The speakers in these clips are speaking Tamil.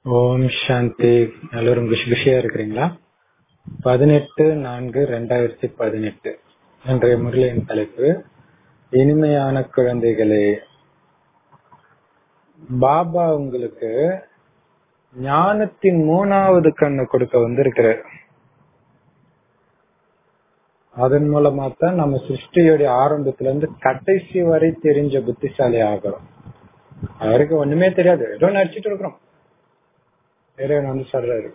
ஓம் சாந்தி எல்லாரும் குஷி குஷியா இருக்கிறீங்களா பதினெட்டு நான்கு ரெண்டாயிரத்தி பதினெட்டு இன்றைய முரளியின் தலைப்பு இனிமையான குழந்தைகளே பாபா உங்களுக்கு ஞானத்தின் மூணாவது கண்ணு கொடுக்க வந்திருக்கிறார் அதன் மூலமா தான் நம்ம சிருஷ்டியோடைய ஆரம்பத்துல இருந்து கடைசி வரை தெரிஞ்ச புத்திசாலி ஆகிறோம் அவருக்கு ஒண்ணுமே தெரியாது ஏதோ நடிச்சிட்டு இருக்கிறோம் இறைவன் வந்து சொல்றாரு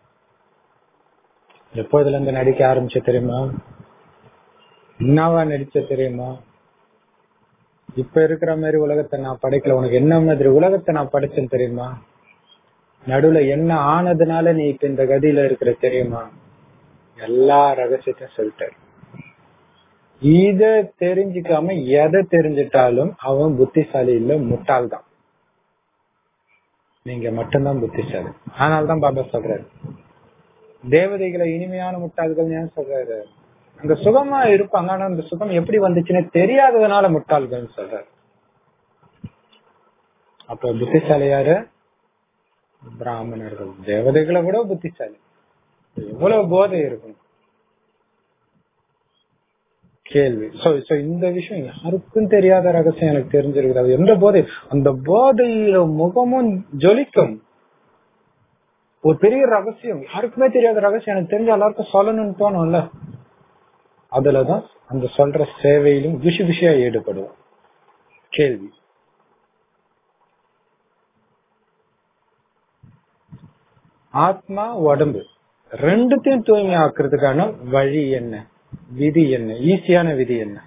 எப்போ இதுல இருந்து நடிக்க ஆரம்பிச்ச தெரியுமா என்னவா நடிச்ச தெரியுமா இப்ப இருக்கிற மாதிரி உலகத்தை நான் படைக்கல உனக்கு என்ன மாதிரி உலகத்தை நான் படைச்சேன் தெரியுமா நடுவுல என்ன ஆனதுனால நீ இப்ப இந்த கதியில இருக்கிற தெரியுமா எல்லா ரகசியத்தையும் சொல்லிட்டாரு இத தெரிஞ்சுக்காம எதை தெரிஞ்சிட்டாலும் அவன் புத்திசாலி இல்ல முட்டாள் தான் நீங்க மட்டும்தான் புத்திசாலி அதனால்தான் பாபா சொல்றாரு தேவதைகளை இனிமையான முட்டாள்கள் ஏன் சொல்றாரு அங்க சுகமா இருப்பாங்க ஆனா அந்த சுகம் எப்படி வந்துச்சுன்னு தெரியாததுனால முட்டாள்கள் சொல்றாரு அப்ப புத்திசாலி யாரு பிராமணர்கள் தேவதைகளை விட புத்திசாலி எவ்வளவு போதை இருக்கணும் கேள்வி சோ சோ இந்த விஷயம் யாருக்கும் தெரியாத ரகசியம் எனக்கு தெரிஞ்சிருக்குது அது எந்த போதை அந்த போதையில முகமும் ஜொலிக்கும் ஒரு பெரிய ரகசியம் யாருக்குமே தெரியாத ரகசியம் எனக்கு தெரிஞ்ச எல்லாருக்கும் சொல்லணும்னு தோணும்ல அதுலதான் அந்த சொல்ற சேவையிலும் விஷு விஷயா ஈடுபடுவோம் கேள்வி ஆத்மா உடம்பு ரெண்டுத்தையும் தூய்மை ஆக்குறதுக்கான வழி என்ன விதி என்ன ஈஸியான விதி என்ன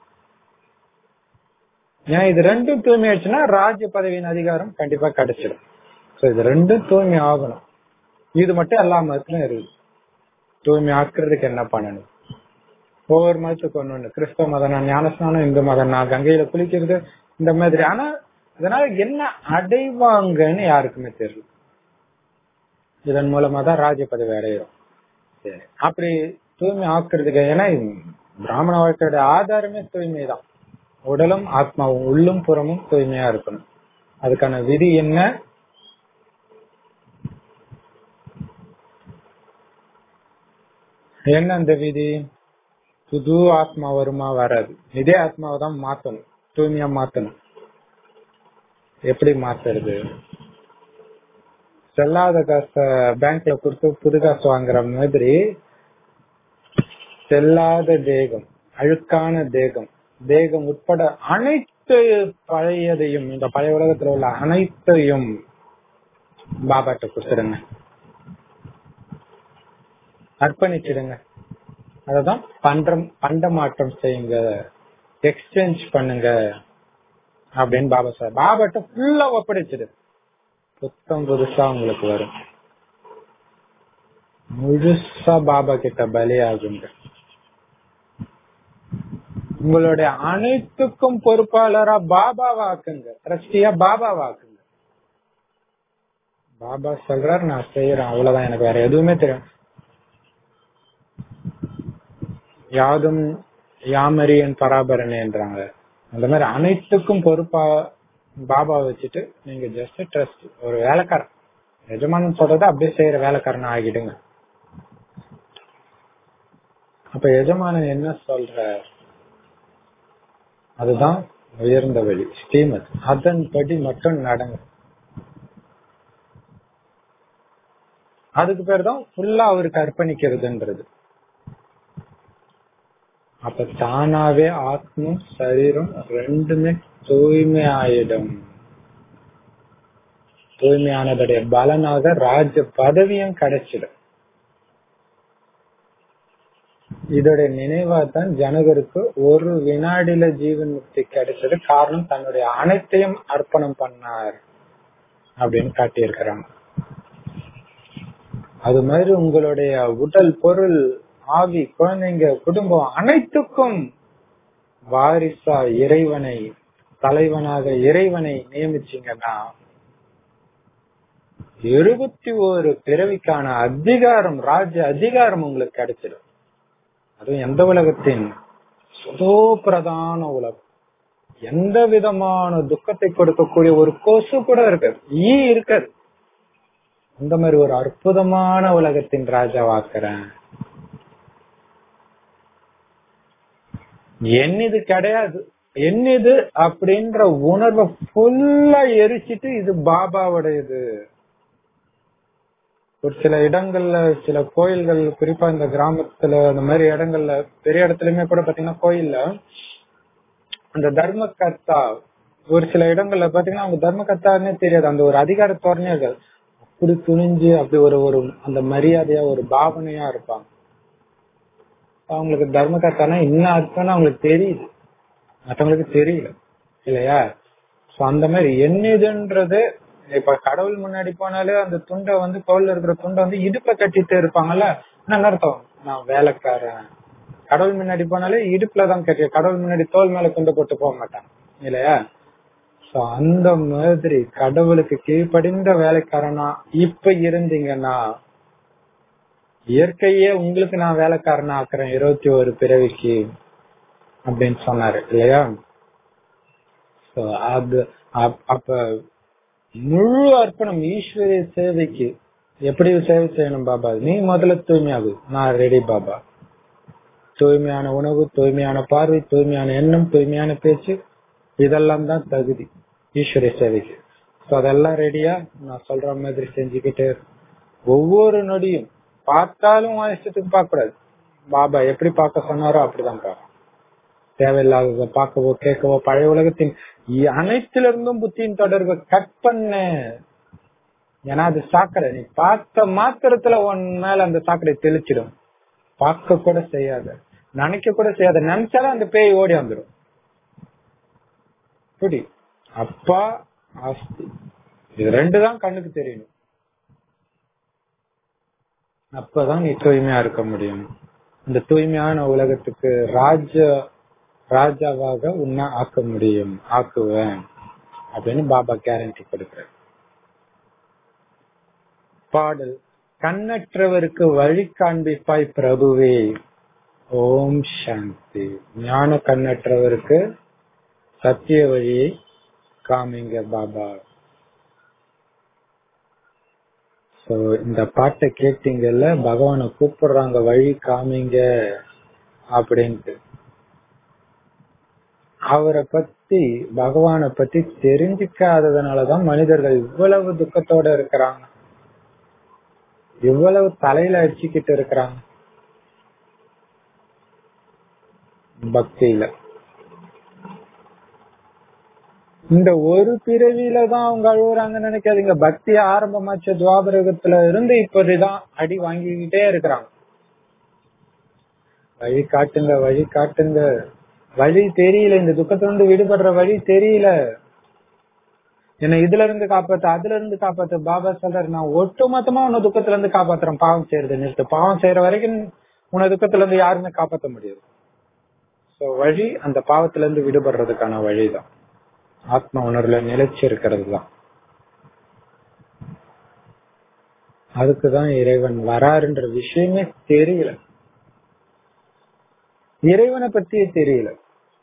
ஏன்னா இது ரெண்டும் தூய்மை ஆயிடுச்சுன்னா ராஜ்ய பதவியின் அதிகாரம் கண்டிப்பா கிடைச்சிடும் சோ இது ரெண்டும் தூய்மை ஆகணும் இது மட்டும் எல்லா மதத்திலும் இருக்குது தூய்மை ஆக்குறதுக்கு என்ன பண்ணணும் ஒவ்வொரு மதத்துக்கு ஒண்ணு ஒண்ணு கிறிஸ்தவ மதம் நான் ஞானஸ்நானம் இந்து மதம் நான் கங்கையில குளிக்கிறது இந்த மாதிரி ஆனா இதனால என்ன அடைவாங்கன்னு யாருக்குமே தெரியல இதன் மூலமா தான் ராஜ்ய பதவி அடையிறோம் சரி அப்படி தூய்மை ஆக்குறதுக்கு ஏன்னா பிராமண வாழ்க்கையோட ஆதாரமே தூய்மை தான் உடலும் ஆத்மாவும் உள்ளும் புறமும் தூய்மையா இருக்கணும் அதுக்கான விதி என்ன என்ன அந்த விதி புது ஆத்மா வருமா வராது இதே ஆத்மாவை தான் மாத்தணும் தூய்மையா மாத்தணும் எப்படி மாத்துறது செல்லாத காசை பேங்க்ல கொடுத்து புது காசு வாங்குற மாதிரி செல்லாத தேகம் அழுக்கான தேகம் தேகம் உட்பட அனைத்து பழையதையும் இந்த பழைய உலகத்துல உள்ள அனைத்தையும் பாபாட்ட கொடுத்துடுங்க அர்ப்பணிச்சிடுங்க அததான் பண்டம் பண்டமாற்றம் செய்யுங்க எக்ஸ்சேஞ்ச் பண்ணுங்க அப்படின்னு பாபா சார் பாபாட்ட ஃபுல்லா ஒப்படைச்சிடு புத்தம் புதுசா உங்களுக்கு வரும் முழுசா பாபா கிட்ட பலியாகுங்க உங்களுடைய அனைத்துக்கும் பொறுப்பாளரா பாபா வாக்குங்க ட்ரஸ்டியா பாபா வாக்குங்க பாபா சொல்றாரு நான் செய்யறேன் அவ்வளவுதான் எனக்கு வேற எதுவுமே தெரியும் யாதும் யாமரியன் பராபரனேன்றாங்க அந்த மாதிரி அனைத்துக்கும் பொறுப்பா பாபா வச்சுட்டு நீங்க ஜஸ்ட் ட்ரஸ்ட் ஒரு வேலைக்காரன் எஜமானன் சொல்றத அப்படியே செய்யற வேலைக்காரன் ஆகிடுங்க அப்ப எஜமானன் என்ன சொல்ற அதுதான் உயர்ந்த வழி ஸ்ரீமத் அதன்படி மட்டும் நடங்க அதுக்கு பேர் தான் ஃபுல்லா அவருக்கு அர்ப்பணிக்கிறதுன்றது அப்ப தானாவே ஆத்மம் சரீரம் ரெண்டுமே தூய்மை ஆயிடும் தூய்மையானதுடைய பலனாக ராஜ பதவியும் கிடைச்சிடும் இதோட நினைவா தான் ஜனகருக்கு ஒரு வினாடியில ஜீவன் முக்தி கிடைச்சது காரணம் தன்னுடைய அனைத்தையும் அர்ப்பணம் பண்ணார் அப்படின்னு காட்டியிருக்கிறாங்க அது மாதிரி உங்களுடைய உடல் பொருள் ஆவி குழந்தைங்க குடும்பம் அனைத்துக்கும் வாரிசா இறைவனை தலைவனாக இறைவனை நியமிச்சீங்கன்னா இருபத்தி ஒரு பிறவிக்கான அதிகாரம் ராஜ்ய அதிகாரம் உங்களுக்கு கிடைச்சிடும் அதுவும் எந்த உலகத்தின் சுதோ பிரதான உலகம் எந்த விதமான துக்கத்தை கொடுக்கக்கூடிய ஒரு கொசு கூட இருக்காது ஈ இருக்காது இந்த மாதிரி ஒரு அற்புதமான உலகத்தின் ராஜாவாக்குறேன் என்னது கிடையாது என்னது அப்படின்ற உணர்வை ஃபுல்லா எரிச்சிட்டு இது பாபாவுடையது ஒரு சில இடங்கள்ல சில கோயில்கள் குறிப்பா இந்த கிராமத்துல அந்த மாதிரி இடங்கள்ல பெரிய இடத்துலயுமே கூட பாத்தீங்கன்னா கோயில்ல அந்த தர்மகர்த்தா ஒரு சில இடங்கள்ல பாத்தீங்கன்னா அவங்க தர்மகர்த்தானே தெரியாது அந்த ஒரு அதிகார தோரணையா இருக்காது அப்படி துணிஞ்சு அப்படி ஒரு ஒரு அந்த மரியாதையா ஒரு பாவனையா இருப்பாங்க அவங்களுக்கு தர்மகர்த்தானா என்ன அர்த்தம்னு அவங்களுக்கு தெரியுது மற்றவங்களுக்கு தெரியல இல்லையா சோ அந்த மாதிரி என்னதுன்றது இப்ப கடவுள் முன்னாடி போனாலே அந்த துண்டை வந்து கோவில்ல இருக்கிற துண்டை வந்து இடுப்ப கட்டிட்டு இருப்பாங்கல்ல என்ன அர்த்தம் நான் வேலைக்காரன் கடவுள் முன்னாடி போனாலே இடுப்புல தான் கட்டி கடவுள் முன்னாடி தோல் மேல துண்டை போட்டு போக மாட்டான் இல்லையா சோ அந்த மாதிரி கடவுளுக்கு கீழ்ப்படிந்த வேலைக்காரனா இப்ப இருந்தீங்கன்னா இயற்கையே உங்களுக்கு நான் வேலைக்காரனா ஆக்குறேன் இருபத்தி ஒரு பிறவிக்கு அப்படின்னு சொன்னாரு இல்லையா So, அது அப்- அப்ப முழு அர்ப்பணம் ஈஸ்வரிய சேவைக்கு எப்படி சேவை செய்யணும் பாபா நீ முதல்ல தூய்மையாகு நான் ரெடி பாபா தூய்மையான உணவு தூய்மையான பார்வை தூய்மையான எண்ணம் தூய்மையான பேச்சு இதெல்லாம் தான் தகுதி ஈஸ்வரிய சேவைக்கு So, அதெல்லாம் ரெடியா நான் சொல்ற மாதிரி செஞ்சுக்கிட்டு இரு. ஒவ்வொரு நொடியும் பார்த்தாலும் உன் இஷ்டத்துக்கு பார்க்க கூடாது பாபா எப்படி பார்க்க சொன்னாரோ அப்படிதான் பார்க்கணும் தேவையில்லாததை பார்க்கவோ கேட்கவோ பழைய உலகத்தின் இ- அனைத்திலிருந்தும் புத்தியின் தொடர்பை கட் பண்ண ஏன்னா அது சாக்கடை நீ பார்த்த மாத்திரத்துல உன் மேல அந்த சாக்கடை தெளிச்சிடும் பார்க்க கூட செய்யாத நினைக்க கூட செய்யாத நினைச்சாலும் அந்த பேய் ஓடி வந்துடும் புடி அப்பா ஆஸ்தி இது ரெண்டு தான் கண்ணுக்கு தெரியணும் அப்பதான் நீ தூய்மையா இருக்க முடியும் இந்த தூய்மையான உலகத்துக்கு ராஜ ராஜாவாக உன்னை ஆக்க முடியும் ஆக்குவேன் அப்படின்னு பாபா கேரண்டி கொடுக்கிறார் பாடல் கண்ணற்றவருக்கு வழி காண்பிப்பாய் பிரபுவே ஓம் சாந்தி ஞான கண்ணற்றவருக்கு சத்திய வழியை காமிங்க பாபா சோ இந்த பாட்டை கேட்டீங்கல்ல பகவானை கூப்பிடுறாங்க வழி காமிங்க அப்படின்ட்டு அவரை பத்தி பகவானை பத்தி தெரிஞ்சுக்காததுனாலதான் மனிதர்கள் இவ்வளவு துக்கத்தோட இருக்கிறாங்க இவ்வளவு தலையில அடிச்சுக்கிட்டு இருக்கிறாங்க பக்தியில இந்த ஒரு பிறவியில தான் அவங்க அழுகுறாங்கன்னு நினைக்காதீங்க பக்தி ஆரம்பமாச்ச துவாபரகத்துல இருந்து இப்படிதான் அடி வாங்கிக்கிட்டே இருக்கிறாங்க வழி காட்டுங்க வழி காட்டுங்க வழி தெரியல இந்த துக்கத்திலிருந்து விடுபடுற வழி தெரியல என்ன இதுல இருந்து காப்பாத்து அதுல இருந்து காப்பாத்து பாபா சொல்றாரு நான் ஒட்டுமொத்தமா உன்னை துக்கத்துல இருந்து காப்பாத்துறேன் பாவம் செய்யறது நிறுத்து பாவம் செய்யற வரைக்கும் உன்னை துக்கத்துல இருந்து யாருமே காப்பாத்த முடியாது சோ வழி அந்த பாவத்துல இருந்து விடுபடுறதுக்கான வழிதான் ஆத்ம உணர்வுல நிலைச்சு இருக்கிறது தான் அதுக்குதான் இறைவன் வராருன்ற விஷயமே தெரியல இறைவனை பத்தியே தெரியல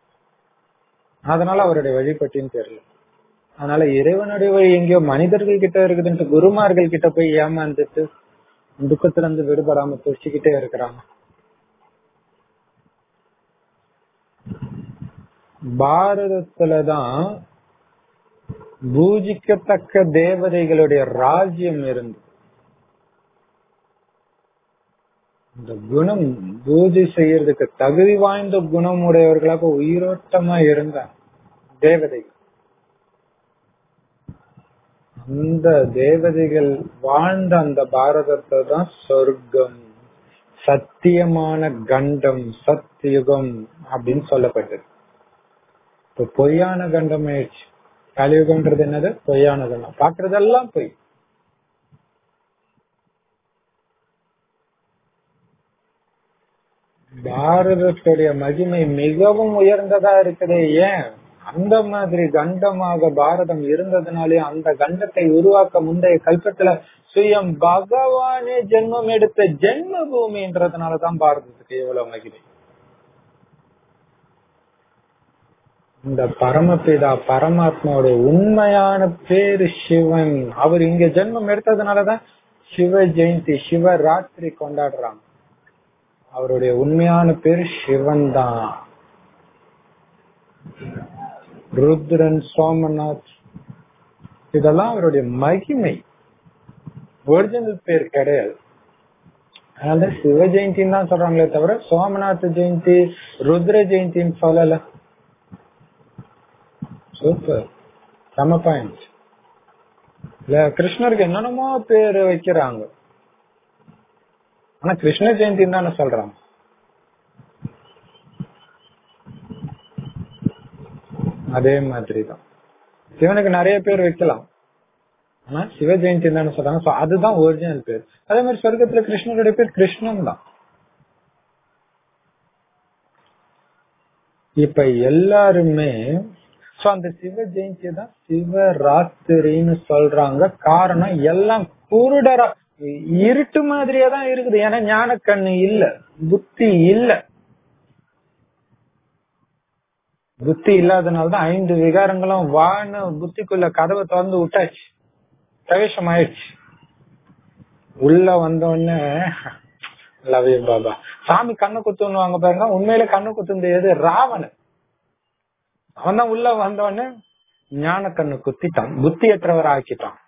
அதனால அவருடைய வழி பற்றியும் தெரியல அதனால இறைவனுடைய வழி எங்கேயோ மனிதர்கள் கிட்ட இருக்குதுன்ட்டு குருமார்கள் கிட்ட போய் ஏமாந்துட்டு துக்கத்துல இருந்து விடுபடாம துடிச்சுக்கிட்டே இருக்கிறாங்க பாரதத்துலதான் பூஜிக்கத்தக்க தேவதைகளுடைய ராஜ்யம் இருந்தது இந்த குணம் பூஜை செய்யறதுக்கு தகுதி வாய்ந்த குணம் உடையவர்களாக உயிரோட்டமா இருந்தாங்க தேவதைகள் அந்த தேவதைகள் வாழ்ந்த அந்த பாரதத்தை தான் சொர்க்கம் சத்தியமான கண்டம் சத்தியுகம் அப்படின்னு சொல்லப்பட்டது இப்ப பொய்யான கண்டம் ஆயிடுச்சு கலியுகம்ன்றது என்னது பொய்யான கண்டம் பாக்குறதெல்லாம் பொய் பாரதத்துடைய மகிமை மிகவும் உயர்ந்ததா இருக்குதே ஏன் அந்த மாதிரி கண்டமாக பாரதம் இருந்ததுனாலே அந்த கண்டத்தை உருவாக்க முந்தைய கல்பத்துல சுயம் பகவானே ஜென்மம் எடுத்த ஜென்ம பூமின்றதுனாலதான் பாரதத்துக்கு எவ்வளவு மகிமை இந்த பரமபிதா பரமாத்மாவோட உண்மையான பேரு சிவன் அவர் இங்க ஜென்மம் எடுத்ததுனாலதான் சிவ ஜெயந்தி சிவராத்திரி கொண்டாடுறாங்க அவருடைய உண்மையான பேர் சிவன் தான் ருத்ரன் சோமநாத் இதெல்லாம் அவருடைய மகிமை ஒரிஜினல் பேர் கிடையாது அதனால சிவ ஜெயந்தின்னு தான் சொல்றாங்களே தவிர சோமநாத் ஜெயந்தி ருத்ர ஜெயந்தின்னு சொல்லல சூப்பர் செம பாயிண்ட் இல்ல கிருஷ்ணருக்கு என்னென்னமோ பேர் வைக்கிறாங்க ஆனா கிருஷ்ண ஜெயந்தின்னு தானே சொல்றாங்க அதே மாதிரிதான் சிவனுக்கு நிறைய பேர் வைக்கலாம் ஆனா சிவ ஜெயந்தி தானே சொல்றாங்க So, அதுதான் ஒரிஜினல் பேர் அதே மாதிரி சொர்க்கத்துல கிருஷ்ணருடைய பேர் கிருஷ்ணன் தான் இப்ப எல்லாருமே சோ அந்த சிவ ஜெயந்தி தான் சிவராத்திரின்னு சொல்றாங்க காரணம் எல்லாம் குருடரா இ- இருட்டு மாதிரியே தான் இருக்குது ஏன்னா ஞான கண்ணு இல்ல புத்தி இல்ல புத்தி இல்லாதனாலதான் ஐந்து விகாரங்களும் வான்னு புத்திக்குள்ள கதவை திறந்து விட்டாச்சு பிரவேசம் ஆயிடுச்சு உள்ள வந்த உடனே லவ் யூ பாபா சாமி கண்ணு குத்துன்னு பாருங்க உண்மையில கண்ணு குத்துனது எது ராவணன் அவன் தான் உள்ள வந்த உடனே ஞான கண்ணு குத்திட்டான் புத்தியற்றவர் ஆக்கிட்டான்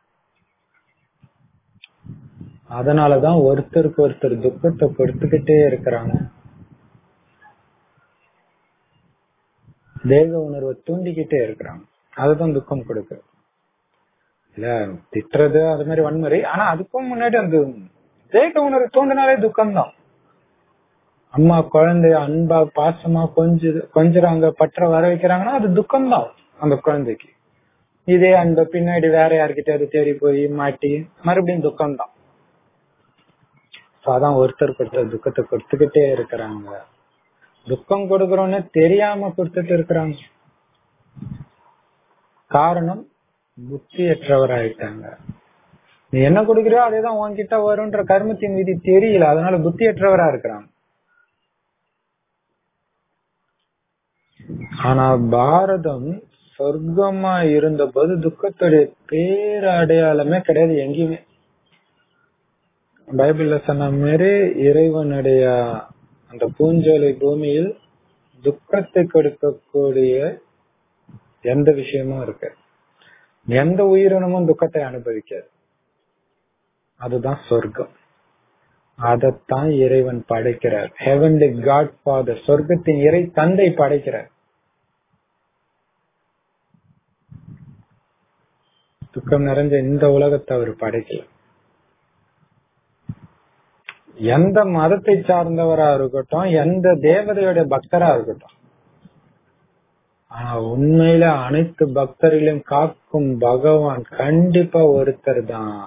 அதனாலதான் ஒருத்தருக்கு ஒருத்தர் துக்கத்தை கொடுத்துக்கிட்டே இருக்கிறாங்க தேக உணர்வை தூண்டிக்கிட்டே இருக்கிறாங்க அதுதான் துக்கம் கொடுக்கு இல்ல திட்டுறது அது மாதிரி வன்முறை ஆனா அதுக்கும் முன்னாடி அந்த தேக உணர்வு தூண்டினாலே துக்கம் தான் அம்மா குழந்தைய அன்பா பாசமா கொஞ்சு கொஞ்சுறாங்க பற்ற வர வைக்கிறாங்கன்னா அது துக்கம் தான் அந்த குழந்தைக்கு இதே அந்த பின்னாடி வேற யார்கிட்டயாவது தேடி போய் மாட்டி மறுபடியும் துக்கம் தான் அதான் ஒருத்தருக்கு ஒருத்தர் துக்கத்தை கொடுத்துக்கிட்டே இருக்கிறாங்க துக்கம் கொடுக்கறோன்னு தெரியாம கொடுத்துட்டு இருக்கிறாங்க காரணம் புத்தியற்றவர் ஆயிட்டாங்க நீ என்ன கொடுக்கறியோ அதேதான் உன்கிட்ட வரும்ன்ற கர்மத்தின் விதி தெரியல அதனால புத்தியற்றவரா இருக்கிறாங்க ஆனா பாரதம் சொர்க்கமா இருந்த போது துக்கத்துடைய பேர் அடையாளமே கிடையாது எங்கேயுமே பைபிள்ல சொன்ன மாதிரி இறைவனுடைய அந்த பூஞ்சோலை பூமியில் துக்கத்தை கொடுக்கக்கூடிய எந்த விஷயமும் இருக்கு எந்த உயிரினமும் துக்கத்தை அனுபவிக்காது அதுதான் சொர்க்கம் அதத்தான் இறைவன் படைக்கிறார் ஹெவன்லி காட் ஃபாதர் சொர்க்கத்தின் இறை தந்தை படைக்கிறார் துக்கம் நிறைஞ்ச இந்த உலகத்தை அவர் படைக்கல எந்த மதத்தை சார்ந்தவரா இருக்கட்டும் எந்த தேவதையோட பக்தரா இருக்கட்டும் ஆனா உண்மையில அனைத்து பக்தர்களையும் காக்கும் பகவான் கண்டிப்பா ஒருத்தர் தான்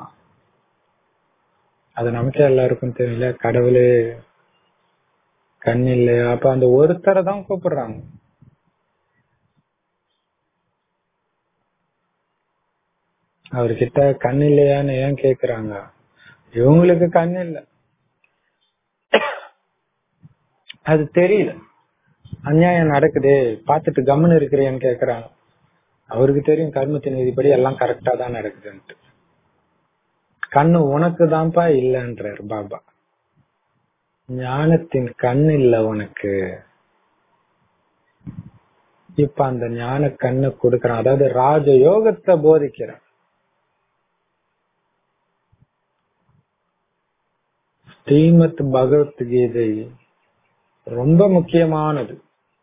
அது நமக்கே எல்லாருக்கும் தெரியல கடவுளே கண் இல்லையா அப்ப அந்த ஒருத்தரை தான் கூப்பிடுறாங்க அவர்கிட்ட கண் இல்லையான்னு ஏன் கேக்குறாங்க இவங்களுக்கு கண் இல்ல அது தெரியல அநியாயம் நடக்குது பாத்துட்டு கம்முன்னு இருக்கிறேன்னு கேக்குறாங்க அவருக்கு தெரியும் கர்மத்தின் விதிப்படி எல்லாம் கரெக்டா தான் நடக்குதுன்ட்டு கண்ணு உனக்கு தான்ப்பா இல்லன்றார் பாபா ஞானத்தின் கண் இல்ல உனக்கு இப்ப அந்த ஞான கண்ணு கொடுக்கறான் அதாவது ராஜ யோகத்தை போதிக்கிறான் ஸ்ரீமத் பகவத்கீதை ரொம்ப முக்கியமானது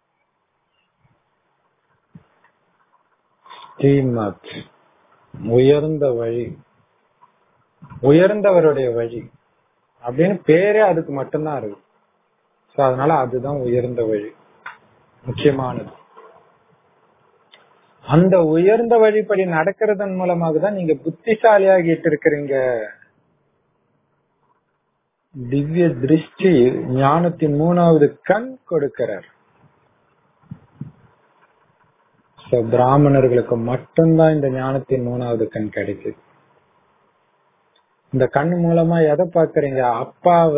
ஸ்ரீமத் உயர்ந்த வழி உயர்ந்தவருடைய வழி அப்படின்னு பேரே அதுக்கு மட்டும்தான் இருக்கு சோ அதனால அதுதான் உயர்ந்த வழி முக்கியமானது அந்த உயர்ந்த வழிப்படி நடக்கிறதன் மூலமாக தான் நீங்க புத்திசாலியாகிட்டு இருக்கிறீங்க திவ்ய திருஷ்டி ஞானத்தின் மூணாவது கண் கொடுக்கிறார் So, பிராமணர்களுக்கு மட்டும்தான் இந்த ஞானத்தின் மூணாவது கண் கிடைக்குது இந்த கண் மூலமா எதை பாக்குறீங்க அப்பாவ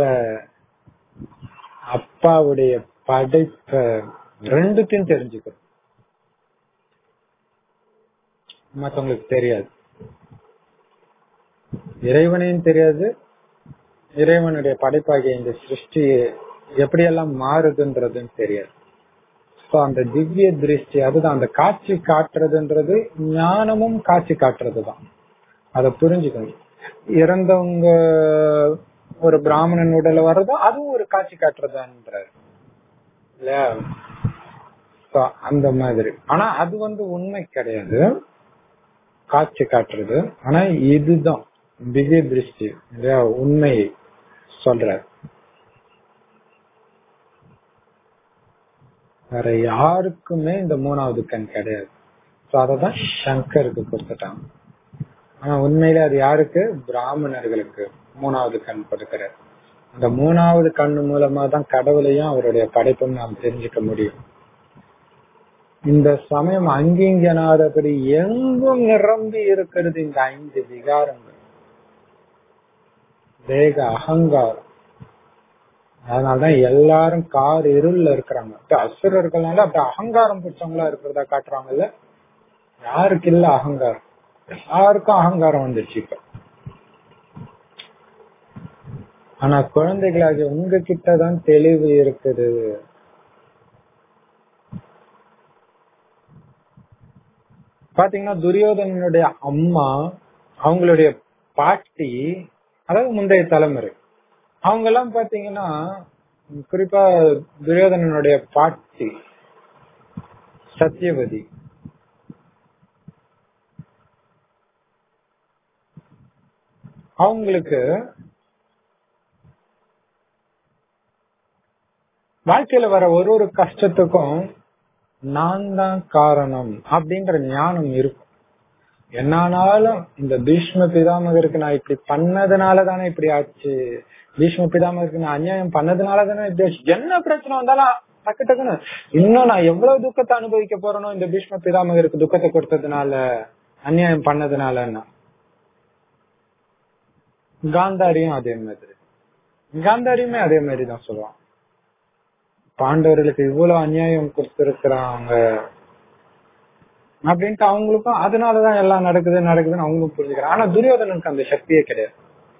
அப்பாவுடைய படைப்ப ரெண்டுத்தையும் தெரிஞ்சுக்கணும் மத்தவங்களுக்கு தெரியாது இறைவனையும் தெரியாது இறைவனுடைய படைப்பாகிய இந்த சிருஷ்டி எப்படியெல்லாம் மாறுதுன்றதுன்னு தெரியாது சோ அந்த திவ்ய திருஷ்டி அதுதான் அந்த காட்சி காட்டுறதுன்றது ஞானமும் காட்சி காட்டுறதுதான் அதை புரிஞ்சுக்கணும் இறந்தவங்க ஒரு பிராமணன் உடல வர்றதோ அதுவும் ஒரு காட்சி காட்டுறதான்றாரு இல்லையா So, அந்த மாதிரி ஆனா அது வந்து உண்மை கிடையாது காட்சி காட்டுறது ஆனா இதுதான் திவ்ய திருஷ்டி இல்லையா உண்மையை சொல்றாரு வேற யாருக்குமே இந்த மூணாவது கண் கிடையாது சோ அததான் சங்கருக்கு கொடுத்துட்டாங்க ஆனா உண்மையில அது யாருக்கு பிராமணர்களுக்கு மூணாவது கண் கொடுக்கிறார் அந்த மூணாவது கண்ணு மூலமா தான் கடவுளையும் அவருடைய படைப்பும் நாம் தெரிஞ்சுக்க முடியும் இந்த சமயம் அங்கிங்கனாதபடி எங்கும் நிரம்பி இருக்கிறது இந்த ஐந்து விகாரங்கள் வேக அகங்காரம் அதனாலதான் எல்லாரும் கார் இருள்ல இருக்கிறாங்க இப்ப அசுரர்கள்னால அப்படி அகங்காரம் பிடிச்சவங்களா இருக்கிறதா காட்டுறாங்கல்ல யாருக்கு இல்ல அகங்காரம் எல்லாருக்கும் அகங்காரம் வந்துருச்சு இப்ப ஆனா குழந்தைகளாகிய உங்ககிட்ட தான் தெளிவு இருக்குது பாத்தீங்கன்னா துரியோதனனுடைய அம்மா அவங்களுடைய பாட்டி அதாவது முந்தைய தலைமுறை அவங்க எல்லாம் பாத்தீங்கன்னா குறிப்பா துரியோதனனுடைய பாட்டி சத்தியவதி அவங்களுக்கு வாழ்க்கையில வர ஒரு ஒரு கஷ்டத்துக்கும் நான் தான் காரணம் அப்படின்ற ஞானம் இருக்கும் என்னானாலும் இந்த பீஷ்ம பிதாமகருக்கு நான் இப்படி பண்ணதுனால தானே இப்படி ஆச்சு பீஷ்ம பிதாமகருக்கு நான் அநியாயம் பண்ணதுனால தானே இப்படி ஆச்சு என்ன பிரச்சனை வந்தாலும் டக்கு டக்குன்னு இன்னும் நான் எவ்வளவு துக்கத்தை அனுபவிக்க போறேனோ இந்த பீஷ்ம பிதாமகருக்கு துக்கத்தை கொடுத்ததுனால அநியாயம் பண்ணதுனாலன்னா காந்தாரியும் அதே மாதிரி காந்தாரியுமே அதே மாதிரி தான் சொல்லுவான் பாண்டவர்களுக்கு இவ்வளவு அநியாயம் கொடுத்திருக்கிறாங்க அப்படின்ட்டு அவங்களுக்கும் அதனாலதான் எல்லாம் நடக்குது நடக்குதுன்னு அவங்களும் புரிஞ்சுக்கிறாங்க ஆனா துரியோதனனுக்கு அந்த சக்தியே கிடையாது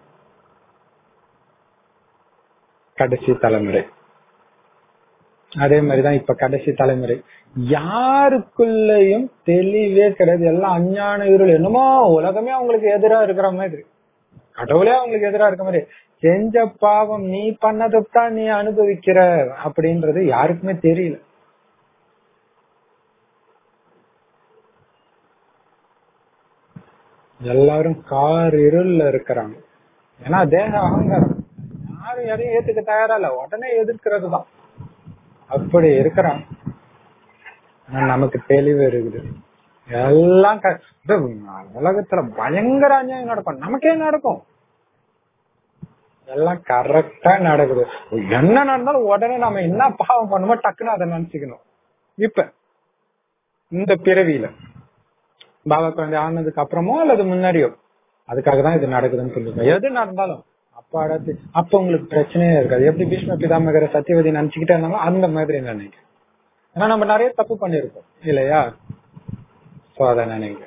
கடைசி தலைமுறை அதே மாதிரிதான் இப்ப கடைசி தலைமுறை யாருக்குள்ளயும் தெளிவே கிடையாது எல்லாம் அஞ்ஞான இருள் என்னமோ உலகமே அவங்களுக்கு எதிரா இருக்கிற மாதிரி கடவுளே அவங்களுக்கு எதிரா இருக்க மாதிரி செஞ்ச பாவம் நீ பண்ணதைத்தான் நீ அனுபவிக்கிற அப்படின்றது யாருக்குமே தெரியல எல்லாரும் கார் இருள்ல இருக்கிறாங்க ஏன்னா தேக அகங்காரம் யாரும் எதையும் ஏத்துக்க தயாரா இல்ல உடனே எதிர்க்கிறது தான் அப்படி இருக்கிறாங்க ஆனா நமக்கு தெளிவு இருக்குது எல்லாம் க- இது உலகத்துல பயங்கர அநியாயம் நடக்கும் நமக்கே நடக்கும் எல்லாம் கரெக்டா நடக்குது என்ன நடந்தாலும் உடனே நம்ம என்ன பாவம் பண்ணுமோ டக்குன்னு அதை நினைச்சுக்கணும் இப்ப இந்த பிறவியில பாபா குழந்தை ஆனதுக்கு அப்புறமோ அல்லது முன்னாடியோ அதுக்காக தான் இது நடக்குதுன்னு சொல்லுங்க எது நடந்தாலும் அப்பாடா தி- அப்ப உங்களுக்கு பிரச்சனையே இருக்காது எப்படி பீஷ்ம பிதாமகர சத்தியவதி நினைச்சுக்கிட்டே இருந்தாலும் அந்த மாதிரி நினைங்க ஏன்னா நம்ம நிறைய தப்பு பண்ணிருக்கோம் இல்லையா சோ அதை நினைங்க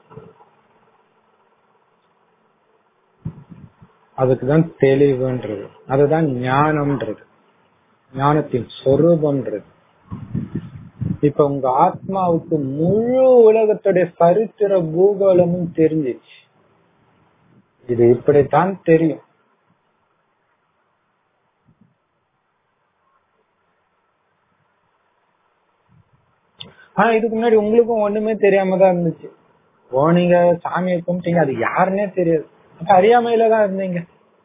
அதுக்குதான் தெளிவுன்றது அதுதான் ஞானம்ன்றது ஞானத்தின் சொரூபம்ன்றது இப்ப உங்க ஆத்மாவுக்கு முழு உலகத்துடைய சரித்திர பூகோளமும் தெரிஞ்சிச்சு இது இப்படித்தான் தெரியும் ஆனா இதுக்கு முன்னாடி உங்களுக்கும் ஒண்ணுமே தெரியாம தான் இருந்துச்சு போனீங்க சாமியை கும்பிட்டீங்க அது யாருன்னே தெரியாது அப்ப அறியாமையில தான் இருந்தீங்க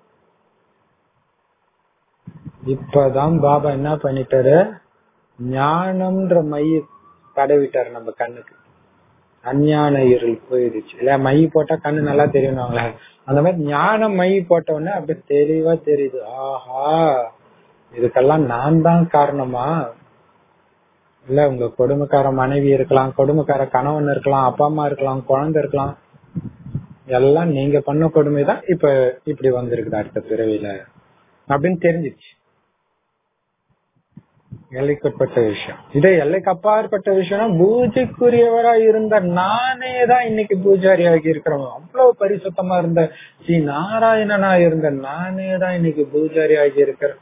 இப்பதான் பாபா என்ன பண்ணிட்டாரு ஞானம்ன்ற மைய தடவிட்டாரு நம்ம கண்ணுக்கு அஞ்ஞான இருள் போயிடுச்சு இல்ல மை போட்டா கண்ணு நல்லா தெரியும் அந்த மாதிரி ஞான மை போட்ட உடனே அப்படியே தெளிவா தெரியுது ஆஹா இதுக்கெல்லாம் நான் தான் காரணமா இல்ல உங்க கொடுமைக்கார மனைவி இருக்கலாம் கொடுமைக்கார கணவன் இருக்கலாம் அப்பா அம்மா இருக்கலாம் குழந்தை இருக்கலாம் எல்லாம் நீங்க பண்ண கொடுமைதான் இப்ப இப்படி வந்திருக்குது அடுத்த பிறவியில அப்படின்னு தெரிஞ்சிச்சு எல்லைக்குட்பட்ட விஷயம் இதே எல்லைக்கு அப்பாற்பட்ட விஷயம்னா பூஜைக்குரியவரா இருந்த நானே தான் இன்னைக்கு பூஜாரி ஆகி இருக்கிறோம் அவ்வளவு பரிசுத்தமா இருந்த ஸ்ரீ நாராயணனா இருந்த நானே தான் இன்னைக்கு பூஜாரி ஆகி இருக்கிறேன்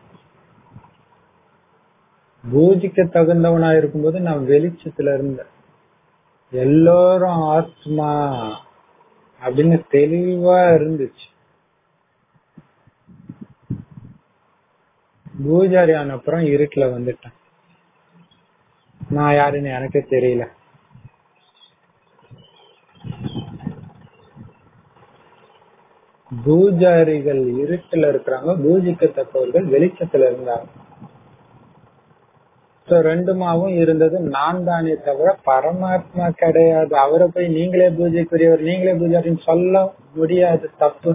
பூஜைக்கு தகுந்தவனா இருக்கும்போது நான் வெளிச்சத்துல இருந்தேன் எல்லோரும் ஆத்மா அப்படின்னு தெளிவா இருந்துச்சு பூஜாரி ஆன அப்புறம் இருட்டுல வந்துட்டேன் நான் யாருன்னு எனக்கே தெரியல பூஜாரிகள் இருட்டுல இருக்கிறாங்க பூஜிக்கத்தக்கவர்கள் வெளிச்சத்துல இருந்தாங்க So, ரெண்டுமாவும் இருந்தது நான் தானே தவிர பரமாத்மா கிடையாது அவரை போய் நீங்களே பூஜைக்குரியவர் நீங்களே பூஜாரின்னு சொல்ல முடியாது தப்பு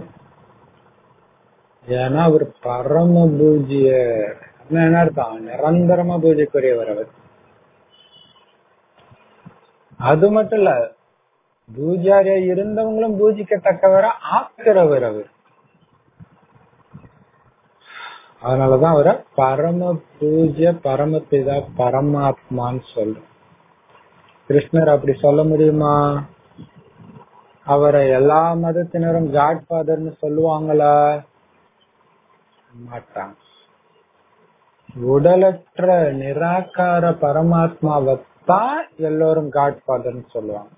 ஏன்னா அவர் பரம பூஜ்ய என்ன அர்த்தம் நிரந்தரமா பூஜைக்குரியவர் அவர் அது மட்டும் இல்ல பூஜாரியா இருந்தவங்களும் பூஜிக்கத்தக்கவரா ஆக்கிறவர் அவர் அதனாலதான் அவரை பரம பூஜ்ய பரமபிதா பரமாத்மான்னு சொல்றோம் கிருஷ்ணர் அப்படி சொல்ல முடியுமா அவரை எல்லா மதத்தினரும் காட் ஃபாதர்னு சொல்லுவாங்களா மாட்டாங்க உடலற்ற நிராகார பரமாத்மாவைத்தான் எல்லோரும் காட் ஃபாதர்னு சொல்லுவாங்க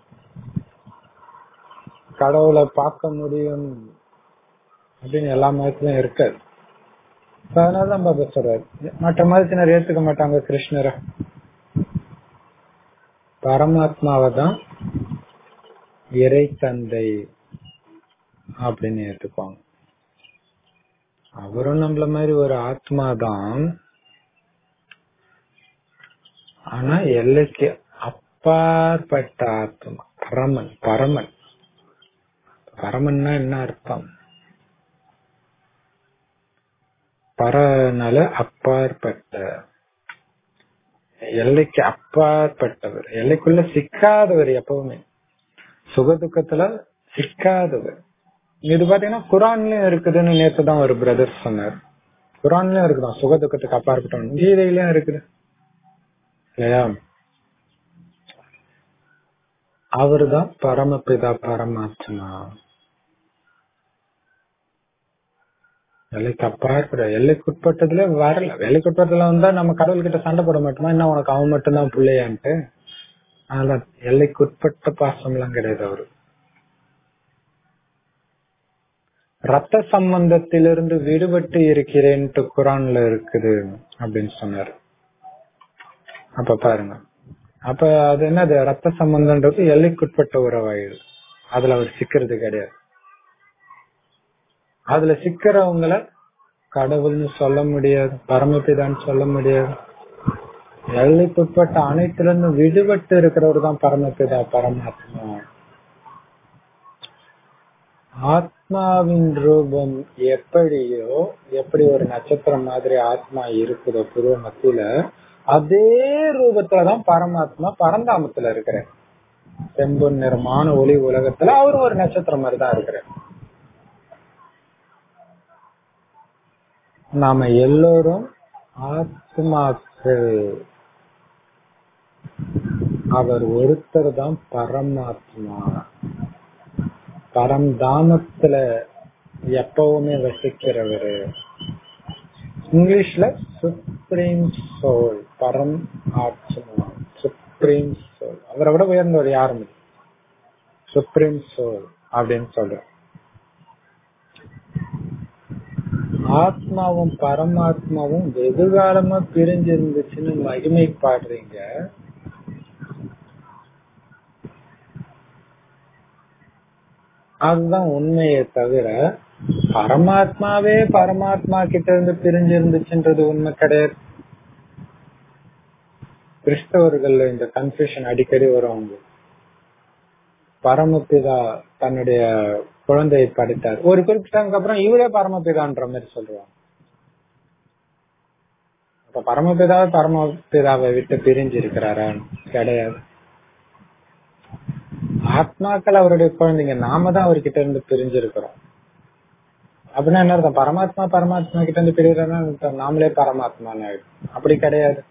கடவுளை பார்க்க முடியும் அப்படின்னு எல்லா மதத்திலும் இருக்காது அதனாலதான் பாபா சொல்றாரு மற்ற மதத்தினர் ஏத்துக்க மாட்டாங்க கிருஷ்ணரை பரமாத்மாவை தான் இறை தந்தை அப்படின்னு ஏத்துக்குவாங்க அவரும் நம்மள மாதிரி ஒரு ஆத்மா தான் ஆனா எல்லைக்கு அப்பாற்பட்ட ஆத்மா பரமன் பரமன் பரமன்னா என்ன அர்த்தம் பரனால அப்பாற்பட்ட எல்லைக்கு அப்பாற்பட்டவர் எல்லைக்குள்ள சிக்காதவர் எப்பவுமே சுகதுக்கத்துல சிக்காதவர் இது பாத்தீங்கன்னா குரான்லயும் இருக்குதுன்னு நேத்து தான் ஒரு பிரதர் சொன்னார் குரான்லயும் இருக்குதான் சுகதுக்கத்துக்கு அப்பாற்பட்டவன் கீதையிலயும் இருக்குது இல்லையா அவர்தான் பரமபிதா பரமாத்மா எல்லைக்கு அப்பாற்பட எல்லைக்குட்பட்டதுல வரல எல்லைக்குட்பட்டதுல வந்தா நம்ம கடவுள் கிட்ட சண்டை போட மாட்டோமா என்ன உனக்கு அவன் மட்டும்தான் பிள்ளையான்ட்டு அதனால எல்லைக்குட்பட்ட பாசம் எல்லாம் கிடையாது அவரு ரத்த சம்பந்தத்திலிருந்து விடுபட்டு இருக்கிறேன்ட்டு குரான்ல இருக்குது அப்படின்னு சொன்னாரு அப்ப பாருங்க அப்ப அது என்னது ரத்த சம்பந்தம்ன்றது எல்லைக்குட்பட்ட உறவாயுது அதுல அவர் சிக்கிறது கிடையாது அதுல சிக்கிறவங்கள கடவுள்னு சொல்ல முடியாது பரமபிதான்னு சொல்ல முடியாது எல்லைக்குட்பட்ட அனைத்திலிருந்து விடுபட்டு இருக்கிறவர் தான் பரமபிதா பரமாத்மா ஆத்மாவின் ரூபம் எப்படியோ எப்படி ஒரு நட்சத்திரம் மாதிரி ஆத்மா இருக்குதோ புருவ மத்தியில அதே ரூபத்துலதான் பரமாத்மா பரந்தாமத்துல இருக்கிற செம்பொன் நிறமான ஒளி உலகத்துல அவர் ஒரு நட்சத்திரம் மாதிரி தான் இருக்கிறார் நாம எல்லோரும் ஆத்மாக்கள் அவர் ஒருத்தர் தான் பரமாத்மா பரம்தாமத்துல எப்பவுமே வசிக்கிறவரு இங்கிலீஷ்ல சுப்ரீம் சோல் பரம் ஆத்மா சுப்ரீம் சோல் அவரை விட உயர்ந்தவர் யாரும் சுப்ரீம் சோல் அப்படின்னு சொல்ற ஆத்மாவும் பரமாத்மாவும் வெகு காலமா பிரிஞ்சு இருந்துச்சுன்னு மகிமை பாடுறீங்க அதுதான் உண்மையை தவிர பரமாத்மாவே பரமாத்மா கிட்ட இருந்து பிரிஞ்சு இருந்துச்சுன்றது உண்மை கிடையாது கிறிஸ்தவர்கள் இந்த கன்ஃபியூஷன் அடிக்கடி வரும் அவங்க பரமபிதா தன்னுடைய குழந்தையை படைத்தார் ஒரு குறிப்பிட்டதுக்கு அப்புறம் இவரே பரமபிதான்ற மாதிரி சொல்லுவாங்க அப்ப பரமபிதா பரமபிதாவை விட்டு பிரிஞ்சு இருக்கிறாரா கிடையாது ஆத்மாக்கள் அவருடைய குழந்தைங்க நாம தான் அவர்கிட்ட இருந்து பிரிஞ்சு இருக்கிறோம் அப்படின்னா என்ன அர்த்தம் பரமாத்மா பரமாத்மா கிட்ட இருந்து பிரிகிறாருன்னா நாமளே பரமாத்மான்னு ஆயிடும் அப்படி கிடையாது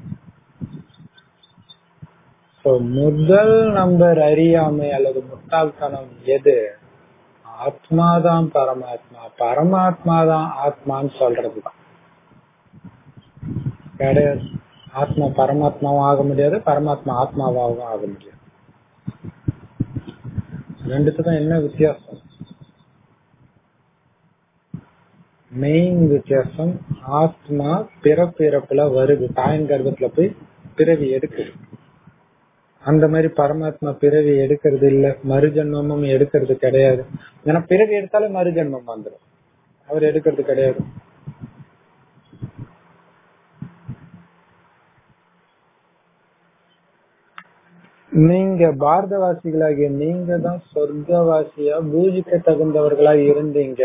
So, முதல் நம்பர் அறியாமை அல்லது முட்டாள்தனம் எது ஆத்மாதான் பரமாத்மா பரமாத்மா தான் ஆத்மான்னு சொல்றதுதான் கிடையாது ஆத்மா பரமாத்மாவும் ஆக முடியாது பரமாத்மா ஆத்மாவாகவும் ஆக முடியாது ரெண்டுத்துக்கும் என்ன வித்தியாசம் மெயின் வித்தியாசம் ஆத்மா பிறப்பிறப்புல வருது தாயின் கர்ப்பத்துல போய் பிறவி எடுக்குது அந்த மாதிரி பரமாத்மா பிறவி எடுக்கிறது இல்ல மறுஜன்மமும் எடுக்கிறது கிடையாது ஏன்னா பிறவி எடுத்தாலே மறுஜன்மம் வந்துடும் அவர் எடுக்கிறது கிடையாது நீங்க பாரதவாசிகளாகிய நீங்க தான் சொர்க்கவாசியா பூஜிக்க தகுந்தவர்களா இருந்தீங்க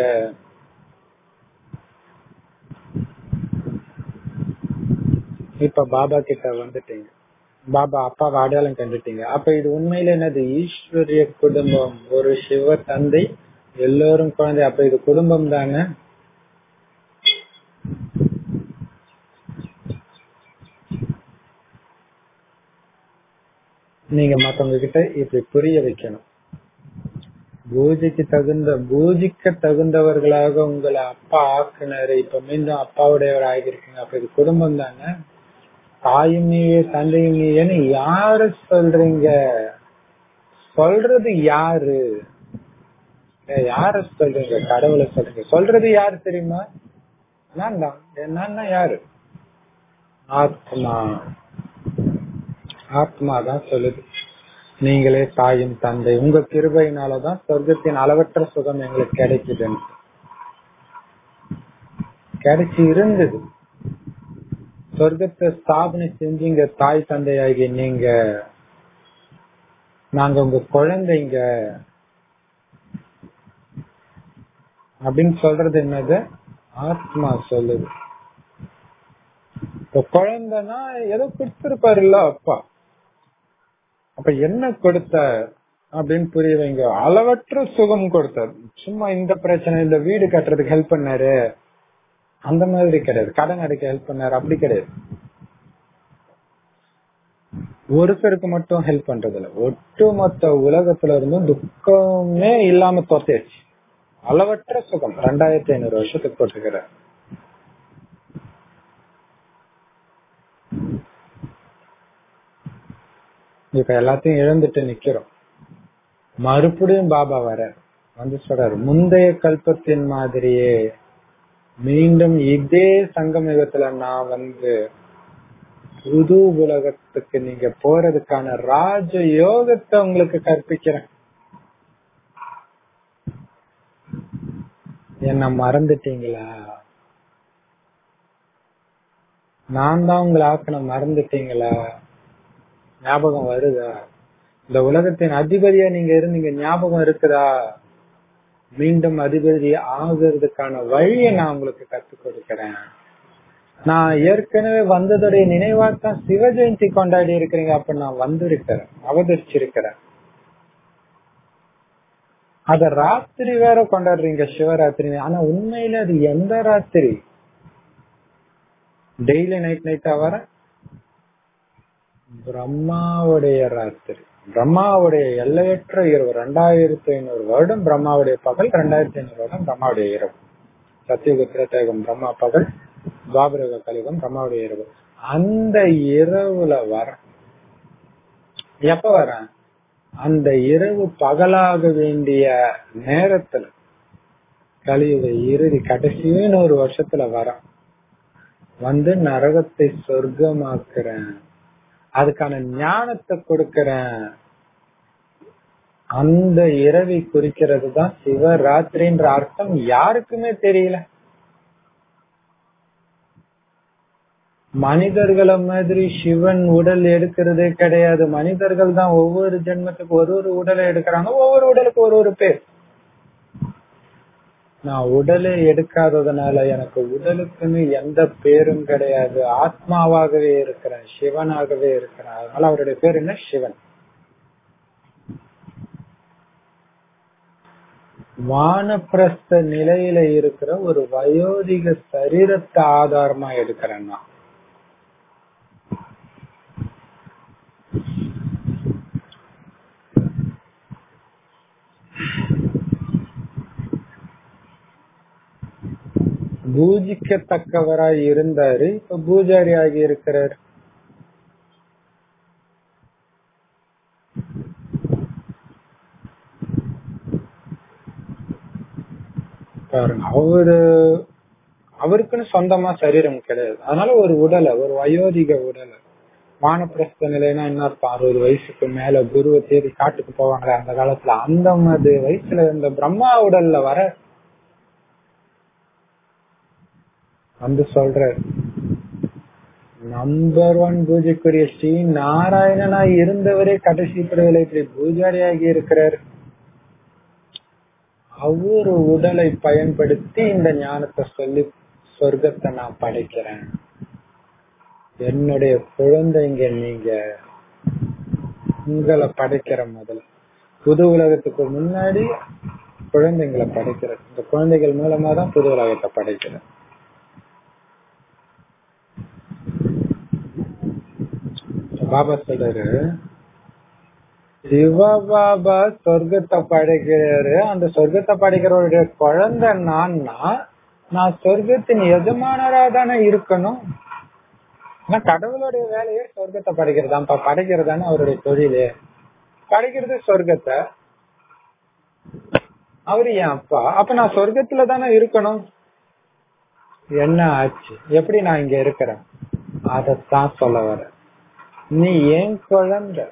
இப்ப பாபா கிட்ட வந்துட்டீங்க பாபா அப்பாவை அடையாளம் கண்டுட்டீங்க அப்ப இது உண்மையில என்னது ஈஸ்வரிய குடும்பம் ஒரு சிவ தந்தை எல்லோரும் குழந்தை அப்ப இது குடும்பம் தானே நீங்க மத்தவங்க கிட்ட இப்படி புரிய வைக்கணும் பூஜைக்கு தகுந்த பூஜிக்க தகுந்தவர்களாக உங்களை அப்பா ஆக்குனாரு இப்ப மீண்டும் அப்பாவுடையவர் ஆகிருக்கீங்க அப்ப இது குடும்பம் தானே தாயும் நீயே தந்தையும் நீயேன்னு யாரு சொல்றீங்க சொல்றது யாரு ஏய், யார சொல்றீங்க கடவுளை சொல்றீங்க சொல்றது யாரு தெரியுமா நான் தான் என்னன்னா யாரு ஆத்மா ஆத்மா தான் சொல்லுது நீங்களே தாயும் தந்தை உங்க கிருபையினாலதான் சொர்க்கத்தின் அளவற்ற சுகம் எங்களுக்கு கிடைக்குதுன்னு கிடைச்சி இருந்தது சொர்க்கத்தை ஸ்தாபனை செஞ்சீங்க தாய் தந்தையாகி நீங்க நாங்க உங்க குழந்தைங்க அப்படின்னு சொல்றது என்னது ஆத்மா சொல்லுது இப்ப குழந்தைனா ஏதோ கொடுத்திருப்பாருல்ல அப்பா அப்ப என்ன கொடுத்த அப்படின்னு புரிய வைங்க அளவற்ற சுகம் கொடுத்தார் சும்மா இந்த பிரச்சனை இந்த வீடு கட்டுறதுக்கு ஹெல்ப் பண்ணாரு அந்த மாதிரி கிடையாது கடன் அடைக்க ஹெல்ப் பண்ணாரு அப்படி கிடையாது ஒருத்தருக்கு மட்டும் ஹெல்ப் பண்றது இல்ல ஒட்டுமொத்த உலகத்துல இருந்தும் துக்கமே இல்லாம தோத்தாச்சு அளவற்ற சுகம் ரெண்டாயிரத்தி ஐநூறு வருஷத்துக்கு போட்டுக்கிறார் இப்ப எல்லாத்தையும் இழந்துட்டு நிக்கிறோம் மறுபடியும் பாபா வர வந்து சொல்றாரு முந்தைய கல்பத்தின் மாதிரியே மீண்டும் இதே சங்கமயுகத்துல நான் வந்து புது உலகத்துக்கு நீங்க போறதுக்கான ராஜ யோகத்தை உங்களுக்கு கற்பிக்கிறேன் என்ன மறந்துட்டீங்களா நான் தான் உங்களை ஆக்கண மறந்துட்டீங்களா ஞாபகம் வருதா இந்த உலகத்தின் அதிபதியா நீங்க இருந்தீங்க ஞாபகம் இருக்குதா மீண்டும் அதிபதி ஆகுறதுக்கான வழியை நான் உங்களுக்கு கத்துக் கொடுக்கிறேன் நான் ஏற்கனவே வந்ததுடைய நினைவாத்தான் சிவ ஜெயந்தி கொண்டாடி இருக்கிறீங்க அப்ப நான் வந்திருக்கிறேன் அவதரிச்சிருக்கிறேன் அத ராத்திரி வேற கொண்டாடுறீங்க சிவராத்திரி ஆனா உண்மையில அது எந்த ராத்திரி டெய்லி நைட் நைட்டா வர பிரம்மாவுடைய ராத்திரி பிரம்மாவுடைய எல்லையற்ற இரவு ரெண்டாயிரத்தி ஐநூறு வருடம் பிரம்மாவுடைய பகல் ரெண்டாயிரத்தி ஐநூறு வருடம் பிரம்மாவுடைய இரவு சத்தியுக திரேதயுகம் பிரம்மா பகல் துவாபரக கலிகம் பிரம்மாவுடைய இரவு அந்த இரவுல வர எப்ப வரேன் அந்த இரவு பகலாக வேண்டிய நேரத்துல கலியுக இறுதி கடைசியே நூறு வருஷத்துல வர வந்து நரகத்தை சொர்க்கமாக்குறேன் அதுக்கான ஞானத்தை கொடுக்கறேன் அந்த இரவை குறிக்கிறது தான் சிவராத்திரின்ற அர்த்தம் யாருக்குமே தெரியல மனிதர்களை மாதிரி சிவன் உடல் எடுக்கிறதே கிடையாது மனிதர்கள் தான் ஒவ்வொரு ஜென்மத்துக்கு ஒரு ஒரு உடலை எடுக்கிறாங்க ஒவ்வொரு உடலுக்கு ஒரு ஒரு பேர் நான் உடலை எடுக்காததுனால எனக்கு உடலுக்குன்னு எந்த பேரும் கிடையாது ஆத்மாவாகவே இருக்கிறேன் சிவனாகவே இருக்கிறேன் அதனால அவருடைய பேர் என்ன சிவன் வானப்பிரஸ்த நிலையில இருக்கிற ஒரு வயோதிக சரீரத்தை ஆதாரமா எடுக்கிறேன் நான் பூஜிக்கத்தக்கவராய் இருந்தாரு இப்ப பூஜாரி ஆகி இருக்கிறார் பாருங்க அவரு அவருக்குன்னு சொந்தமா சரீரம் கிடையாது அதனால ஒரு உடலை ஒரு வயோதிக உடலை வானப்பிரஸ்த நிலைனா என்ன அர்த்தம் அறுபது வயசுக்கு மேல குருவை தேடி காட்டுக்கு போவாங்க அந்த காலத்துல அந்த மாதிரி வயசுல இருந்த பிரம்மா உடல்ல வர வந்து சொல்ற நம்பர் ஒன் பூஜைக்குரிய ஸ்ரீ நாராயணனா இருந்தவரே கடைசி பிறவில இப்படி பூஜாரியாகி இருக்கிறார் அவரு உடலை பயன்படுத்தி இந்த ஞானத்தை சொல்லி சொர்க்கத்தை நான் படைக்கிறேன் என்னுடைய குழந்தைங்க நீங்க உங்களை படைக்கிற முதல்ல புது உலகத்துக்கு முன்னாடி குழந்தைங்களை படைக்கிற இந்த குழந்தைகள் மூலமா தான் புது உலகத்தை படைக்கிறேன் பாபா சொல்றாரு சிவபாபா சொர்க்கத்தை படைக்கிறாரு அந்த சொர்க்கத்தை படைக்கிறவருடைய குழந்தை நான்னா நான் சொர்க்கத்தின் எஜமானரா தானே இருக்கணும் ஆனா கடவுளுடைய வேலையே சொர்க்கத்தை படைக்கிறதாப்பா படைக்கிறதானே அவருடைய தொழிலு படைக்கிறது சொர்க்கத்தை அவரு என் அப்பா அப்ப நான் சொர்க்கத்துல தானே இருக்கணும் என்ன ஆச்சு எப்படி நான் இங்க இருக்கிறேன் அதத்தான் சொல்ல வர நீ ஏன் குழந்தை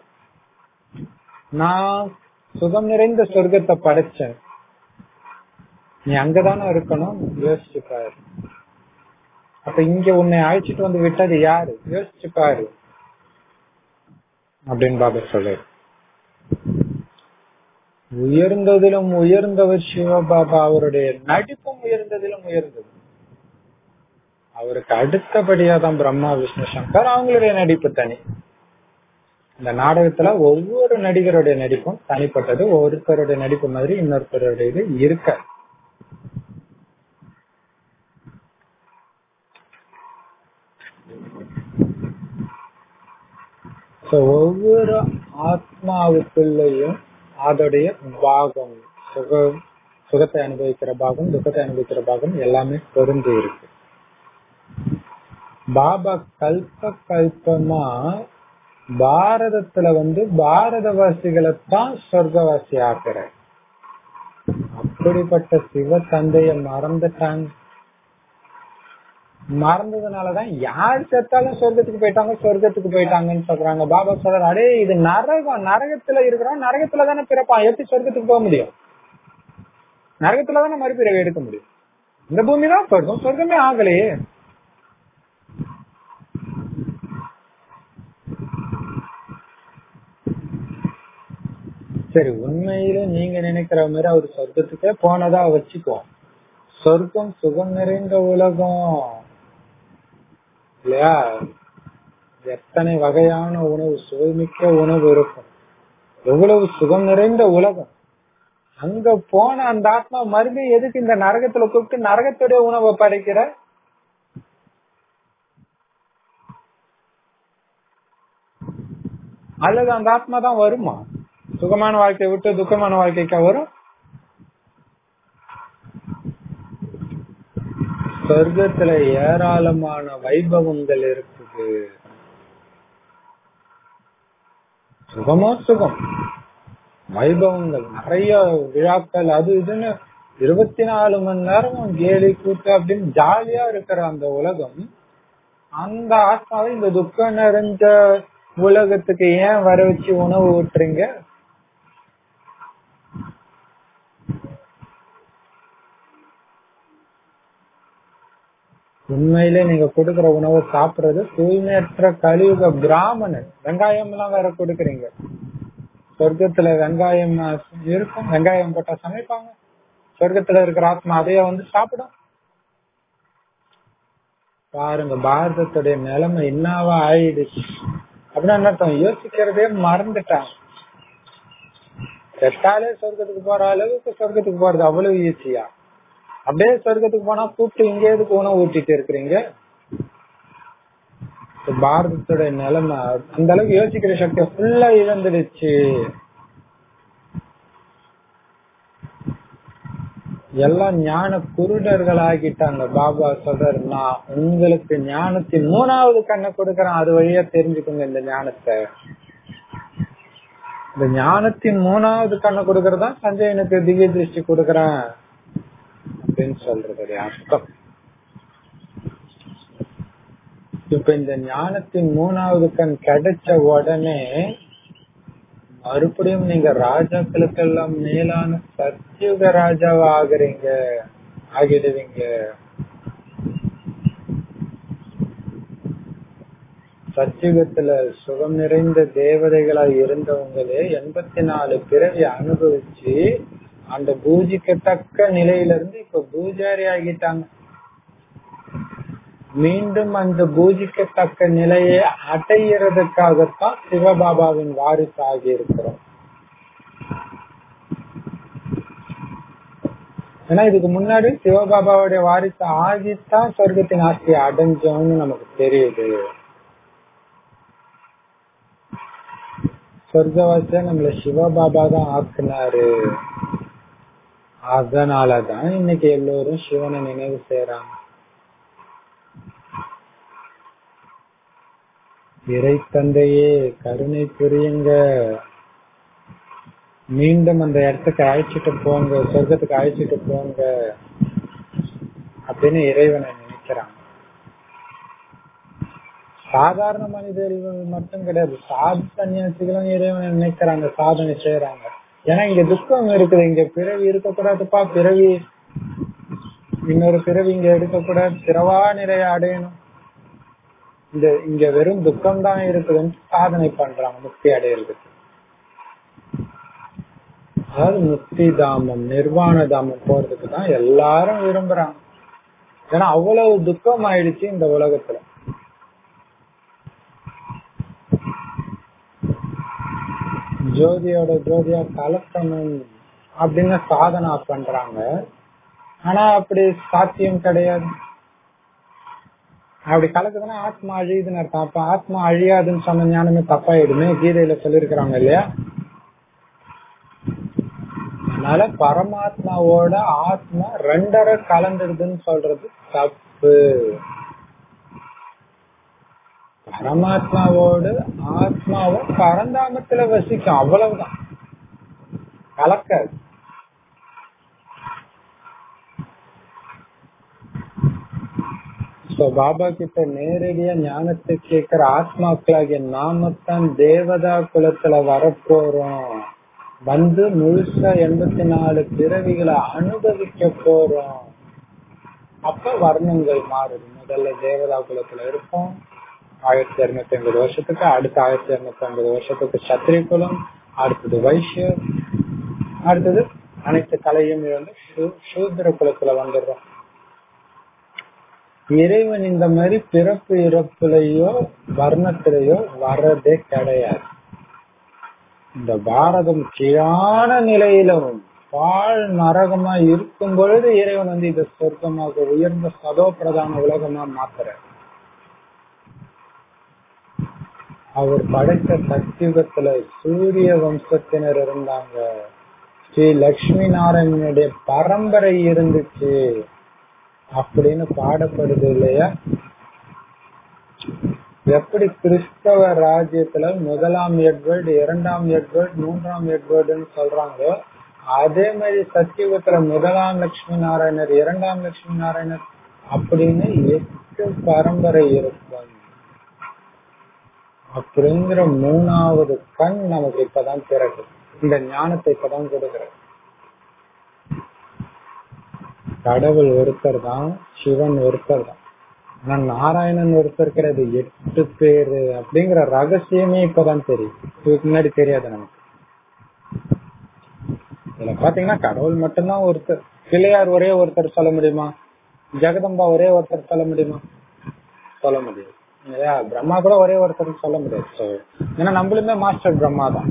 நான் சுகம் நிறைந்த சொர்க்கத்தை படைச்சேன் நீ அங்கதானே இருக்கணும் யோசிச்சு பாரு அப்ப இங்க உன்னை அழைச்சிட்டு வந்து விட்டது யாரு யோசிச்சு பாரு அப்படின்னு பாபா சொல்றாரு உயர்ந்ததிலும் உயர்ந்தவர் சிவபாபா அவருடைய நடிப்பும் உயர்ந்ததிலும் உயர்ந்தது அவருக்கு அடுத்தபடியா தான் பிரம்மா விஷ்ணு சங்கர் அவங்களுடைய நடிப்பு தனி இந்த நாடகத்துல ஒவ்வொரு நடிகருடைய நடிப்பும் தனிப்பட்டது ஒருத்தருடைய நடிப்பு மாதிரி இன்னொருத்தருடைய இது இருக்க ஒவ்வொரு ஆத்மாவுக்குள்ளேயும் அதோடைய பாகம் சுக சுகத்தை அனுபவிக்கிற பாகம் துக்கத்தை அனுபவிக்கிற பாகம் எல்லாமே பொருந்து இருக்கு பாபா கல்ப கல்பமா பாரதத்துல வந்து பாரதவாசிகளை தான் சொர்க்கவாசி ஆக்குற அப்படிப்பட்ட சிவ தந்தைய மறந்துட்டாங்க மறந்ததுனாலதான் யார் செத்தாலும் சொர்க்கத்துக்கு போயிட்டாங்க சொர்க்கத்துக்கு போயிட்டாங்கன்னு சொல்றாங்க பாபா சொல்ற அடே இது நரகம் நரகத்துல இருக்கிறோம் நரகத்துல தானே பிறப்பான் எப்படி சொர்க்கத்துக்கு போக முடியும் நரகத்துல தானே மறுபிறவை எடுக்க முடியும் இந்த பூமி தான் சொர்க்கம் சொர்க்கமே ஆகலையே சரி உண்மையில நீங்க நினைக்கிற மாதிரி அவர் சொர்க்கத்துக்கே போனதா வச்சுக்கோ சொர்க்கம் சுகம் நிறைந்த உலகம் இல்லையா எத்தனை வகையான உணவு சுவைமிக்க உணவு இருக்கும் எவ்வளவு சுகம் நிறைந்த உலகம் அங்க போன அந்த ஆத்மா மறுபடியும் எதுக்கு இந்த நரகத்துல கூப்பிட்டு நரகத்துடைய உணவை படைக்கிற அல்லது அந்த ஆத்மா தான் வருமா சுகமான வாழ்க்கையை விட்டு துக்கமான வாழ்க்கைக்கா வரும் சொர்க்கத்துல ஏராளமான வைபவங்கள் இருக்குது சுகமோ சுகம் வைபவங்கள் நிறைய விழாக்கள் அது இதுன்னு இருபத்தி நாலு மணி நேரமும் கேலி கூத்து அப்படின்னு ஜாலியா இருக்கிற அந்த உலகம் அந்த ஆத்மாவை இந்த துக்கம் நிறைஞ்ச உலகத்துக்கு ஏன் வர வச்சு உணவு ஊட்டுறீங்க உண்மையிலே நீங்க கொடுக்கற உணவை சாப்பிடுறது தூய்மையற்ற கலியுக பிராமணன் வெங்காயம் எல்லாம் வேற கொடுக்கறீங்க சொர்க்கத்துல வெங்காயம் இருக்கும் வெங்காயம் போட்டா சமைப்பாங்க சொர்க்கத்துல இருக்கிற ஆத்மா அதைய வந்து சாப்பிடும் பாருங்க பாரதத்துடைய நிலைமை என்னவா ஆயிடுச்சு அப்படின்னா என்ன அர்த்தம் யோசிக்கிறதே மறந்துட்டாங்க செத்தாலே சொர்க்கத்துக்கு போற அளவுக்கு சொர்க்கத்துக்கு போறது அவ்வளவு ஈஸியா அப்படியே சொர்க்கத்துக்கு போனா கூப்பிட்டு இங்கே எதுக்கு உணவு ஊட்டிட்டு இருக்கிறீங்க பாரதத்தோட நிலைமை அந்த அளவுக்கு யோசிக்கிற சக்தி ஃபுல்லா இழந்துடுச்சு எல்லாம் ஞான குருடர்கள் ஆகிட்டாங்க பாபா சொல்றாரு நான் உங்களுக்கு ஞானத்தின் மூணாவது கண்ணை கொடுக்கறேன் அது வழியா தெரிஞ்சுக்கோங்க இந்த ஞானத்தை இந்த ஞானத்தின் மூணாவது கண்ணை கொடுக்கறதா சஞ்சயனுக்கு திவ்ய திருஷ்டி கொடுக்கறேன் அப்படின்னு சொல்றது அர்த்தம் இப்ப இந்த ஞானத்தின் மூணாவது கண் கிடைச்ச உடனே மறுபடியும் நீங்க ராஜாக்களுக்கெல்லாம் மேலான சத்தியுக ராஜாவா ஆகுறீங்க ஆகிடுவீங்க சத்தியுகத்துல சுகம் நிறைந்த தேவதைகளா இருந்தவங்களே எண்பத்தி நாலு பிறவி அனுபவிச்சு அந்த பூஜிக்கத்தக்க நிலையில இருந்து இப்ப பூஜாரி ஆகிட்டாங்க மீண்டும் அந்த பூஜிக்கத்தக்க நிலையை அடையிறதுக்காகத்தான் சிவபாபாவின் வாரிசு ஆகி இருக்கிறோம் ஏன்னா இதுக்கு முன்னாடி சிவபாபாவுடைய வாரிசு ஆகித்தான் சொர்க்கத்தின் ஆஸ்தியை அடைஞ்சோம்னு நமக்கு தெரியுது சொர்க்கவாசியா நம்மள சிவபாபா தான் ஆக்குனாரு அதனாலதான் இன்னைக்கு எல்லோரும் சிவனை நினைவு செய்யறாங்க இறை தந்தையே கருணை புரியுங்க மீண்டும் அந்த இடத்துக்கு அழைச்சிட்டு போங்க சொர்க்கத்துக்கு அழைச்சிட்டு போங்க அப்படின்னு இறைவனை நினைக்கிறாங்க சாதாரண மனிதர்கள் மட்டும் கிடையாது சாது சன்னியாசிகளும் இறைவனை நினைக்கிறாங்க சாதனை செய்யறாங்க ஏன்னா இங்க துக்கம் இருக்குது இங்க பிறவி இருக்கக்கூடாதுப்பா பிறவி இன்னொரு பிறவி இங்க எடுக்கக்கூடாது பிறவா நிறைய அடையணும் இந்த இங்க வெறும் துக்கம் தான் இருக்குதுன்னு சாதனை பண்றாங்க முக்தி அடையிறதுக்கு அதாவது முக்தி தாமம் நிர்வாண தாமம் போறதுக்கு தான் எல்லாரும் விரும்புறாங்க ஏன்னா அவ்வளவு துக்கம் ஆயிடுச்சு இந்த உலகத்துல ஜோதியோட ஜோதியா கலக்கணும் அப்படின்னு சாதனா பண்றாங்க ஆனா அப்படி சாத்தியம் கிடையாது அப்படி கலக்குதுன்னா ஆத்மா அழியுதுன்னு அர்த்தம் அப்ப ஆத்மா அழியாதுன்னு சொன்ன ஞானமே தப்பாயிடுமே கீதையில சொல்லிருக்கிறாங்க இல்லையா அதனால பரமாத்மாவோட ஆத்மா ரெண்டரை கலந்துடுதுன்னு சொல்றது தப்பு பரமாத்மாவோடு ஆத்மாவும் பரந்தாமத்துல வசிக்கும் அவ்வளவுதான் கலக்காது சோ பாபா கிட்ட நேரடியா ஞானத்தை கேட்கிற ஆத்மாக்களாகிய நாமத்தான் தேவதா குலத்துல வரப்போறோம் வந்து முழுசா எண்பத்தி நாலு பிறவிகளை அனுபவிக்க போறோம் அப்ப வர்ணங்கள் மாறுது முதல்ல தேவதா குலத்துல இருப்போம் ஆயிரத்தி இருநூத்தி ஐம்பது வருஷத்துக்கு அடுத்த ஆயிரத்தி இருநூத்தி ஐம்பது வருஷத்துக்கு சத்திரிய குலம் அடுத்தது வைஷ்ய அடுத்தது அனைத்து கலையும் இழந்து சூத்திர குலத்துல வந்துடுறோம் இறைவன் இந்த மாதிரி பிறப்பு இறப்புலையோ வர்ணத்திலேயோ வர்றதே கிடையாது இந்த பாரதம் கீழான நிலையிலும் பால் நரகமா இருக்கும் பொழுது இறைவன் வந்து இதை சொர்க்கமாக உயர்ந்த சதோ பிரதான உலகமா மாத்துற அவர் படைத்த சத்தியுகத்துல சூரிய வம்சத்தினர் இருந்தாங்க ஸ்ரீ லட்சுமி நாராயணனுடைய பரம்பரை இருந்துச்சு அப்படின்னு பாடப்படுது இல்லையா எப்படி கிறிஸ்தவ ராஜ்யத்துல முதலாம் எட்வர்ட் இரண்டாம் எட்வர்ட் மூன்றாம் எட்வர்டுன்னு சொல்றாங்க அதே மாதிரி சத்தியுகத்துல முதலாம் லட்சுமி நாராயணர் இரண்டாம் லட்சுமி நாராயணர் அப்படின்னு எட்டு பரம்பரை இருக்கும் அப்படிங்கிற மூணாவது கண் நமக்கு இப்பதான் பிறகு இந்த ஞானத்தை இப்பதான் கொடுக்கிறது கடவுள் ஒருத்தர் தான் சிவன் ஒருத்தர் தான் ஆனா நாராயணன் ஒருத்தர் கிடையாது எட்டு பேரு அப்படிங்கிற ரகசியமே இப்பதான் தெரியும் இதுக்கு முன்னாடி தெரியாது நமக்கு இதுல பாத்தீங்கன்னா கடவுள் மட்டும்தான் ஒருத்தர் பிள்ளையார் ஒரே ஒருத்தர் சொல்ல முடியுமா ஜெகதம்பா ஒரே ஒருத்தர் சொல்ல முடியுமா சொல்ல முடியாது இல்லையா பிரம்மா கூட ஒரே ஒருத்தர் சொல்ல முடியாது ஏன்னா நம்மளுமே மாஸ்டர் பிரம்மா தான்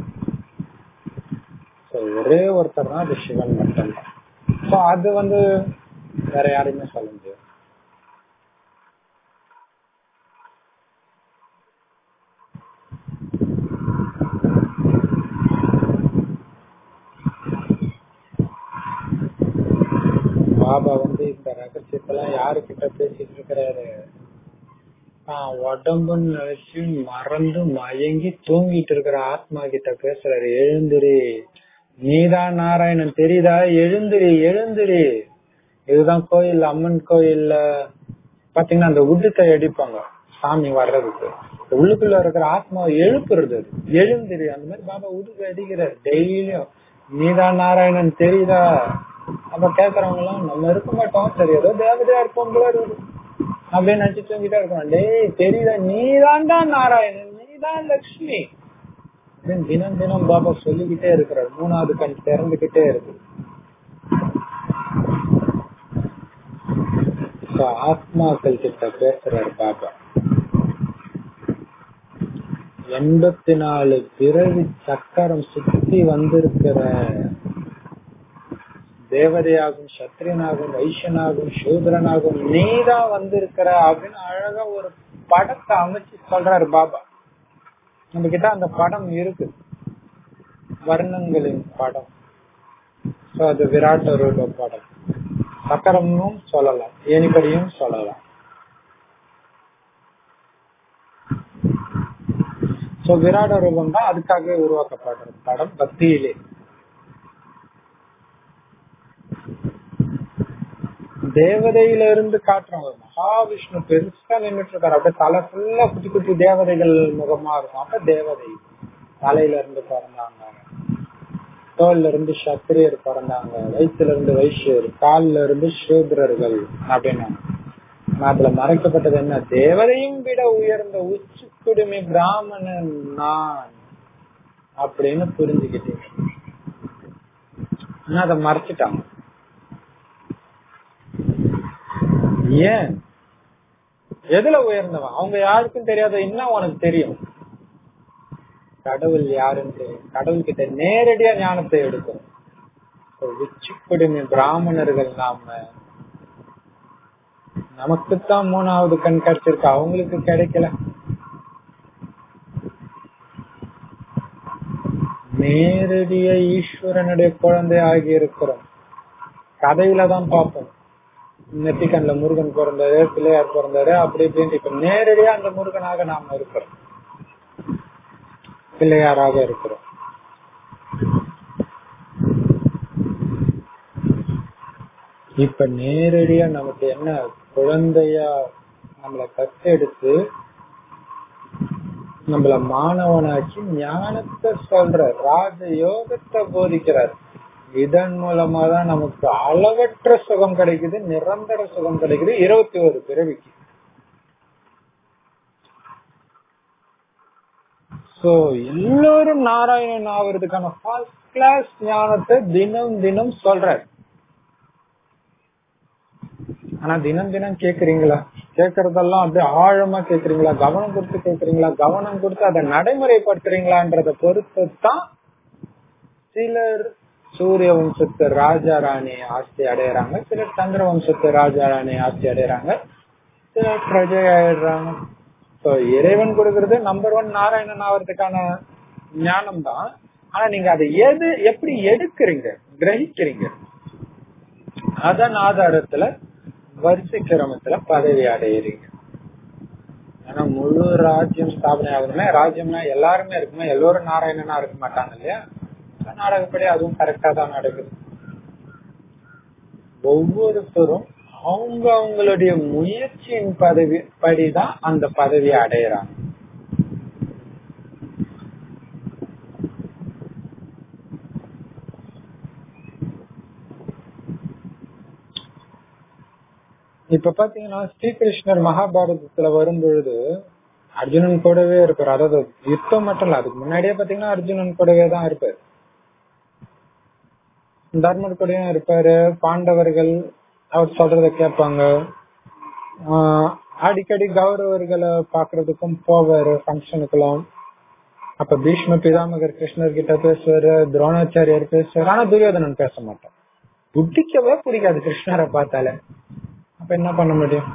ஒரே ஒருத்தர் தான் அது சிவன் மட்டும்தான் சோ அது வந்து வேற யாரையுமே சொல்ல முடியாது பாபா வந்து இந்த ரகசியத்தெல்லாம் யாருக்கிட்ட பேசிட்டு இருக்கிறாரு நான் உடம்புன்னு நினைச்சு மறந்து மயங்கி தூங்கிட்டு இருக்கிற ஆத்மா கிட்ட பேசுறாரு எழுந்திரி நீதான் நாராயணன் தெரியுதா எழுந்திரி எழுந்திரி இதுதான் கோயில் அம்மன் கோயில்ல பாத்தீங்கன்னா அந்த உடுக்கை அடிப்பாங்க சாமி வர்றதுக்கு உள்ளுக்குள்ள இருக்கிற ஆத்மாவை எழுப்புறது அது. எழுந்திரி அந்த மாதிரி பாபா உடுக்கை அடிக்கிறார் டெய்லியும் நீதான் நாராயணன் தெரியுதா அப்ப கேக்குறவங்க எல்லாம் நம்ம இருக்க மாட்டோம் சரி ஏதோ தேவதையா இருப்போம் போல இருக்குது அப்படின்னு நினைச்சிட்டு தூங்கிட்டே இருக்கோம் டேய் தெரியுதா நீதான்டா நாராயணன் நீதான் லட்சுமி அப்படின்னு தினம் தினம் பாபா சொல்லிக்கிட்டே இருக்கிறார் மூணாவது கண் திறந்துகிட்டே இருக்கு So, ஆத்மாக்கள் கிட்ட பேசுறாரு பாபா எண்பத்தி நாலு பிறவி சக்கரம் சுத்தி வந்திருக்கிற தேவதையாகும் சத்திரியனாகும் வைஷ்யனாகும் சூத்ரனாகும் நீதான் வந்திருக்கிற அப்படின்னு அழகா ஒரு படத்தை அமைச்சு சொல்றாரு பாபா நம்ம கிட்ட அந்த படம் இருக்கு வர்ணங்களின் படம் So, அது விராட்ட ரூப படம் சக்கரமும் சொல்லலாம் ஏனிப்படியும் சொல்லலாம் சோ விராட ரூபம் தான் அதுக்காகவே உருவாக்கப்படுற படம் பக்தியிலே தேவதையில இருந்து காட்டுறவங்க மகாவிஷ்ணு பெருசா நின்றுட்டு இருக்காரு அப்படியே தலை ஃபுல்லா குட்டி குட்டி தேவதைகள் முகமா இருக்கும் அப்ப தேவதை தலையில இருந்து பிறந்தாங்க தோல்ல இருந்து சத்திரியர் பிறந்தாங்க வயிற்றுல இருந்து வைஷ்யர் கால்ல இருந்து சூத்ரர்கள் அப்படின்னு அதுல மறைக்கப்பட்டது என்ன தேவதையும் விட உயர்ந்த உச்சி குடுமி பிராமணன் நான் அப்படின்னு புரிஞ்சுக்கிட்டீங்க ஆனா அதை மறைச்சிட்டாங்க ஏன் எதுல உயர்ந்தவன் அவங்க யாருக்கும் தெரியாத இன்னும் உனக்கு தெரியும் கடவுள் யாருன்னு தெரியும் கடவுள் கிட்ட நேரடியா ஞானத்தை எடுக்கும் உச்சிக்குடுமி பிராமணர்கள் நாம நமக்குத்தான் மூணாவது கண் கிடைச்சிருக்கு அவங்களுக்கு கிடைக்கல நேரடியா ஈஸ்வரனுடைய குழந்தை ஆகி இருக்கிறோம் கதையில தான் பார்ப்போம் நெத்திக்கண்ல முருகன் பிறந்தாரு பிள்ளையார் பிறந்தாரு அப்படி இப்படின்னு இப்ப நேரடியா அந்த முருகனாக நாம இருக்கிறோம் பிள்ளையாராக இருக்கிறோம் இப்ப நேரடியா நமக்கு என்ன குழந்தையா நம்மள கத்தெடுத்து நம்மள மாணவனாக்கி ஞானத்தை சொல்ற ராஜ யோகத்தை போதிக்கிறார் இதன் மூலமா தான் நமக்கு அளவற்ற சுகம் கிடைக்குது நிரந்தர சுகம் கிடைக்குது இருபத்தி ஒரு பிறவிக்கு சோ எல்லோரும் நாராயணன் ஆவறதுக்கான ஃபர்ஸ்ட் கிளாஸ் ஞானத்தை தினம் தினம் சொல்றாரு ஆனா தினம் தினம் கேக்குறீங்களா கேக்குறதெல்லாம் அப்படியே ஆழமா கேக்குறீங்களா கவனம் கொடுத்து கேக்குறீங்களா கவனம் கொடுத்து அதை நடைமுறைப்படுத்துறீங்களான்றத பொறுத்து தான் சிலர் சூரிய வம்சத்து ராஜா ராணி ஆட்சி அடையறாங்க சிலர் சந்திர வம்சத்து ராஜா ராணி ஆட்சி அடையறாங்க சிலர் பிரஜை ஆயிடுறாங்க So, இறைவன் கொடுக்கறது நம்பர் ஒன் நாராயணன் ஆவறதுக்கான ஞானம் தான் ஆனா நீங்க அதை எது எப்படி எடுக்கிறீங்க கிரகிக்கிறீங்க அதன் ஆதாரத்துல வரிசை கிரமத்துல பதவி அடையிறீங்க ஆனா முழு ராஜ்யம் ஸ்தாபனை ஆகணும்னா ராஜ்யம்னா எல்லாருமே இருக்குமா எல்லோரும் நாராயணனா இருக்க மாட்டாங்க இல்லையா நாடகப்படி அதுவும் கரெக்டா தான் நடக்குது ஒவ்வொருத்தரும் அவங்க அவங்களுடைய முயற்சியின் பதவி படிதான் அந்த பதவியை அடையிறாங்க இப்ப பாத்தீங்கன்னா ஸ்ரீகிருஷ்ணர் மகாபாரதத்துல வரும் பொழுது அர்ஜுனன் கூடவே இருப்பார் அதாவது யுத்தம் மட்டும் இல்ல அதுக்கு முன்னாடியே பாத்தீங்கன்னா அர்ஜுனன் கூடவே தான் இருப்பார் தர்மர் கூடயும் இருப்பாரு பாண்டவர்கள் அவர் சொல்றத கேட்பாங்க ஆஹ் அடிக்கடி கௌரவர்களை பாக்குறதுக்கும் போவாரு ஃபங்க்ஷனுக்கெல்லாம் அப்ப பீஷ்ம பிதாமகர் கிருஷ்ணர் கிட்ட பேசுவாரு துரோணாச்சாரியார் பேசுவாரு ஆனா துரியோதனன் பேச மாட்டான் பிடிக்கவே பிடிக்காது கிருஷ்ணரை பார்த்தாலே அப்ப என்ன பண்ண முடியும்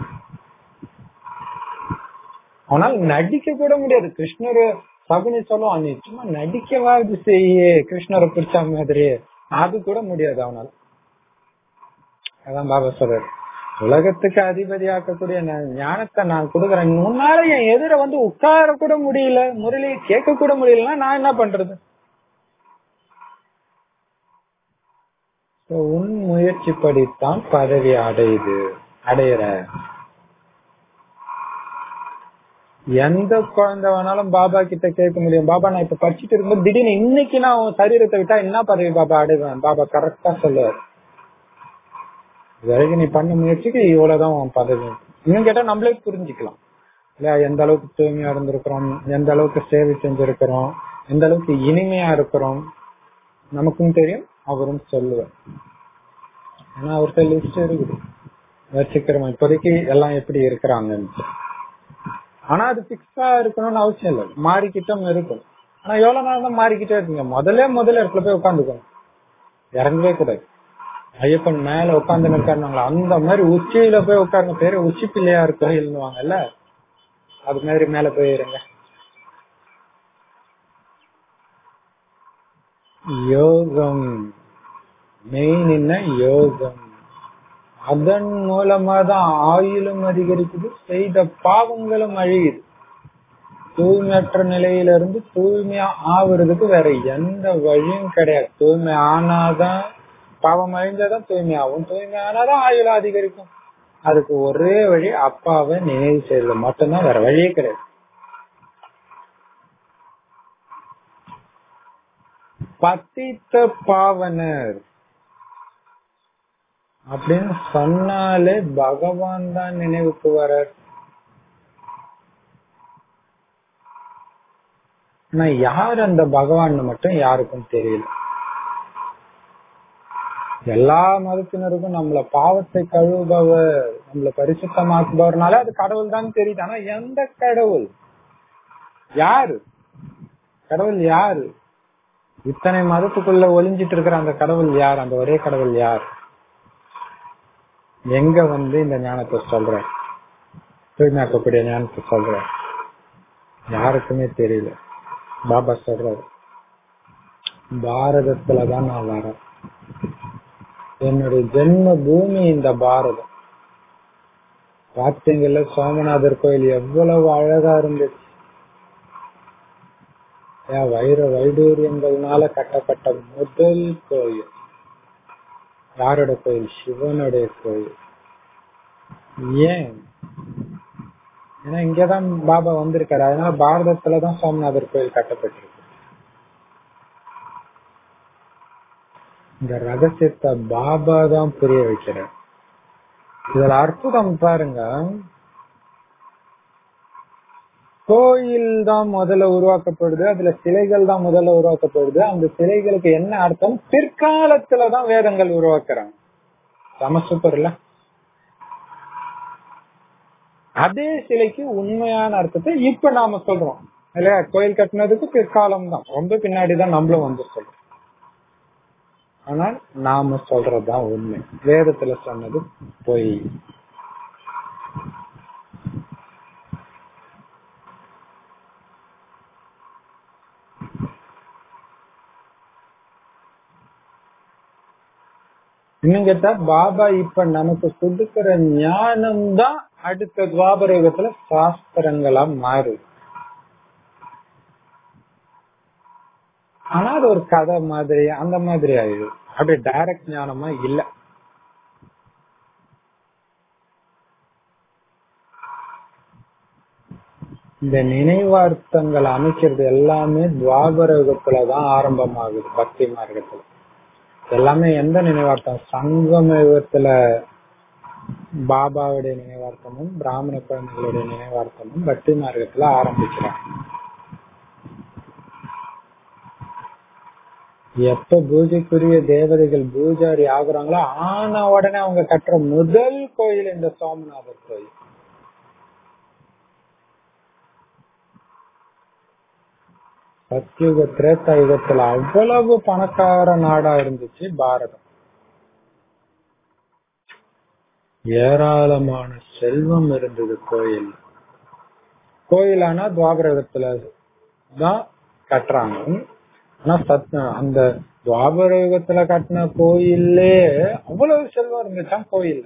ஆனால் நடிக்க கூட முடியாது கிருஷ்ணர் சகுனி சொல்லுவான் நீ சும்மா நடிக்கவாது செய்ய கிருஷ்ணரை பிடிச்ச மாதிரி அது கூட முடியாது அவனால் அதான் பாபா சொல்றாரு உலகத்துக்கு அதிபதியாக்கக்கூடிய ந- ஞானத்தை நான் கொடுக்கறேன் உன்னால என் எதிர வந்து உட்கார கூட முடியல முரளியை கேட்க கூட முடியலன்னா நான் என்ன பண்றது So, உன் முயற்சிப்படித்தான் பதவி அடையுது அடையிற எந்த குழந்தை வேணாலும் பாபா கிட்ட கேட்க முடியும் பாபா நான் இப்ப படிச்சுட்டு இருக்கும்போது திடீர்னு இன்னைக்கு நான் உன் சரீரத்தை விட்டா என்ன பதவி பாபா அடைவேன் பாபா கரெக்டா சொல்லுவார் இது வரைக்கும் நீ பண்ண முயற்சிக்கு இவ்வளவுதான் உன் பதவி இன்னும் கேட்டா நம்மளே புரிஞ்சுக்கலாம் இல்ல எந்த அளவுக்கு தூய்மையா இருந்திருக்கிறோம் எந்த அளவுக்கு சேவை செஞ்சிருக்கிறோம் எந்த அளவுக்கு இனிமையா இருக்கிறோம் நமக்கும் தெரியும் அவரும் சொல்லுவார் ஏன்னா அவர்கிட்ட லிஸ்ட் இருக்குது வச்சுக்கிறோம் இப்போதைக்கு எல்லாம் எப்படி இருக்கிறாங்கன்னு ஆனா அது பிக்ஸா இருக்கணும்னு அவசியம் இல்லை மாறிக்கிட்டும் இருக்கும் ஆனா எவ்வளவு நாள் தான் மாறிக்கிட்டே இருக்குங்க முதல்ல முதல்ல இடத்துல போய் உட்காந்துக்கணும் இறங்கவே கூடாது ஐயப்பன் மேல உட்காந்து இருக்காருனாங்களா அந்த மாதிரி உச்சியில போய் உட்காருங்க பேரு உச்சி பிள்ளையார் கோயில்னுவாங்கல்ல அது மாதிரி மேல போய் இருங்க யோகம் மெயின் என்ன யோகம் அதன் மூலமா தான் ஆயுளும் அதிகரிக்குது செய்த பாவங்களும் அழியுது தூய்மையற்ற நிலையில இருந்து தூய்மையா ஆகுறதுக்கு வேற எந்த வழியும் கிடையாது தூய்மை ஆனாதான் பாவம் அழிஞ்சாதான் தூய்மை ஆகும் தூய்மை ஆனாதான் ஆயுள் அதிகரிக்கும் அதுக்கு ஒரே வழி அப்பாவை நினைவு செய்யறது மட்டும்தான் வேற வழியே கிடையாது பத்தித்த பாவனர் அப்படின்னு சொன்னாலே பகவான் தான் நினைவுக்கு வரார் ஆனா யார் அந்த பகவான் மட்டும் யாருக்கும் தெரியல எல்லா மதத்தினருக்கும் நம்மள பாவத்தை கழுவுபவர் நம்மள பரிசுத்தமாக்குபவர்னால அது கடவுள் தான் தெரியுது ஆனா எந்த கடவுள் யாரு கடவுள் யாரு இத்தனை மதத்துக்குள்ள ஒளிஞ்சிட்டு இருக்கிற அந்த கடவுள் யார் அந்த ஒரே கடவுள் யார் எங்க வந்து இந்த ஞானத்தை சொல்ற தூய்மையாக்கக்கூடிய ஞானத்தை சொல்ற யாருக்குமே தெரியல பாபா சொல்றாரு பாரதத்துலதான் நான் வரேன் என்னுடைய ஜென்ம பூமி இந்த பாரதம் பார்த்தீங்கல்ல சோமநாதர் கோயில் எவ்வளவு அழகா இருந்துச்சு ஏன் வைர வைடூரியங்கள்னால கட்டப்பட்ட முதல் கோயில் யாரோட கோயில் சிவனுடைய கோயில் ஏன் ஏன்னா இங்கதான் பாபா வந்திருக்காரு அதனால பாரதத்துலதான் சோமநாதர் கோயில் கட்டப்பட்டிருக்கு இந்த ரகசியத்தை பாபா தான் புரிய வைக்கிறார் இதுல அற்புதம் பாருங்க கோயில் தான் முதல்ல உருவாக்கப்படுது அதுல சிலைகள் தான் முதல்ல உருவாக்கப்படுது அந்த சிலைகளுக்கு என்ன அர்த்தம் பிற்காலத்துலதான் வேதங்கள் உருவாக்குறாங்க சம சூப்பர்ல அதே சிலைக்கு உண்மையான அர்த்தத்தை இப்ப நாம சொல்றோம் இல்லையா கோயில் கட்டினதுக்கு பிற்காலம் தான் ரொம்ப பின்னாடிதான் நம்மளும் வந்து சொல்றோம் ஆனால் நாம சொல்றதுதான் உண்மை வேதத்துல சொன்னது பொய் இன்னும் கேட்டா பாபா இப்ப நமக்கு கொடுக்கிற ஞானம் தான் அடுத்த துவாபர யுகத்துல சாஸ்திரங்களா மாறுது ஆனா அது ஒரு கதை மாதிரி அந்த மாதிரி ஆயிடுது அப்படி டைரக்ட் ஞானமா இல்ல இந்த நினைவார்த்தங்கள் அமைக்கிறது எல்லாமே துவாபர யுகத்துலதான் ஆரம்பமாகுது பக்தி மார்க்கத்துல எல்லாமே எந்த நினைவார்த்தம் சங்கம யுகத்துல பாபாவுடைய நினைவார்த்தமும் பிராமண குழந்தைகளுடைய நினைவார்த்தமும் பக்தி மார்க்கத்துல ஆரம்பிக்கிறாங்க எப்ப பூஜைக்குரிய தேவதைகள் பூஜாரி ஆகுறாங்களோ ஆன உடனே அவங்க கட்டுற முதல் கோயில் இந்த சோமநாதர் கோயில் சத்யுக திரேத்தா யுகத்துல அவ்வளவு பணக்கார நாடா இருந்துச்சு பாரதம் ஏராளமான செல்வம் இருந்தது கோயில் கோயிலானா துவாபரகத்துல தான் கட்டுறாங்க ஆனா சத் அந்த துவாபர யுகத்துல கட்டின கோயிலே அவ்வளவு செல்வம் இருந்துச்சாம் கோயில்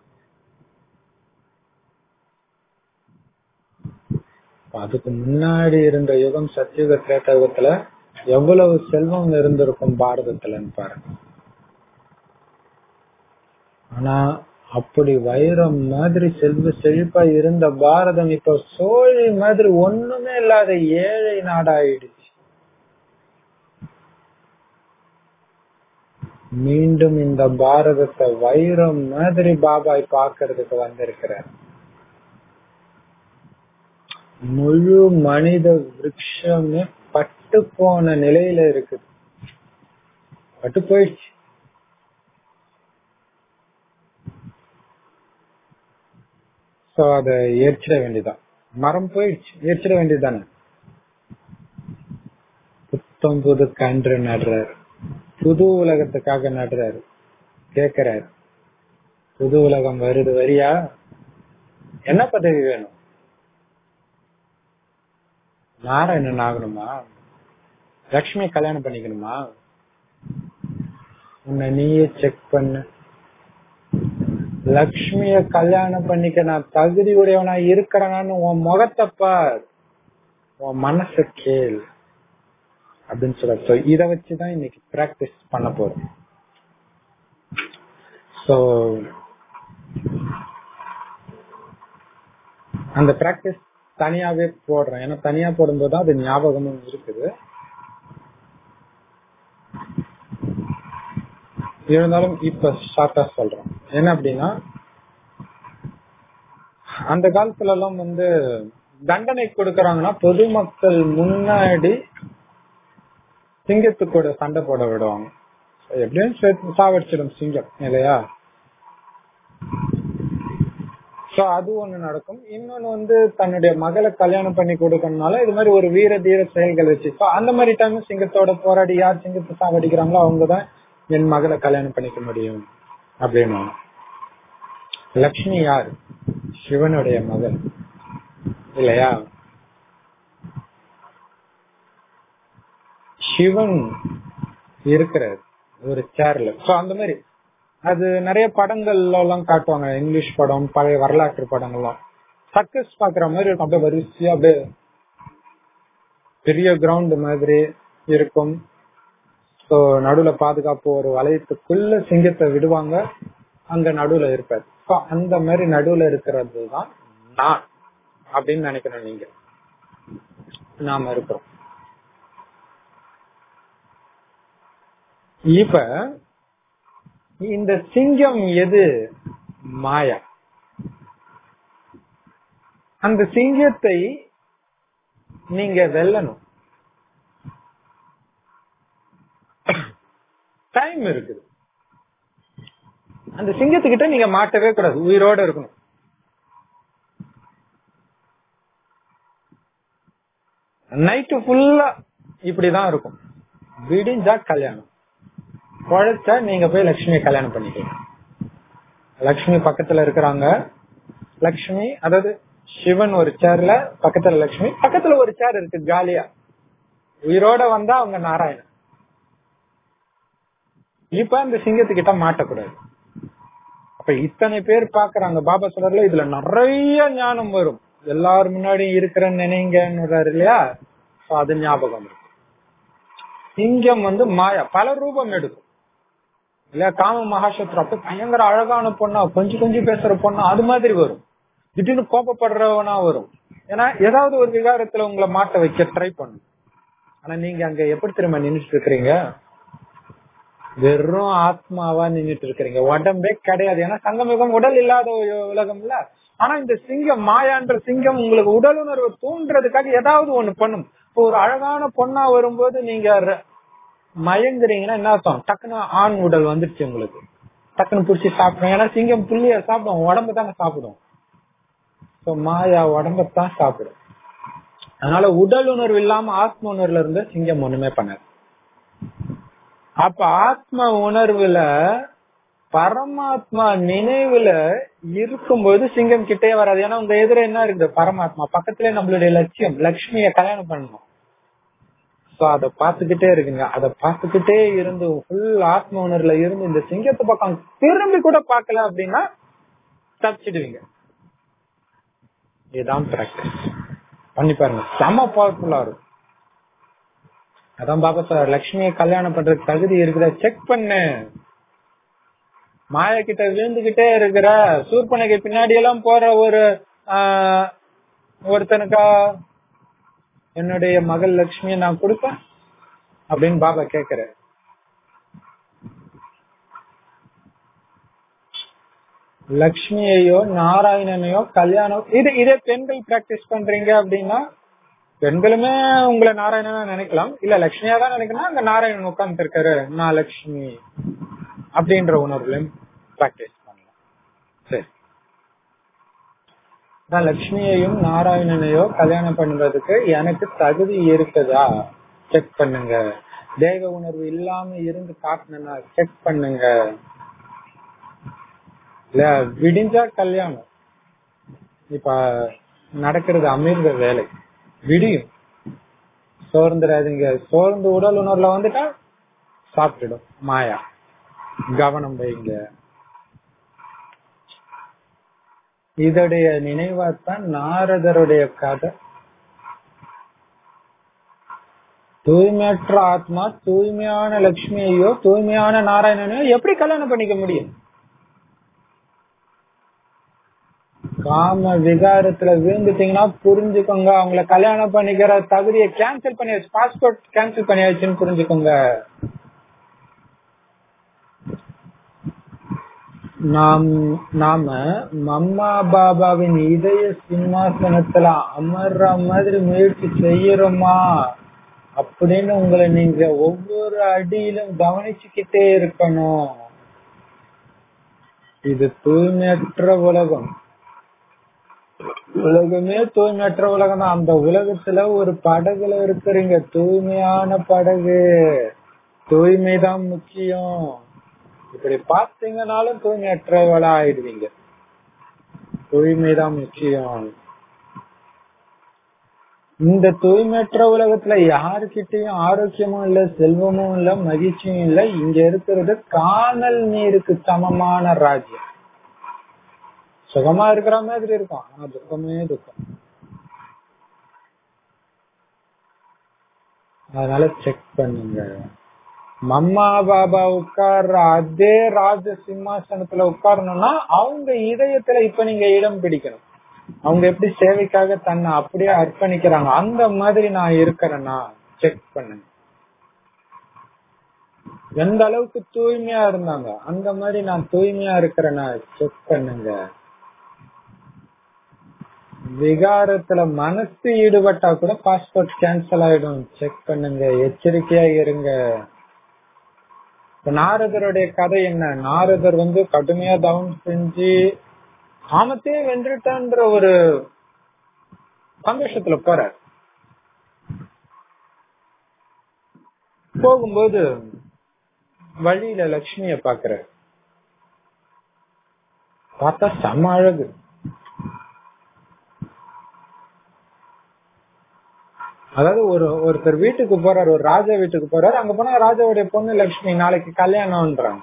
அதுக்கு முன்னாடி இருந்த யுகம் சத்தியுக திரேட்ட யுகத்துல எவ்வளவு செல்வம் இருந்திருக்கும் பாரதத்துலன்னு பாருங்க ஆனா அப்படி வைரம் மாதிரி செல்வ செழிப்பா இருந்த பாரதம் இப்ப சோழி மாதிரி ஒண்ணுமே இல்லாத ஏழை நாடாயிடுச்சு மீண்டும் இந்த பாரதத்தை வைரம் மாதிரி பாபாய் பாக்குறதுக்கு வந்திருக்கிறார் முழு மனித விருட்சமே பட்டு போன நிலையில இருக்குது பட்டு போயிடுச்சு சோ அத ஏற்றிட வேண்டியதான் மரம் போயிடுச்சு ஏற்றிட வேண்டியதுதானே புத்தம் புது கன்று நடுறாரு புது உலகத்துக்காக நடுறாரு கேக்குறாரு புது உலகம் வருது வரியா என்ன பதவி வேணும் நாராயணன் ஆகணுமா லக்ஷ்மி கல்யாணம் பண்ணிக்கணுமா உன்னை நீயே செக் பண்ணு லக்ஷ்மிய கல்யாணம் பண்ணிக்க நான் தகுதி உடையவனா இருக்கிறேனான்னு உன் முகத்தை பார் உன் மனச கேள் அப்படின்னு சொல்ல சோ இத வச்சுதான் இன்னைக்கு பிராக்டிஸ் பண்ண போறோம் சோ அந்த பிராக்டிஸ் தனியாவே போடுறேன் ஏன்னா தனியா போடும்போது தான் அது ஞாபகமும் இருக்குது இருந்தாலும் இப்ப ஷார்ட்டா சொல்றேன் என்ன அப்படின்னா அந்த காலத்துல எல்லாம் வந்து தண்டனை கொடுக்கறாங்கன்னா பொதுமக்கள் முன்னாடி சிங்கத்து கூட சண்டை போட விடுவாங்க எப்படியும் சேர்த்து சாவடிச்சிடும் சிங்கம் இல்லையா சோ அது ஒண்ணு நடக்கும் இன்னொன்னு வந்து தன்னுடைய மகளை கல்யாணம் பண்ணி கொடுக்கறதுனால இது மாதிரி ஒரு வீர தீர செயல்கள் வச்சு So, அந்த மாதிரி டைம் சிங்கத்தோட போராடி யார் சிங்கத்தை சாவடிக்கிறாங்களோ அவங்கதான் என் மகளை கல்யாணம் பண்ணிக்க முடியும் அப்படின்னு லக்ஷ்மி யார் சிவனுடைய மகள் இல்லையா சிவன் இருக்கிறார் ஒரு சேர்ல சோ அந்த மாதிரி அது நிறைய படங்கள்ல எல்லாம் காட்டுவாங்க இங்கிலீஷ் படம் பழைய வரலாற்று படங்கள்லாம் சர்க்கஸ் பாக்குற மாதிரி இருக்கும் அப்படியே வரிசையா அப்படியே பெரிய கிரவுண்ட் மாதிரி இருக்கும் சோ நடுவுல பாதுகாப்பு ஒரு வளையத்துக்குள்ள சிங்கத்தை விடுவாங்க அங்க நடுவுல இருப்பாரு சோ அந்த மாதிரி நடுவுல இருக்கிறது தான் நான் அப்படின்னு நினைக்கணும் நீங்க நாம இருக்கிறோம் இப்ப இந்த சிங்கம் எது மாயா அந்த சிங்கத்தை நீங்க வெல்லணும் டைம் இருக்குது அந்த சிங்கத்துக்கிட்ட நீங்க மாட்டவே கூடாது உயிரோட இருக்கணும் நைட்டு ஃபுல்லா இப்படிதான் இருக்கும் விடிஞ்சா கல்யாணம் குழைச்சா நீங்க போய் லட்சுமி கல்யாணம் பண்ணிக்கலாம் லட்சுமி பக்கத்துல இருக்கிறாங்க லட்சுமி அதாவது சிவன் ஒரு சேர்ல பக்கத்துல லட்சுமி பக்கத்துல ஒரு சேர் இருக்கு காலியா உயிரோட வந்தா அவங்க நாராயணன் இப்ப அந்த சிங்கத்துக்கிட்ட மாட்டக்கூடாது அப்ப இத்தனை பேர் பாக்குறாங்க பாபா சொல்றதுல இதுல நிறைய ஞானம் வரும் எல்லாரும் முன்னாடி இருக்கிறேன்னு நினைங்கன்னு இல்லையா So அது ஞாபகம் இருக்கு சிங்கம் வந்து மாயா பல ரூபம் எடுக்கும் இல்லையா காம மகாசத்ரா அப்ப பயங்கர அழகான பொண்ணா கொஞ்சம் கொஞ்சம் பேசுற பொண்ணா அது மாதிரி வரும் திடீர்னு கோபப்படுறவனா வரும் ஏன்னா ஏதாவது ஒரு விகாரத்துல உங்களை மாட்ட வைக்க ட்ரை பண்ணும் ஆனா நீங்க அங்க எப்படி திரும்ப நின்றுட்டு இருக்கிறீங்க வெறும் ஆத்மாவா நின்றுட்டு இருக்கிறீங்க உடம்பே கிடையாது ஏன்னா சங்கமிகம் உடல் இல்லாத ஒரு உலகம் இல்ல ஆனா இந்த சிங்கம் மாயான்ற சிங்கம் உங்களுக்கு உடல் உணர்வு தூண்டுறதுக்காக ஏதாவது ஒண்ணு பண்ணும் இப்போ ஒரு அழகான பொண்ணா வரும்போது நீங்க ர- மயங்குறீங்கன்னா என்ன அர்த்தம் டக்குன்னு ஆண் உடல் வந்துருச்சு உங்களுக்கு டக்குன்னு புடிச்சு சாப்பிடும் ஏன்னா சிங்கம் புள்ளிய சாப்பிடும் உடம்பு தானே சாப்பிடும் So, மாயா உடம்பத்தான் சாப்பிடும் அதனால உடல் உணர்வு இல்லாம ஆத்ம உணர்வுல இருந்து சிங்கம் ஒண்ணுமே பண்ணாது அப்ப ஆத்ம உணர்வுல பரமாத்மா நினைவுல இருக்கும்போது சிங்கம் கிட்டே வராது ஏன்னா உங்க எதிர என்ன இருக்குது பரமாத்மா பக்கத்துல நம்மளுடைய லட்சியம் லட்சுமிய கல்யாணம் பண்ணணும் சோ அத பாத்துக்கிட்டே இருக்குங்க அத பாத்துக்கிட்டே இருந்து ஃபுல் ஆத்ம உணர்வுல இருந்து இந்த சிங்கத்தை பக்கம் திரும்பி கூட பார்க்கல அப்படின்னா தப்பிச்சிடுவீங்க இதுதான் பிராக்டிஸ் பண்ணி பாருங்க செம பவர்ஃபுல்லா இருக்கும் அதான் பாப்பா சார் லட்சுமியை கல்யாணம் பண்றதுக்கு தகுதி இருக்குதா செக் பண்ணு மாயா கிட்ட விழுந்துகிட்டே இருக்கிற சூர்பனைக்கு பின்னாடி எல்லாம் போற ஒரு ஆஹ், ஒருத்தனுக்கா என்னுடைய மகள் லட்சுமியை நான் கொடுப்பேன் அப்படின்னு பாபா கேக்குற லக்ஷ்மியையோ நாராயணனையோ கல்யாணம் இது இதே பெண்கள் பிராக்டிஸ் பண்றீங்க அப்படின்னா பெண்களுமே உங்களை நாராயணனா நினைக்கலாம் இல்ல லட்சுமியா தான் நினைக்கணும் அங்க நாராயணன் உட்கார்ந்து இருக்காரு நான் லட்சுமி அப்படின்ற உணர்வுலையும் பிராக்டிஸ் பண்ணலாம் சரி நான் லட்சுமியையும் நாராயணனையோ கல்யாணம் பண்றதுக்கு எனக்கு தகுதி இருக்குதா செக் பண்ணுங்க தேவ உணர்வு இல்லாம இருந்து காட்டணும்னா செக் பண்ணுங்க இல்ல விடிஞ்சா கல்யாணம் இப்ப நடக்கிறது அமிர்த வேலை விடியும் சோர்ந்துடாதீங்க சோர்ந்து உடல் உணர்வுல வந்துட்டா சாப்பிட்டுடும் மாயா கவனம் வைங்க இதோடைய நினைவாத்தான் நாரதருடைய கதை தூய்மையற்ற ஆத்மா தூய்மையான லட்சுமியையோ தூய்மையான நாராயணனையோ எப்படி கல்யாணம் பண்ணிக்க முடியும் காம விகாரத்துல விழுந்துட்டீங்கன்னா புரிஞ்சுக்கோங்க அவங்கள கல்யாணம் பண்ணிக்கிற தகுதியை கேன்சல் பண்ணியாச்சு பாஸ்போர்ட் கேன்சல் பண்ணியாச்சுன்னு புரிஞ்சுக்கோங்க நாம் நாம மம்மா பாபாவின் இதய சிம்மாசனத்துல அமர்ற மாதிரி முயற்சி செய்யறோமா அப்படின்னு உங்களை நீங்க ஒவ்வொரு அடியிலும் கவனிச்சுக்கிட்டே இருக்கணும் இது தூய்மையற்ற உலகம் உலகமே தூய்மையற்ற உலகம் தான் அந்த உலகத்துல ஒரு படகுல இருக்கிறீங்க தூய்மையான படகு தூய்மைதான் முக்கியம் இப்படி பார்த்தீங்கனாலும் தூய்மையற்றவளா ஆயிடுவீங்க தூய்மைதான் முக்கியம் இந்த தூய்மையற்ற உலகத்துல யாருக்கிட்டையும் ஆரோக்கியமும் இல்ல செல்வமும் இல்ல மகிழ்ச்சியும் இல்ல இங்க இருக்கிறது காணல் நீருக்கு சமமான ராஜ்யம் சுகமா இருக்கிற மாதிரி இருக்கும் ஆனா துக்கமே துக்கம் அதனால செக் பண்ணுங்க மம்மா பாபா உட்கார்ற அதே ராஜ சிம்மாசனத்துல உட்காரணும்னா அவங்க இதயத்துல இப்ப நீங்க இடம் பிடிக்கணும் அவங்க எப்படி சேவைக்காக தன்னை அப்படியே அர்ப்பணிக்கிறாங்க அந்த மாதிரி நான் இருக்கிறேன்னா செக் பண்ணுங்க எந்த அளவுக்கு தூய்மையா இருந்தாங்க அந்த மாதிரி நான் தூய்மையா இருக்கிறேன்னா செக் பண்ணுங்க விகாரத்துல மனசு ஈடுபட்டா கூட பாஸ்போர்ட் கேன்சல் ஆயிடும் செக் பண்ணுங்க எச்சரிக்கையா இருங்க இப்ப நாரதருடைய கதை என்ன நாரதர் வந்து கடுமையா தவம் செஞ்சு காமத்தையே வென்றுட்டான்ற ஒரு சந்தோஷத்துல போறார் போகும்போது வழியில லட்சுமிய பாக்குறாரு பார்த்தா செம்ம அழகு அதாவது ஒரு ஒருத்தர் வீட்டுக்கு போறாரு ஒரு ராஜா வீட்டுக்கு போறாரு அங்க போனா ராஜாவுடைய பொண்ணு லட்சுமி நாளைக்கு கல்யாணம்ன்றாங்க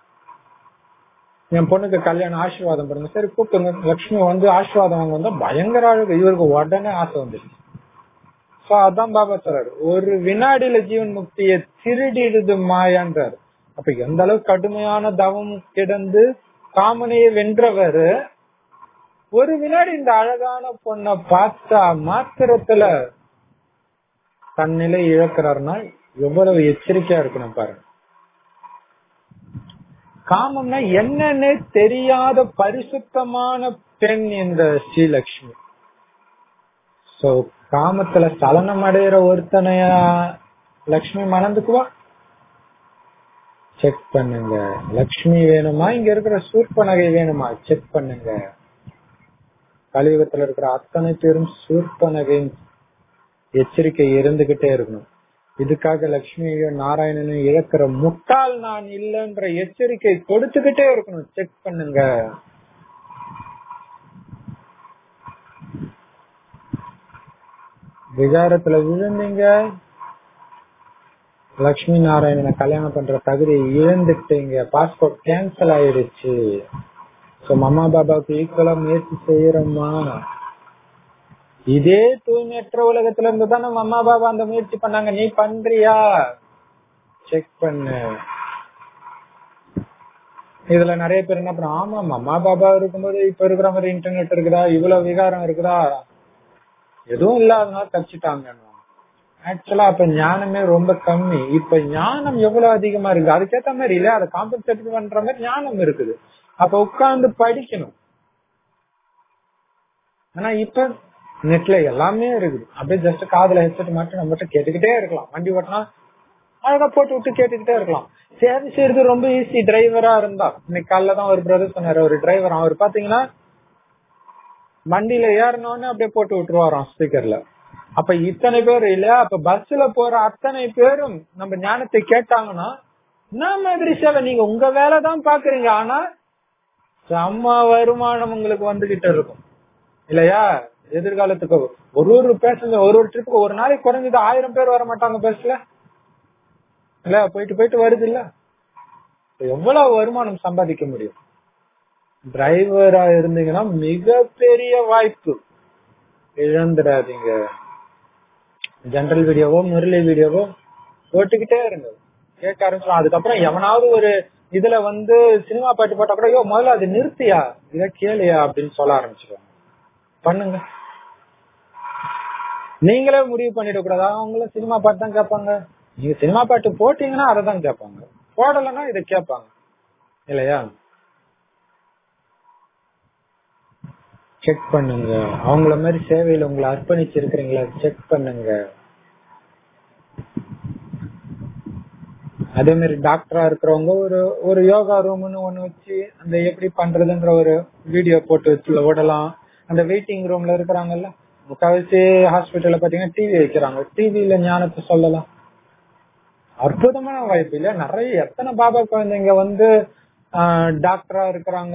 என் பொண்ணுக்கு கல்யாணம் ஆசீர்வாதம் பண்ணுங்க சரி கூப்பிட்டுங்க லட்சுமி வந்து ஆசீர்வாதம் வாங்க வந்தா பயங்கர அழகு இவருக்கு உடனே ஆசை வந்துருச்சு சோ அதான் பாபா சொல்றாரு ஒரு வினாடியில ஜீவன் முக்தியை திருடிடுது மாயான்றாரு அப்ப எந்த அளவுக்கு கடுமையான தவம் கிடந்து காமனையை வென்றவர் ஒரு வினாடி இந்த அழகான பொண்ணை பார்த்தா மாத்திரத்துல தன் நிலை இழக்கிறாருன்னா எவ்வளவு எச்சரிக்கையா இருக்கணும் பாருங்க காமம்னா என்னன்னே தெரியாத பரிசுத்தமான பெண் இந்த ஸ்ரீலக்ஷ்மி சோ காமத்துல சலனம் அடைகிற ஒருத்தனைய லக்ஷ்மி மணந்துக்குவா செக் பண்ணுங்க லக்ஷ்மி வேணுமா இங்க இருக்கிற சூர்பனகை வேணுமா செக் பண்ணுங்க கலியுகத்துல இருக்கிற அத்தனை பேரும் சூர்பனகையின் எச்சரிக்கை இருந்துகிட்டே இருக்கணும் இதுக்காக லட்சுமியையும் நாராயணனையும் இழக்கிற முட்டாள் நான் இல்லைன்ற எச்சரிக்கை கொடுத்துக்கிட்டே இருக்கணும் செக் பண்ணுங்க விகாரத்துல விழுந்தீங்க லக்ஷ்மி நாராயணனை கல்யாணம் பண்ற தகுதியை இழந்துட்டீங்க பாஸ்போர்ட் கேன்சல் ஆயிடுச்சு சோ மம்மா பாபாவுக்கு ஈக்குவலா முயற்சி செய்யறோமா இதே தூய்மையற்ற உலகத்துல இருந்து தானே மம்மா பாபா அந்த முயற்சி பண்ணாங்க நீ பண்றியா செக் பண்ணு இதுல நிறைய பேர் என்ன பண்ண ஆமா மம்மா பாபா இருக்கும்போது இப்ப இருக்கிற மாதிரி இன்டர்நெட் இருக்குதா இவ்வளவு விகாரம் இருக்குதா எதுவும் இல்லாதனால தப்பிச்சுட்டாங்க ஆக்சுவலா அப்ப ஞானமே ரொம்ப கம்மி இப்ப ஞானம் எவ்வளவு அதிகமா இருக்கு அதுக்கேத்த மாதிரி இல்ல அதை காம்பன்சேட் பண்ற மாதிரி ஞானம் இருக்குது அப்ப உட்கார்ந்து படிக்கணும் ஆனா இப்ப நெட்ல எல்லாமே இருக்குது அப்படியே ஜஸ்ட் காதுல ஹெட்செட் மட்டும் நம்ம மட்டும் கேட்டுக்கிட்டே இருக்கலாம் வண்டி ஓட்டினா அழகா போட்டு விட்டு கேட்டுக்கிட்டே இருக்கலாம் சேவை செய்யறது ரொம்ப ஈஸி டிரைவரா இருந்தா இன்னைக்கு காலைல தான் ஒரு பிரதர் சொன்னாரு ஒரு டிரைவர் அவர் பாத்தீங்கன்னா வண்டியில ஏறினோன்னு அப்படியே போட்டு விட்டுருவாராம் ஸ்பீக்கர்ல அப்ப இத்தனை பேர் இல்லையா அப்ப பஸ்ல போற அத்தனை பேரும் நம்ம ஞானத்தை கேட்டாங்கன்னா என்ன மாதிரி சேவை நீங்க உங்க வேலைதான் பாக்குறீங்க ஆனா செம்ம வருமானம் உங்களுக்கு வந்துகிட்டு இருக்கும் இல்லையா எதிர்காலத்துக்கு ஒரு ஒரு பேசஞ்சர் ஒரு ஒரு ட்ரிப்புக்கு ஒரு நாளைக்கு குறைஞ்சது ஆயிரம் பேர் வர மாட்டாங்க பஸ்ல இல்ல போயிட்டு போயிட்டு வருது இல்ல எவ்வளவு வருமானம் சம்பாதிக்க முடியும் டிரைவரா இருந்தீங்கன்னா மிகப்பெரிய வாய்ப்பு இழந்துடாதீங்க ஜென்ரல் வீடியோவோ முரளி வீடியோவோ போட்டுக்கிட்டே இருங்க கேட்க ஆரம்பிச்சோம் அதுக்கப்புறம் எவனாவது ஒரு இதுல வந்து சினிமா பாட்டு போட்டா கூட ஐயோ முதல்ல அது நிறுத்தியா இத கேளியா அப்படின்னு சொல்ல ஆரம்பிச்சிருவாங்க பண்ணுங்க நீங்களே முடிவு பண்ணிடக்கூடாது அவங்களும் சினிமா பாட்டு தான் கேட்பாங்க நீங்க சினிமா பாட்டு போட்டீங்கன்னா அதை தான் கேட்பாங்க போடலைன்னா இதை கேட்பாங்க இல்லையா செக் பண்ணுங்க அவங்கள மாதிரி சேவையில உங்களை அர்ப்பணிச்சு இருக்கிறீங்களா செக் பண்ணுங்க அதே மாதிரி டாக்டரா இருக்கிறவங்க ஒரு ஒரு யோகா ரூம்னு ஒண்ணு வச்சு அந்த எப்படி பண்றதுன்ற ஒரு வீடியோ போட்டு வச்சு விடலாம் அந்த வெயிட்டிங் ரூம்ல இருக்கிறாங்கல்ல முக்காவாசி ஹாஸ்பிட்டல்ல பாத்தீங்கன்னா டிவி வைக்கிறாங்க டிவில ஞானத்தை சொல்லலாம் அற்புதமான வாய்ப்பு இல்ல நிறைய எத்தனை பாபா குழந்தைங்க வந்து டாக்டரா இருக்கிறாங்க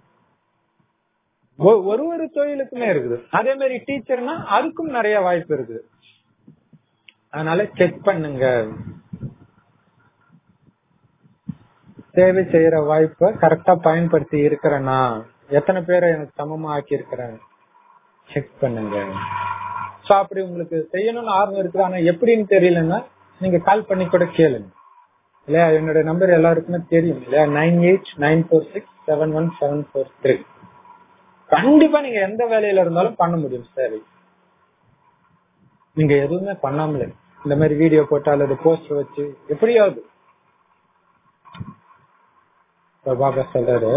ஒரு ஒரு தொழிலுக்குமே இருக்குது அதே மாதிரி டீச்சர்னா அதுக்கும் நிறைய வாய்ப்பு இருக்குது அதனால செக் பண்ணுங்க சேவை செய்யற வாய்ப்பை கரெக்டா பயன்படுத்தி இருக்கிறேன்னா எத்தனை பேரை எனக்கு சமமா ஆக்கி இருக்கிறேன் செக் பண்ணுங்க சோ அப்படி உங்களுக்கு செய்யணும்னு ஆர்வம் இருக்குது ஆனா எப்படின்னு தெரியலன்னா நீங்க கால் பண்ணி கூட கேளுங்க இல்லையா என்னோட நம்பர் எல்லாருக்குமே தெரியும் இல்லையா nine eight nine four six seven one seven four three கண்டிப்பா நீங்க எந்த வேலையில இருந்தாலும் பண்ண முடியும் சேவை நீங்க எதுவுமே பண்ணாமலே இந்த மாதிரி வீடியோ போட்டு அல்லது போஸ்டர் வச்சு எப்படியாவது பாபா சொல்றாரு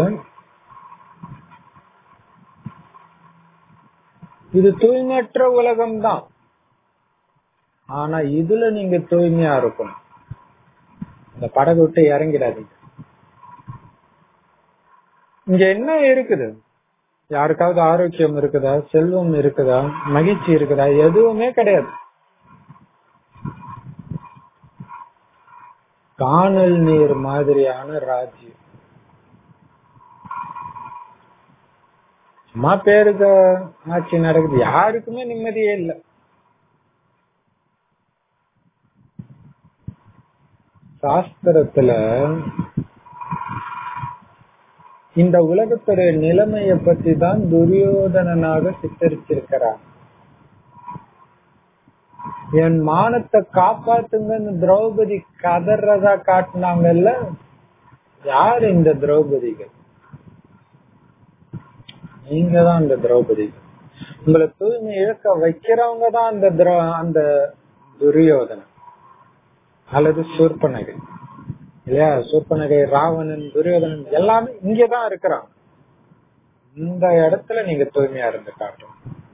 இது தூய்மையற்ற உலகம் தான் ஆனா இதுல நீங்க தூய்மையா இருக்கணும் இந்த படகு விட்டு இறங்கிடாதீங்க இங்க என்ன இருக்குது யாருக்காவது ஆரோக்கியம் இருக்குதா செல்வம் இருக்குதா மகிழ்ச்சி இருக்குதா எதுவுமே கிடையாது காணல் நீர் மாதிரியான ராஜ்யம் சும்மா பேருக்கு ஆட்சி நடக்குது யாருக்குமே நிம்மதியே இல்லை சாஸ்திரத்துல இந்த உலகத்துடைய நிலைமைய பத்தி தான் துரியோதனனாக சித்தரிச்சிருக்கிறார் என் மானத்தை காப்பாத்துங்கன்னு திரௌபதி கதறதா காட்டினாங்கல்ல யார் இந்த திரௌபதிகள் நீங்க தான் இந்த திரௌபதிகள் உங்களை தூய்மை இழக்க வைக்கிறவங்க தான் அந்த அந்த துரியோதனன் அல்லது சூர்பனகை இல்லையா சூர்பனகை ராவணன் துரியோதனன் எல்லாமே இங்கதான் இருக்கிறாங்க இந்த இடத்துல நீங்க தூய்மையா இருந்து காட்டும்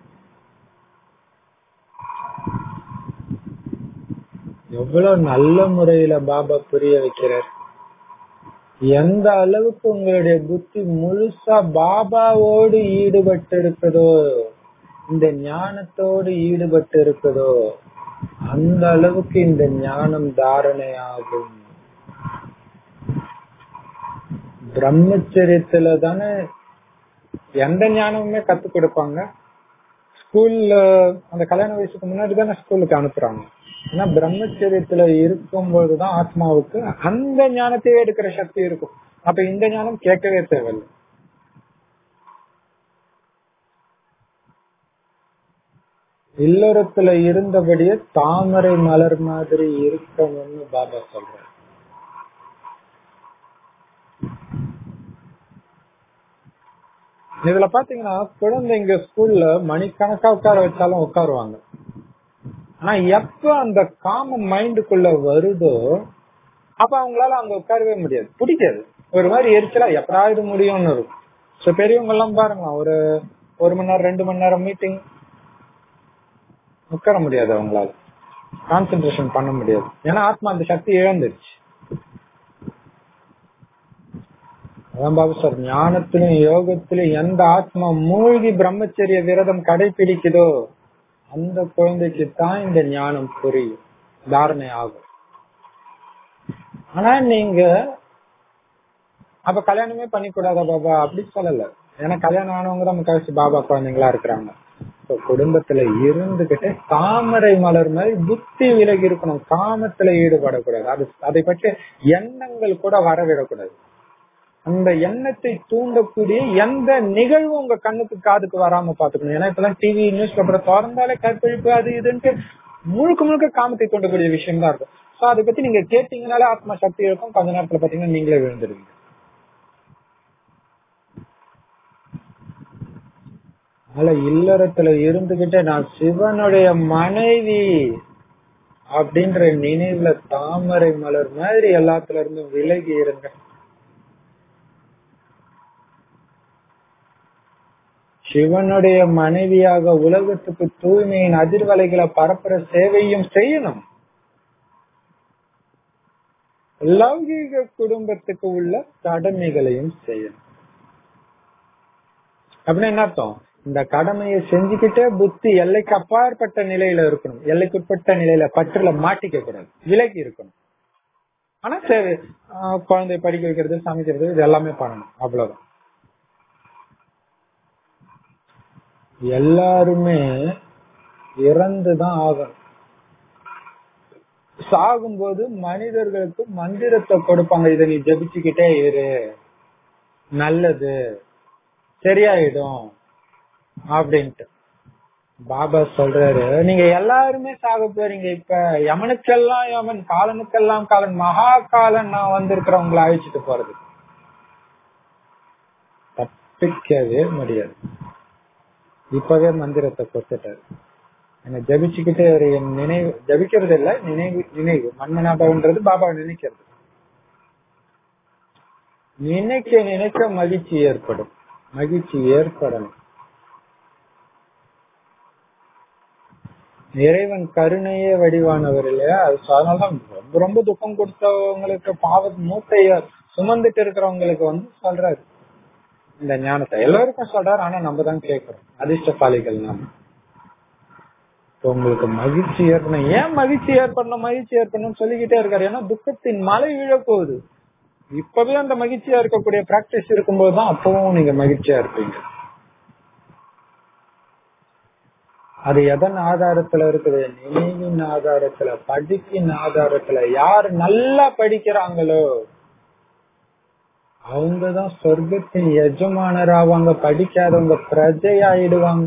எவ்வளவு நல்ல முறையில பாபா புரிய வைக்கிறார் எந்த அளவுக்கு உங்களுடைய புத்தி முழுசா பாபாவோடு ஈடுபட்டு இருக்குதோ இந்த ஞானத்தோடு ஈடுபட்டு இருக்குதோ அந்த அளவுக்கு இந்த ஞானம் தாரணையாகும் பிரம்மச்சரியத்துல தானே எந்த ஞானமுமே கத்து கொடுப்பாங்க ஸ்கூல்ல அந்த கல்யாண வயசுக்கு முன்னாடி தானே ஸ்கூலுக்கு அனுப்புறாங்க ஏன்னா பிரம்மச்சரியத்துல இருக்கும்போதுதான் ஆத்மாவுக்கு அந்த ஞானத்தையே எடுக்கிற சக்தி இருக்கும் அப்ப இந்த ஞானம் கேட்கவே தேவையில்லை இல்லறத்துல இருந்தபடியே தாமரை மலர் மாதிரி இருக்கணும்னு பாபா சொல்றாரு இதுல பாத்தீங்கன்னா குழந்தைங்க ஸ்கூல்ல மணிக்கணக்கா உட்கார வச்சாலும் உட்காருவாங்க ஆனா எப்ப அந்த காமன் மைண்டுக்குள்ள வருதோ அப்ப அவங்களால அங்க உட்காரவே முடியாது பிடிக்காது ஒரு மாதிரி எரிச்சலா எப்படாவது முடியும்னு இருக்கும் சோ பெரியவங்க எல்லாம் பாருங்க ஒரு ஒரு மணி நேரம் ரெண்டு மணி நேரம் மீட்டிங் உட்கார முடியாது அவங்களால கான்சென்ட்ரேஷன் பண்ண முடியாது ஏன்னா ஆத்மா அந்த சக்தி இழந்துருச்சு அதான் பாபு சார் ஞானத்திலும் யோகத்திலும் எந்த ஆத்மா மூழ்கி பிரம்மச்சரிய விரதம் கடைபிடிக்குதோ அந்த குழந்தைக்கு தான் இந்த ஞானம் புரியும் தாரணை ஆகும் ஆனா நீங்க அப்ப கல்யாணமே பண்ணிக்கூடாதா பாபா அப்படி சொல்லல ஏன்னா கல்யாணம் ஆனவங்க தான் முக்காசி பாபா குழந்தைங்களா இருக்கிறாங்க குடும்பத்துல இருந்துகிட்டு தாமரை மலர் மாதிரி புத்தி விலகி இருக்கணும் காமத்துல ஈடுபடக்கூடாது அது அதை பற்றி எண்ணங்கள் கூட வரவிடக்கூடாது அந்த எண்ணத்தை தூண்டக்கூடிய எந்த நிகழ்வும் உங்க கண்ணுக்கு காதுக்கு வராம பாத்துக்கணும் ஏன்னா இப்பெல்லாம் டிவி நியூஸ் பேப்பரை திறந்தாலே கற்பழிப்பு அது இதுன்ட்டு முழுக்க முழுக்க காமத்தை தூண்டக்கூடிய விஷயம் தான் இருக்கும் சோ அதை பத்தி நீங்க கேட்டீங்கனாலே ஆத்மா சக்தி இருக்கும் கொஞ்ச நேரத்துல பாத்தீங்கன்னா நீங்களே விழுந்துருவீங்க அதனால இல்லறத்துல இருந்துகிட்டே நான் சிவனுடைய மனைவி அப்படின்ற நினைவுல தாமரை மலர் மாதிரி எல்லாத்துல இருந்தும் விலகி இருங்க சிவனுடைய மனைவியாக உலகத்துக்கு தூய்மையின் அதிர்வலைகளை பரப்புற சேவையும் செய்யணும் லௌகீக குடும்பத்துக்கு உள்ள கடமைகளையும் செய்யணும் அப்படின்னு என்ன அர்த்தம் இந்த கடமையை செஞ்சுக்கிட்டே புத்தி எல்லைக்கு அப்பாற்பட்ட நிலையில இருக்கணும் எல்லைக்குட்பட்ட நிலையில பற்றுல மாட்டிக்க கூடாது விலகி இருக்கணும் ஆனா சரி குழந்தை படிக்க வைக்கிறது சமைக்கிறது இது எல்லாமே பண்ணணும் அவ்வளவுதான் எல்லாருமே இறந்துதான் ஆகணும் சாகும்போது மனிதர்களுக்கு மந்திரத்தை கொடுப்பாங்க இதை நீ ஜபிச்சுக்கிட்டே இரு நல்லது சரியாயிடும் அப்படின்ட்டு பாபா சொல்றாரு நீங்க எல்லாருமே சாக போறீங்க இப்ப யமனுக்கெல்லாம் யமன் காலனுக்கெல்லாம் காலன் மகா காலன் நான் வந்திருக்கிறவங்களை அழிச்சிட்டு போறது தப்பிக்கவே முடியாது இப்பவே மந்திரத்தை கொடுத்துட்டாரு என்ன ஜபிச்சுக்கிட்டே ஒரு என் நினைவு ஜபிக்கிறது இல்ல நினைவு நினைவு மன்மனாபவன்றது பாபா நினைக்கிறது நினைக்க நினைக்க மகிழ்ச்சி ஏற்படும் மகிழ்ச்சி ஏற்படணும் இறைவன் கருணையே வடிவானவர் இல்லையா அதனாலதான் ரொம்ப ரொம்ப துக்கம் கொடுத்தவங்களுக்கு பாவ மூட்டைய சுமந்துட்டு இருக்கிறவங்களுக்கு வந்து சொல்றாரு இந்த ஞானத்தை எல்லாருக்கும் சொல்றாரு ஆனா நம்ம தான் கேட்கிறோம் அதிர்ஷ்டசாலிகள் நாம உங்களுக்கு மகிழ்ச்சி ஏற்படணும் ஏன் மகிழ்ச்சி ஏற்படணும் மகிழ்ச்சி ஏற்படணும் சொல்லிக்கிட்டே இருக்காரு ஏன்னா துக்கத்தின் மலை விழப்போகுது இப்பவே அந்த மகிழ்ச்சியா இருக்கக்கூடிய பிராக்டிஸ் இருக்கும்போது தான் அப்பவும் நீங்க மகிழ்ச்சியா இருப்பீங்க அது எதன் ஆதாரத்துல இருக்குது நினைவின் ஆதாரத்துல படிப்பின் ஆதாரத்துல யார் நல்லா படிக்கிறாங்களோ அவங்கதான் சொர்க்கத்தின் எஜமானர் ஆவாங்க படிக்காதவங்க பிரஜை ஆயிடுவாங்க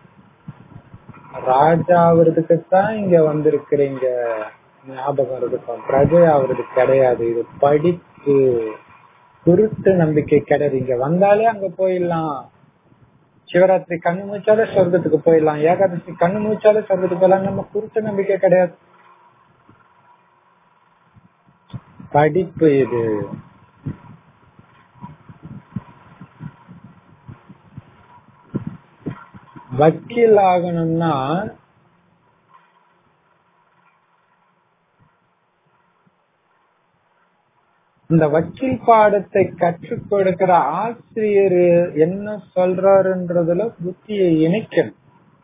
ராஜா ஆவறதுக்கு தான் இங்க வந்திருக்கிறீங்க ஞாபகம் இருக்கும் பிரஜை ஆவறது கிடையாது இது படிப்பு குருட்டு நம்பிக்கை கிடையாது இங்க வந்தாலே அங்க போயிடலாம் சிவராத்திரி கண்ணு மூச்சாலே சொர்க்கத்துக்கு போயிடலாம் ஏகாதசி கண்ணு மூச்சாலே சொர்க்கத்துக்கு போயிடலாம் நம்ம குருட்டு நம்பிக்கை கிடையாது படிப்பு இது வக்கீல் ஆகணும்னா இந்த வக்கீல் பாடத்தை கற்றுக் கொடுக்கிற ஆசிரியர் என்ன சொல்றாருன்றதுல புத்தியை இணைக்கணும்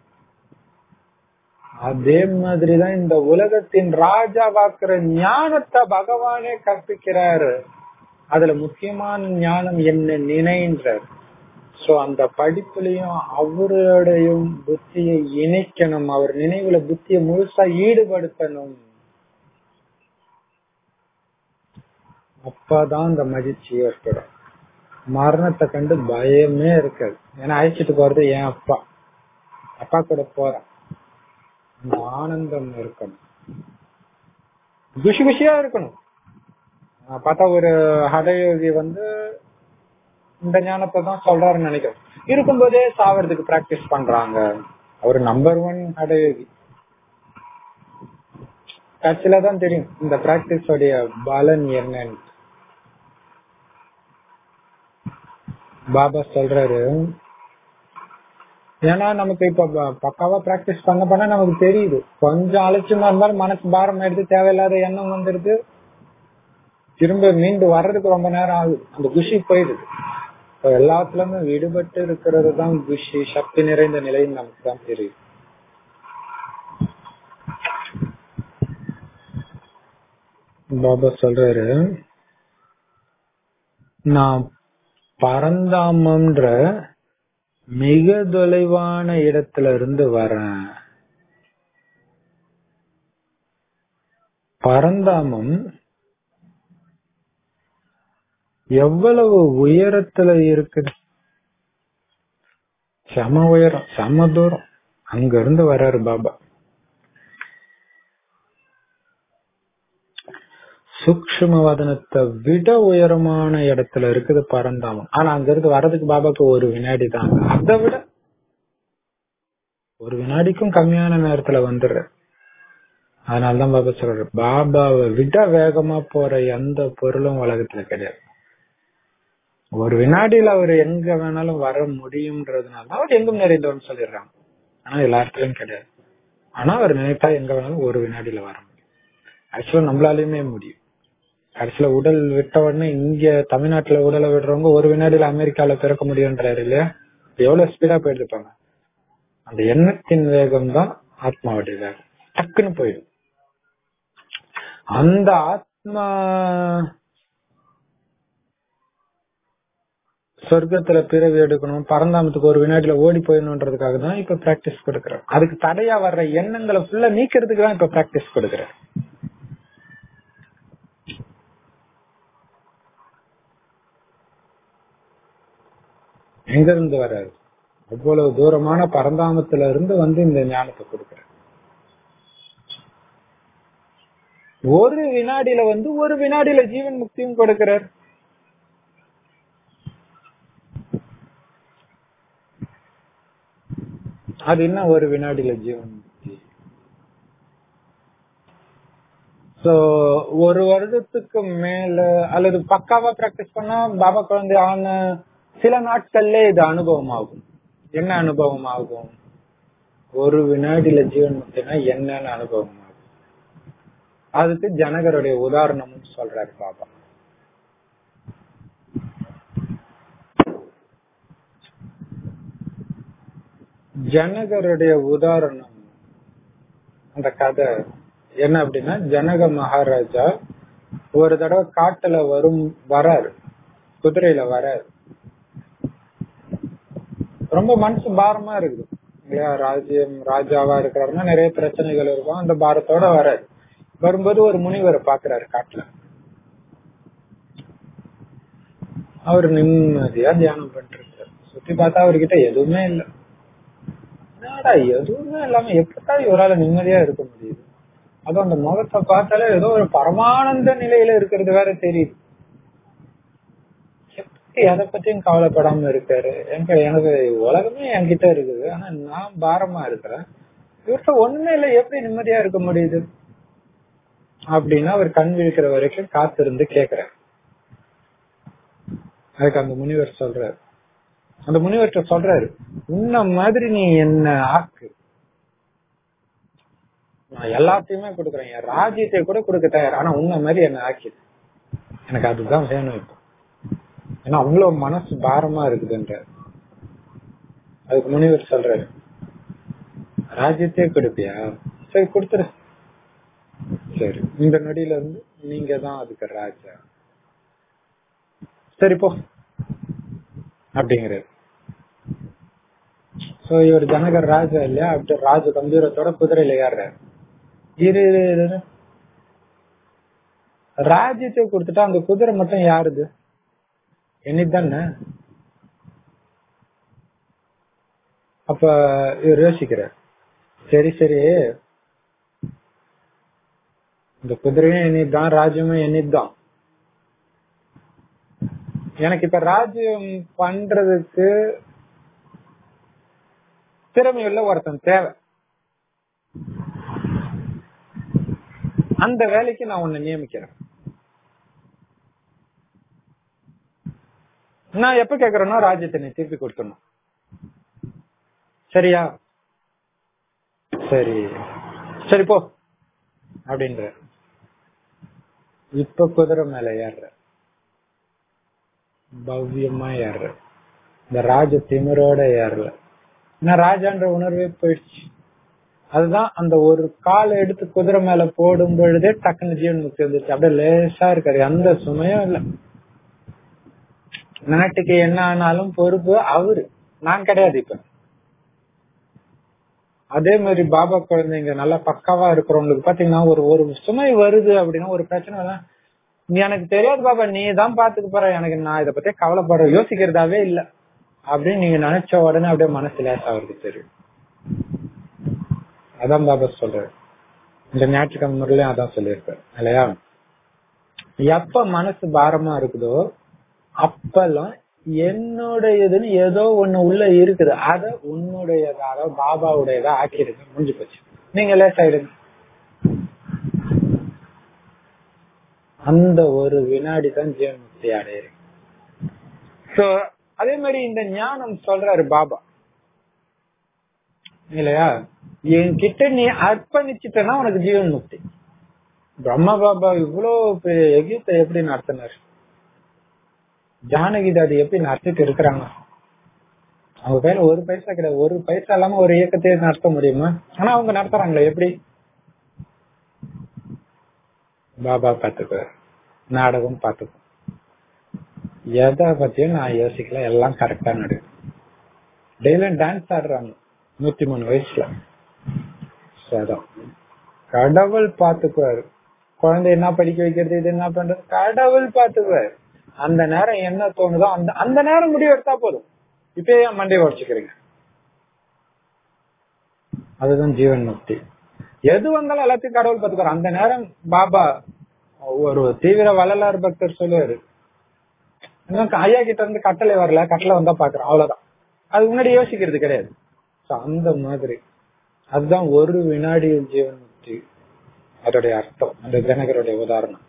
அதே மாதிரிதான் இந்த உலகத்தின் ராஜாவாக்குற ஞானத்தை பகவானே கற்பிக்கிறாரு அதுல முக்கியமான ஞானம் என்ன நினைன்றார் சோ அந்த படிப்புலயும் அவருடையும் புத்தியை இணைக்கணும் அவர் நினைவுல புத்தியை முழுசா ஈடுபடுத்தணும் அப்பதான் அந்த மகிழ்ச்சி ஏற்படும் மரணத்தை கண்டு பயமே இருக்காது ஏன்னா அழைச்சிட்டு போறது என் அப்பா அப்பா கூட போறேன் அந்த ஆனந்தம் இருக்கணும் குஷி குஷியா இருக்கணும் நான் பார்த்தா ஒரு ஹடயோகி வந்து இந்த ஞானத்தை தான் சொல்றாருன்னு நினைக்கிறேன் இருக்கும்போதே சாவறதுக்கு பிராக்டிஸ் பண்றாங்க அவர் நம்பர் ஒன் ஹடயோகி கட்சியில தான் தெரியும் இந்த பிராக்டிஸ் உடைய பலன் என்னன்னு பாபா சொல்றாரு ஏன்னா நமக்கு இப்ப ப- பக்காவா பிராக்டிஸ் பண்ண பண்ண நமக்கு தெரியுது கொஞ்சம் அலட்சியமா இருந்தாலும் மனசு பாரம் எடுத்து தேவையில்லாத எண்ணம் வந்துருது திரும்ப மீண்டு வர்றதுக்கு ரொம்ப நேரம் ஆகுது அந்த குஷி போயிடுது இப்ப எல்லாத்துல இருந்தும் விடுபட்டு இருக்கிறது தான் குஷி சக்தி நிறைந்த நிலைன்னு நமக்கு தான் தெரியும் பாபா சொல்றாரு நான் பரந்தாமன்ற மிக தொலைவான இடத்துல இருந்து வரேன் பரந்தாமம் எவ்வளவு உயரத்துல இருக்குது சம உயரம் சம தூரம் அங்க இருந்து வர்றாரு பாபா சூக்ஷ்ம வதனத்தை விட உயரமான இடத்துல இருக்குது பரந்தாமம் ஆனா அங்க இருந்து வர்றதுக்கு பாபாக்கு ஒரு வினாடி தான் அதை விட ஒரு வினாடிக்கும் கம்மியான நேரத்துல வந்துடுற அதனாலதான் பாபா சொல்றாரு பாபாவை விட வேகமா போற எந்த பொருளும் உலகத்துல கிடையாது ஒரு வினாடியில அவர் எங்க வேணாலும் வர முடியும்ன்றதுனால அவர் எங்கும் நிறைந்தவர்னு சொல்லிடுறாங்க ஆனா எல்லா இடத்துலயும் கிடையாது ஆனா அவர் நினைத்தா எங்க வேணாலும் ஒரு வினாடியில வர முடியும் ஆக்சுவலா நம்மளாலையுமே முடியும் கடைசியில உடல் விட்ட உடனே இங்க தமிழ்நாட்டுல உடலை விடுறவங்க ஒரு வினாடியில அமெரிக்கால பிறக்க முடியும்ன்றாரு இல்லையா எவ்வளவு ஸ்பீடா போயிட்டு இருப்பாங்க அந்த எண்ணத்தின் வேகம் தான் ஆத்மாவுடைய வேகம் டக்குன்னு போயிடும் அந்த ஆத்மா சொர்க்கத்துல பிறவி எடுக்கணும் பரந்தாமத்துக்கு ஒரு வினாடியில ஓடி போயிடணுன்றதுக்காக தான் இப்ப பிராக்டிஸ் கொடுக்கறேன் அதுக்கு தடையா வர்ற எண்ணங்களை ஃபுல்லா நீக்கிறதுக்கு தான் இப்ப பிராக்டிஸ் கொடுக்கறேன் எங்க இருந்து வர்றாரு அவ்வளவு தூரமான பரந்தாமத்துல இருந்து வந்து இந்த ஞானத்தை கொடுக்கறாரு ஒரு வினாடியில வந்து ஒரு வினாடியில ஜீவன் முக்தியும் கொடுக்கிறார் அது என்ன ஒரு வினாடியில ஜீவன் முக்தி சோ ஒரு வருடத்துக்கு மேல அல்லது பக்காவா பிராக்டிஸ் பண்ணா பாபா குழந்தை ஆன சில நாட்கள்ல இது அனுபவம் ஆகும் என்ன அனுபவம் ஆகும் ஒரு வினாடியில ஜீவன் முக்தினா என்னன்னு அனுபவம் ஆகும் அதுக்கு ஜனகருடைய உதாரணமும் சொல்றாரு பாபா ஜனகருடைய உதாரணம் அந்த கதை என்ன அப்படின்னா ஜனக மகாராஜா ஒரு தடவை காட்டுல வரும் வராரு குதிரையில வராரு ரொம்ப மனசு பாரமா இருக்குது இல்லையா ராஜ்யம் ராஜாவா இருக்கிறாருன்னா நிறைய பிரச்சனைகள் இருக்கும் அந்த பாரத்தோட வராரு வரும்போது ஒரு முனிவரை பாக்குறாரு காட்டுல அவர் நிம்மதியா தியானம் பண்ணிட்டு இருக்காரு சுத்தி பார்த்தா அவர்கிட்ட எதுவுமே இல்ல என்னடா எதுவுமே இல்லாம எப்படா இவரால நிம்மதியா இருக்க முடியுது அதுவும் அந்த முகத்தை பார்த்தாலே ஏதோ ஒரு பரமானந்த நிலையில இருக்கிறது வேற தெரியுது எப்படி எதை பத்தியும் கவலைப்படாம இருக்காரு எங்க எனக்கு உலகமே என்கிட்ட இருக்குது ஆனா நான் பாரமா இருக்கிறேன் இவர்கிட்ட ஒண்ணுமே இல்ல எப்படி நிம்மதியா இருக்க முடியுது அப்படின்னு அவர் கண் விழிக்கிற வரைக்கும் காத்திருந்து கேக்குறாரு அதுக்கு அந்த முனிவர் சொல்றாரு அந்த முனிவர்கிட்ட சொல்றாரு உன்ன மாதிரி நீ என்ன ஆக்கு நான் எல்லாத்தையுமே கொடுக்குறேன் என் ராஜ்யத்தை கூட கொடுக்க தயார் ஆனா உன்ன மாதிரி என்ன ஆக்கி எனக்கு அதுதான் வேணும் இப்போ ஏன்னா அவ்வளவு மனசு பாரமா இருக்குதுன்ற அதுக்கு முனிவர் சொல்றாரு ராஜ்யத்தையே கொடுப்பியா சரி கொடுத்துரு சரி இந்த நொடியில இருந்து நீங்க தான் அதுக்கு ராஜா சரி போ அப்படிங்கிறாரு சோ இவர் ஜனகர் ராஜா இல்லையா அப்படி ராஜ கம்பீரத்தோட குதிரையில ஏறாரு இரு இரு, இரு, இரு. ராஜ்யத்தை கொடுத்துட்டா அந்த குதிரை மட்டும் யாருது என்னதானே அப்ப இவர் யோசிக்கிறார் சரி சரி இந்த குதிரையும் என்னிதான் ராஜ்யமும் என்னிதான் எனக்கு இப்ப ராஜ்யம் பண்றதுக்கு திறமையுள்ள ஒருத்தன் தேவை அந்த வேலைக்கு நான் உன்னை நியமிக்கிறேன் நான் எப்ப கேக்குறேன்னா ராஜ்யத்தை நீ திருப்பி கொடுத்துடணும் சரியா சரி சரி போ அப்படின்ற இப்ப குதிரை மேல ஏறுற பவ்யமா ஏறுற இந்த ராஜ திமிரோட ஏறல நான் ராஜான்ற உணர்வே போயிடுச்சு அதுதான் அந்த ஒரு காலை எடுத்து குதிரை மேல போடும் பொழுதே டக்குன்னு ஜீவன் முக்தி வந்துச்சு அப்படியே லேசா இருக்காரு அந்த சுமையும் இல்ல நாட்டுக்கு என்ன ஆனாலும் பொறுப்பு அவரு நான் கிடையாது இப்ப அதே மாதிரி பாபா குழந்தைங்க நல்லா பக்காவா இருக்கிறவங்களுக்கு பாத்தீங்கன்னா ஒரு ஒரு சுமை வருது அப்படின்னா ஒரு பிரச்சனை தான் நீ எனக்கு தெரியாது பாபா நீ தான் பாத்துக்க போற எனக்கு நான் இதை பத்தி கவலைப்படுற யோசிக்கிறதாவே இல்ல அப்படின்னு நீங்க நினைச்ச உடனே அப்படியே மனசு லேசா அவருக்கு தெரியும் அதான் பாபா சொல்றாரு இந்த ஞாயிற்றுக்கிழமை முறையிலயும் அதான் சொல்லியிருப்பாரு இல்லையா எப்ப மனசு பாரமா இருக்குதோ அப்பெல்லாம் என்னுடையதுன்னு ஏதோ ஒண்ணு உள்ள இருக்குது அத உன்னுடையதாக பாபாவுடையதா ஆக்கிடுங்க முடிஞ்சு போச்சு நீங்க லேசாயிடுங்க அந்த ஒரு வினாடி தான் ஜீவன் முக்தி அடையிறீங்க சோ அதே மாதிரி இந்த ஞானம் சொல்றாரு பாபா இல்லையா என்கிட்ட நீ அர்ப்பணிச்சிட்டனா உனக்கு ஜீவன் முக்தி பிரம்ம பாபா இவ்வளவு பெரிய எகியத்தை எப்படி நடத்தினார் ஜானகி தாதி எப்படி நடத்திட்டு இருக்கிறாங்க அவங்க கையில ஒரு பைசா கிடையாது ஒரு பைசா இல்லாம ஒரு இயக்கத்தையே நடத்த முடியுமா ஆனா அவங்க நடத்துறாங்களே எப்படி பாபா பாத்துக்குவார் நாடகம் பாத்துக்கும் எதை பத்தியும் நான் யோசிக்கல எல்லாம் கரெக்டா நடக்கும் டெய்லியும் டான்ஸ் ஆடுறாங்க நூத்தி மூணு வயசுல சதம் கடவுள் பாத்துக்குவாரு குழந்தை என்ன படிக்க வைக்கிறது இது என்ன பண்றது கடவுள் பாத்துக்குவாரு அந்த நேரம் என்ன தோணுதோ அந்த அந்த நேரம் முடிவு எடுத்தா போதும் இப்ப ஏன் மண்டையை உடச்சுக்கிறீங்க அதுதான் ஜீவன் முக்தி எது வந்தாலும் எல்லாத்தையும் கடவுள் பாத்துக்குவாரு அந்த நேரம் பாபா ஒரு தீவிர வள்ளலார் பக்தர் சொல்லுவாரு இன்னும் ஐயா கிட்ட இருந்து கட்டளை வரல கட்டளை வந்தா பாக்குறோம் அவ்வளவுதான் அது முன்னாடி யோசிக்கிறது கிடையாது அந்த மாதிரி அதுதான் ஒரு வினாடியில் ஜீவன் முக்தி அதோடைய அர்த்தம் அந்த ஜனகருடைய உதாரணம்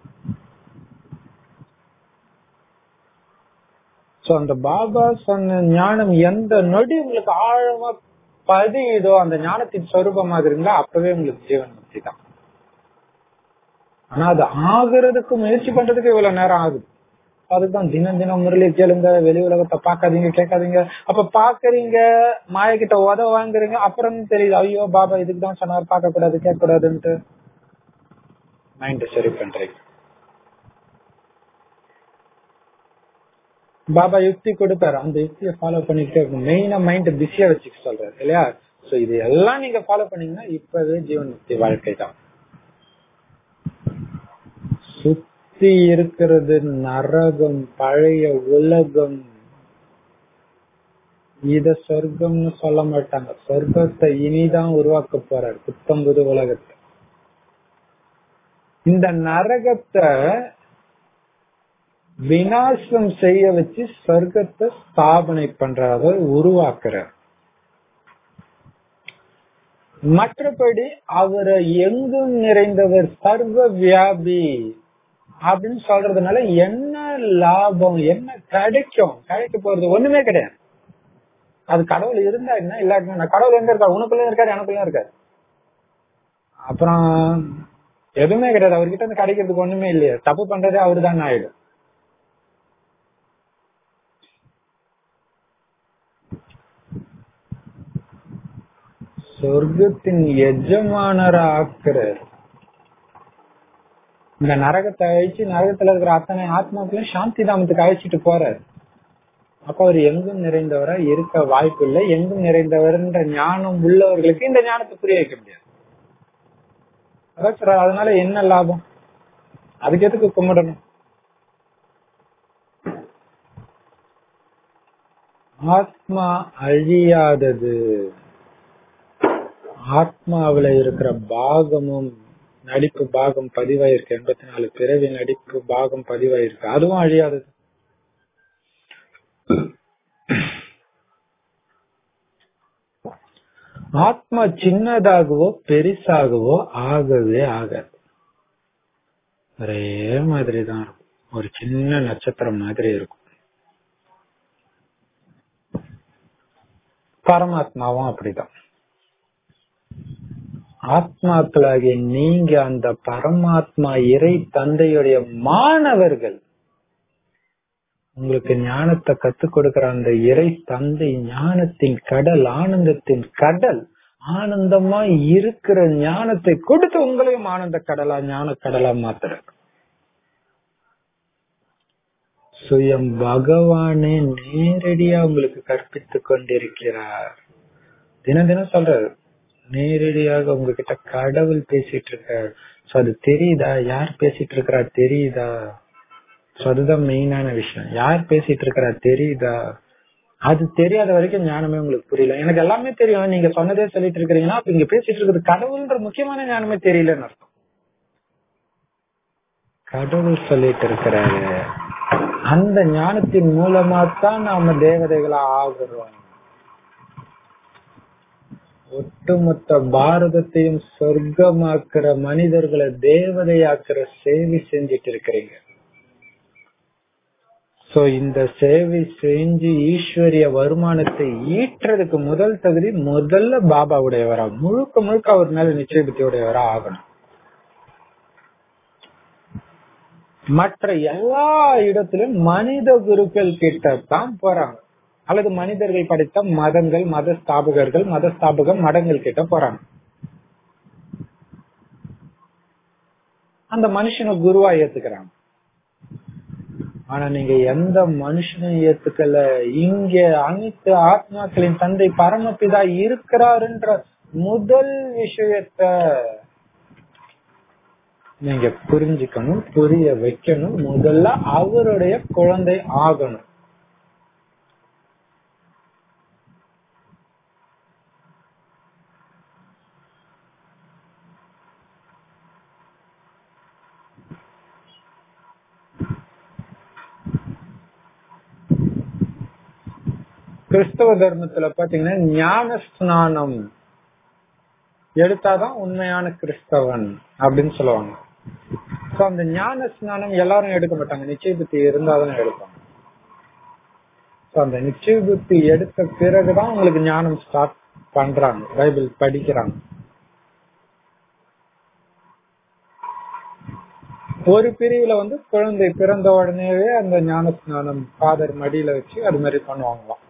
சோ அந்த பாபா சொன்ன ஞானம் எந்த நொடி உங்களுக்கு ஆழமா பதியுதோ அந்த ஞானத்தின் சொரூபமாக இருந்தா அப்பவே உங்களுக்கு ஜீவன் முக்தி தான் ஆனா அது ஆகுறதுக்கு முயற்சி பண்றதுக்கு இவ்வளவு நேரம் ஆகுது அதுதான் தினம் தினம் முரளி கேளுங்க வெளி உலகத்தை பாக்காதீங்க கேட்காதீங்க அப்ப பாக்குறீங்க மாய கிட்ட உத வாங்குறீங்க அப்புறம் தெரியுது ஐயோ பாபா இதுக்கு தான் சொன்னார் பார்க்க கூடாது கேட்க கூடாதுன்ட்டு மைண்ட் சரி பண்றீங்க பாபா யுக்தி கொடுப்பாரு அந்த யுக்தியை ஃபாலோ பண்ணிக்கிட்டே இருக்கும் மெயினா மைண்ட் பிஸியா வச்சுக்க சொல்றாரு இல்லையா சோ இது எல்லாம் நீங்க ஃபாலோ பண்ணீங்கன்னா இப்பவே ஜீவன் முக்தி வாழ்க்கை தான் சுத்தி இருக்கிறது நரகம் பழைய உலகம் இத சொர்க்கம்னு சொல்ல மாட்டாங்க சொர்க்கத்தை இனிதான் உருவாக்க போறாரு புத்தம்புது உலகத்தை இந்த நரகத்தை விநாசம் செய்ய வச்சு சொர்க்கத்தை ஸ்தாபனை பண்றாத உருவாக்குறார் மற்றபடி அவரை எங்கும் நிறைந்தவர் சர்வ வியாபி அப்படின்னு சொல்றதுனால என்ன லாபம் என்ன கிடைக்கும் கிடைக்க போறது ஒண்ணுமே கிடையாது அது கடவுள் இருந்தா என்ன இல்லாட்டினா கடவுள் எங்க இருக்காரு உனக்குள்ள இருக்காரு எனக்குள்ள இருக்காரு அப்புறம் எதுவுமே கிடையாது அவர்கிட்ட இருந்து கிடைக்கிறதுக்கு ஒண்ணுமே இல்லையே தப்பு பண்றதே அவரு தான் ஆயிடும் சொர்க்கத்தின் எஜமானரா ஆக்குறார் இந்த நரகத்தை அழிச்சு நரகத்துல இருக்கிற அத்தனை ஆத்மாக்களையும் சாந்தி தாமத்துக்கு அழைச்சிட்டு போறாரு அப்ப அவர் எங்கும் நிறைந்தவரா இருக்க வாய்ப்பு இல்லை எங்கும் நிறைந்தவர்ன்ற ஞானம் உள்ளவர்களுக்கு இந்த ஞானத்தை புரிய வைக்க முடியாது அதான் அதனால என்ன லாபம் அதுக்கு எதுக்கு கும்பிடணும் ஆத்மா அழியாதது ஆத்மாவில இருக்கிற பாகமும் நடிப்பு பாகம் பதிவாயிருக்கு எண்பத்தி நாலு பிறவி நடிப்பு பாகம் பதிவாயிருக்கு அதுவும் அழியாதது ஆத்மா சின்னதாகவோ பெரிசாகவோ ஆகவே ஆகாது ஒரே மாதிரி தான் இருக்கும் ஒரு சின்ன நட்சத்திரம் மாதிரி இருக்கும் பரமாத்மாவும் அப்படிதான் ஆத்மாக்களாகிய நீங்க அந்த பரமாத்மா இறை தந்தையுடைய மாணவர்கள் உங்களுக்கு ஞானத்தை கத்துக் கொடுக்கிற அந்த இறை தந்தை ஞானத்தின் கடல் ஆனந்தத்தின் கடல் ஆனந்தமா இருக்கிற ஞானத்தை கொடுத்து உங்களையும் ஆனந்த கடலா ஞான கடலா மாத்துற சுயம் பகவானே நேரடியா உங்களுக்கு கற்பித்துக் கொண்டிருக்கிறார் தினம் தினம் சொல்றாரு நேரடியாக உங்ககிட்ட கடவுள் பேசிட்டு இருக்காரு சோ அது தெரியுதா யார் பேசிட்டு இருக்கிறா தெரியுதா சோ அதுதான் மெயினான விஷயம் யார் பேசிட்டு இருக்கிறா தெரியுதா அது தெரியாத வரைக்கும் ஞானமே உங்களுக்கு புரியல எனக்கு எல்லாமே தெரியும் நீங்க சொன்னதே சொல்லிட்டு இருக்கிறீங்கன்னா அப்ப இங்க பேசிட்டு இருக்கிறது கடவுள்ன்ற முக்கியமான ஞானமே தெரியலன்னு அர்த்தம் கடவுள் சொல்லிட்டு இருக்கிறாரு அந்த ஞானத்தின் மூலமா தான் நாம தேவதைகளா ஆகுறோம் ஒட்டுமொத்த பாரதத்தையும் சொர்க்கமாக்குற மனிதர்களை தேவதையாக்குற சேவை செஞ்சிட்டு இருக்கிறீங்க சோ இந்த சேவை செஞ்சு ஈஸ்வரிய வருமானத்தை ஈட்டுறதுக்கு முதல் தகுதி முதல்ல பாபாவுடையவரா முழுக்க முழுக்க அவர் மேல நிச்சயபுத்தியுடையவரா ஆகணும் மற்ற எல்லா இடத்திலும் மனித குருக்கள் கிட்ட தான் போறாங்க அல்லது மனிதர்கள் படைத்த மதங்கள் மத ஸ்தாபகர்கள் மத ஸ்தாபக மடங்கள் கிட்ட போறாங்க அந்த மனுஷனை குருவா ஏத்துக்கிறாங்க ஆனா நீங்க எந்த மனுஷனையும் ஏத்துக்கல இங்க அனைத்து ஆத்மாக்களின் தந்தை பரமபிதா இருக்கிறாருன்ற முதல் விஷயத்த நீங்க புரிஞ்சுக்கணும் புரிய வைக்கணும் முதல்ல அவருடைய குழந்தை ஆகணும் கிறிஸ்தவ தர்மத்துல பாத்தீங்கன்னா ஞான ஸ்நானம் எடுத்தாதான் உண்மையான கிறிஸ்தவன் அப்படின்னு சொல்லுவாங்க சோ அந்த ஞான ஸ்நானம் எல்லாரும் எடுக்க மாட்டாங்க நிச்சய புத்தி இருந்தாதான் எடுப்பாங்க சோ அந்த நிச்சய புத்தி எடுத்த பிறகுதான் உங்களுக்கு ஞானம் ஸ்டார்ட் பண்றாங்க பைபிள் படிக்கிறாங்க ஒரு பிரிவுல வந்து குழந்தை பிறந்த உடனேவே அந்த ஞான ஸ்நானம் ஃபாதர் மடியில வச்சு அது மாதிரி பண்ணுவாங்களாம்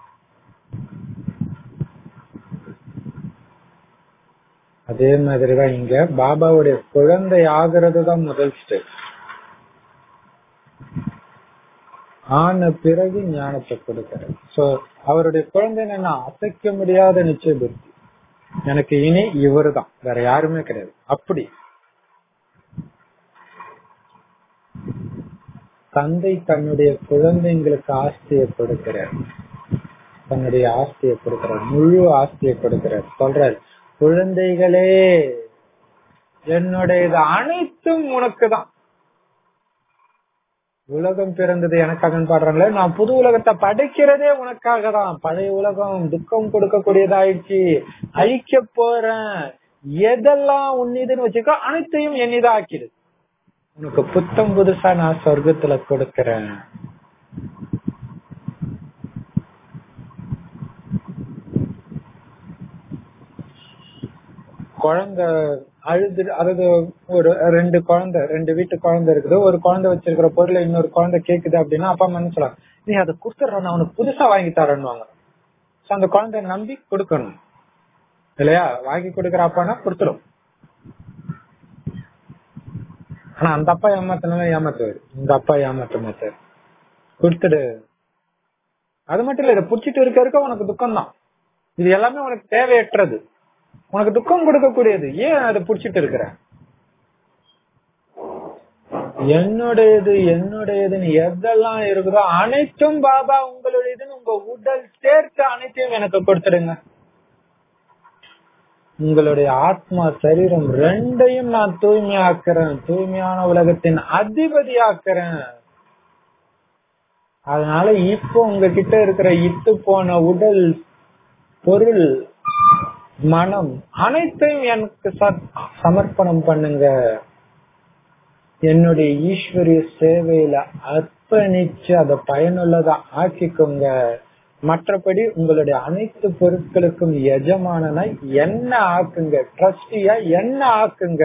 அதே மாதிரிதான் இங்க பாபாவுடைய குழந்தை ஆகிறது தான் முதல் ஸ்டெப் ஆன பிறகு ஞானத்தை கொடுக்கிறார் சோ அவருடைய குழந்தை என்னன்னா அசைக்க முடியாத நிச்சய புத்தி எனக்கு இனி இவரு தான் வேற யாருமே கிடையாது அப்படி தந்தை தன்னுடைய குழந்தைங்களுக்கு ஆஸ்தியை கொடுக்கிறார் தன்னுடைய ஆஸ்தியை கொடுக்கிறார் முழு ஆஸ்தியை கொடுக்கிறார் சொல்றார் குழந்தைகளே என்னுடையது அனைத்தும் உனக்கு தான் உலகம் பிறந்தது எனக்காக பாடுறாங்களே நான் புது உலகத்தை படைக்கிறதே உனக்காக தான் பழைய உலகம் துக்கம் கொடுக்கக்கூடியதாயிடுச்சு அழிக்க போறேன் எதெல்லாம் உன்னிதுன்னு வச்சுக்கோ அனைத்தையும் என்னிதான் ஆக்கிடு உனக்கு புத்தம் புதுசா நான் சொர்க்கத்துல கொடுக்கறேன் குழந்தை அழுது அதாவது ஒரு ரெண்டு குழந்தை ரெண்டு வீட்டு குழந்தை இருக்குது ஒரு குழந்தை வச்சிருக்கிற பொருளை இன்னொரு குழந்தை கேக்குது அப்படின்னா அப்பா அம்மா என்ன சொல்லலாம் நீ அதை கொடுத்துட்ற நான் உனக்கு புதுசா வாங்கி தரேன்னுவாங்க சோ அந்த குழந்தைய நம்பி கொடுக்கணும் இல்லையா வாங்கி கொடுக்கற அப்பானா கொடுத்துரும் ஆனா அந்த அப்பா ஏமாத்தினாலும் ஏமாத்துவாரு இந்த அப்பா ஏமாத்த மாட்டாரு கொடுத்துடு அது மட்டும் இல்ல இதை புடிச்சிட்டு இருக்க இருக்க உனக்கு துக்கம் தான் இது எல்லாமே உனக்கு தேவையற்றது உனக்கு துக்கம் கொடுக்கக்கூடியது ஏன் அதை புடிச்சிட்டு இருக்கிற என்னுடையது என்னுடையதுன்னு எதெல்லாம் இருக்குதோ அனைத்தும் பாபா உங்களுடையதுன்னு உங்க உடல் சேர்த்து அனைத்தையும் எனக்கு கொடுத்துடுங்க உங்களுடைய ஆத்மா சரீரம் ரெண்டையும் நான் தூய்மையாக்குறேன் தூய்மையான உலகத்தின் அதிபதி ஆக்குறேன் அதனால இப்போ உங்ககிட்ட இருக்கிற இட்டு போன உடல் பொருள் மனம் அனைத்தையும் எனக்கு சமர்ப்பணம் பண்ணுங்க என்னுடைய ஈஸ்வரிய சேவையில அர்ப்பணிச்சு அதை பயனுள்ளதா ஆக்கிக்கோங்க மற்றபடி உங்களுடைய அனைத்து பொருட்களுக்கும் எஜமானனா என்ன ஆக்குங்க ட்ரஸ்டியா என்ன ஆக்குங்க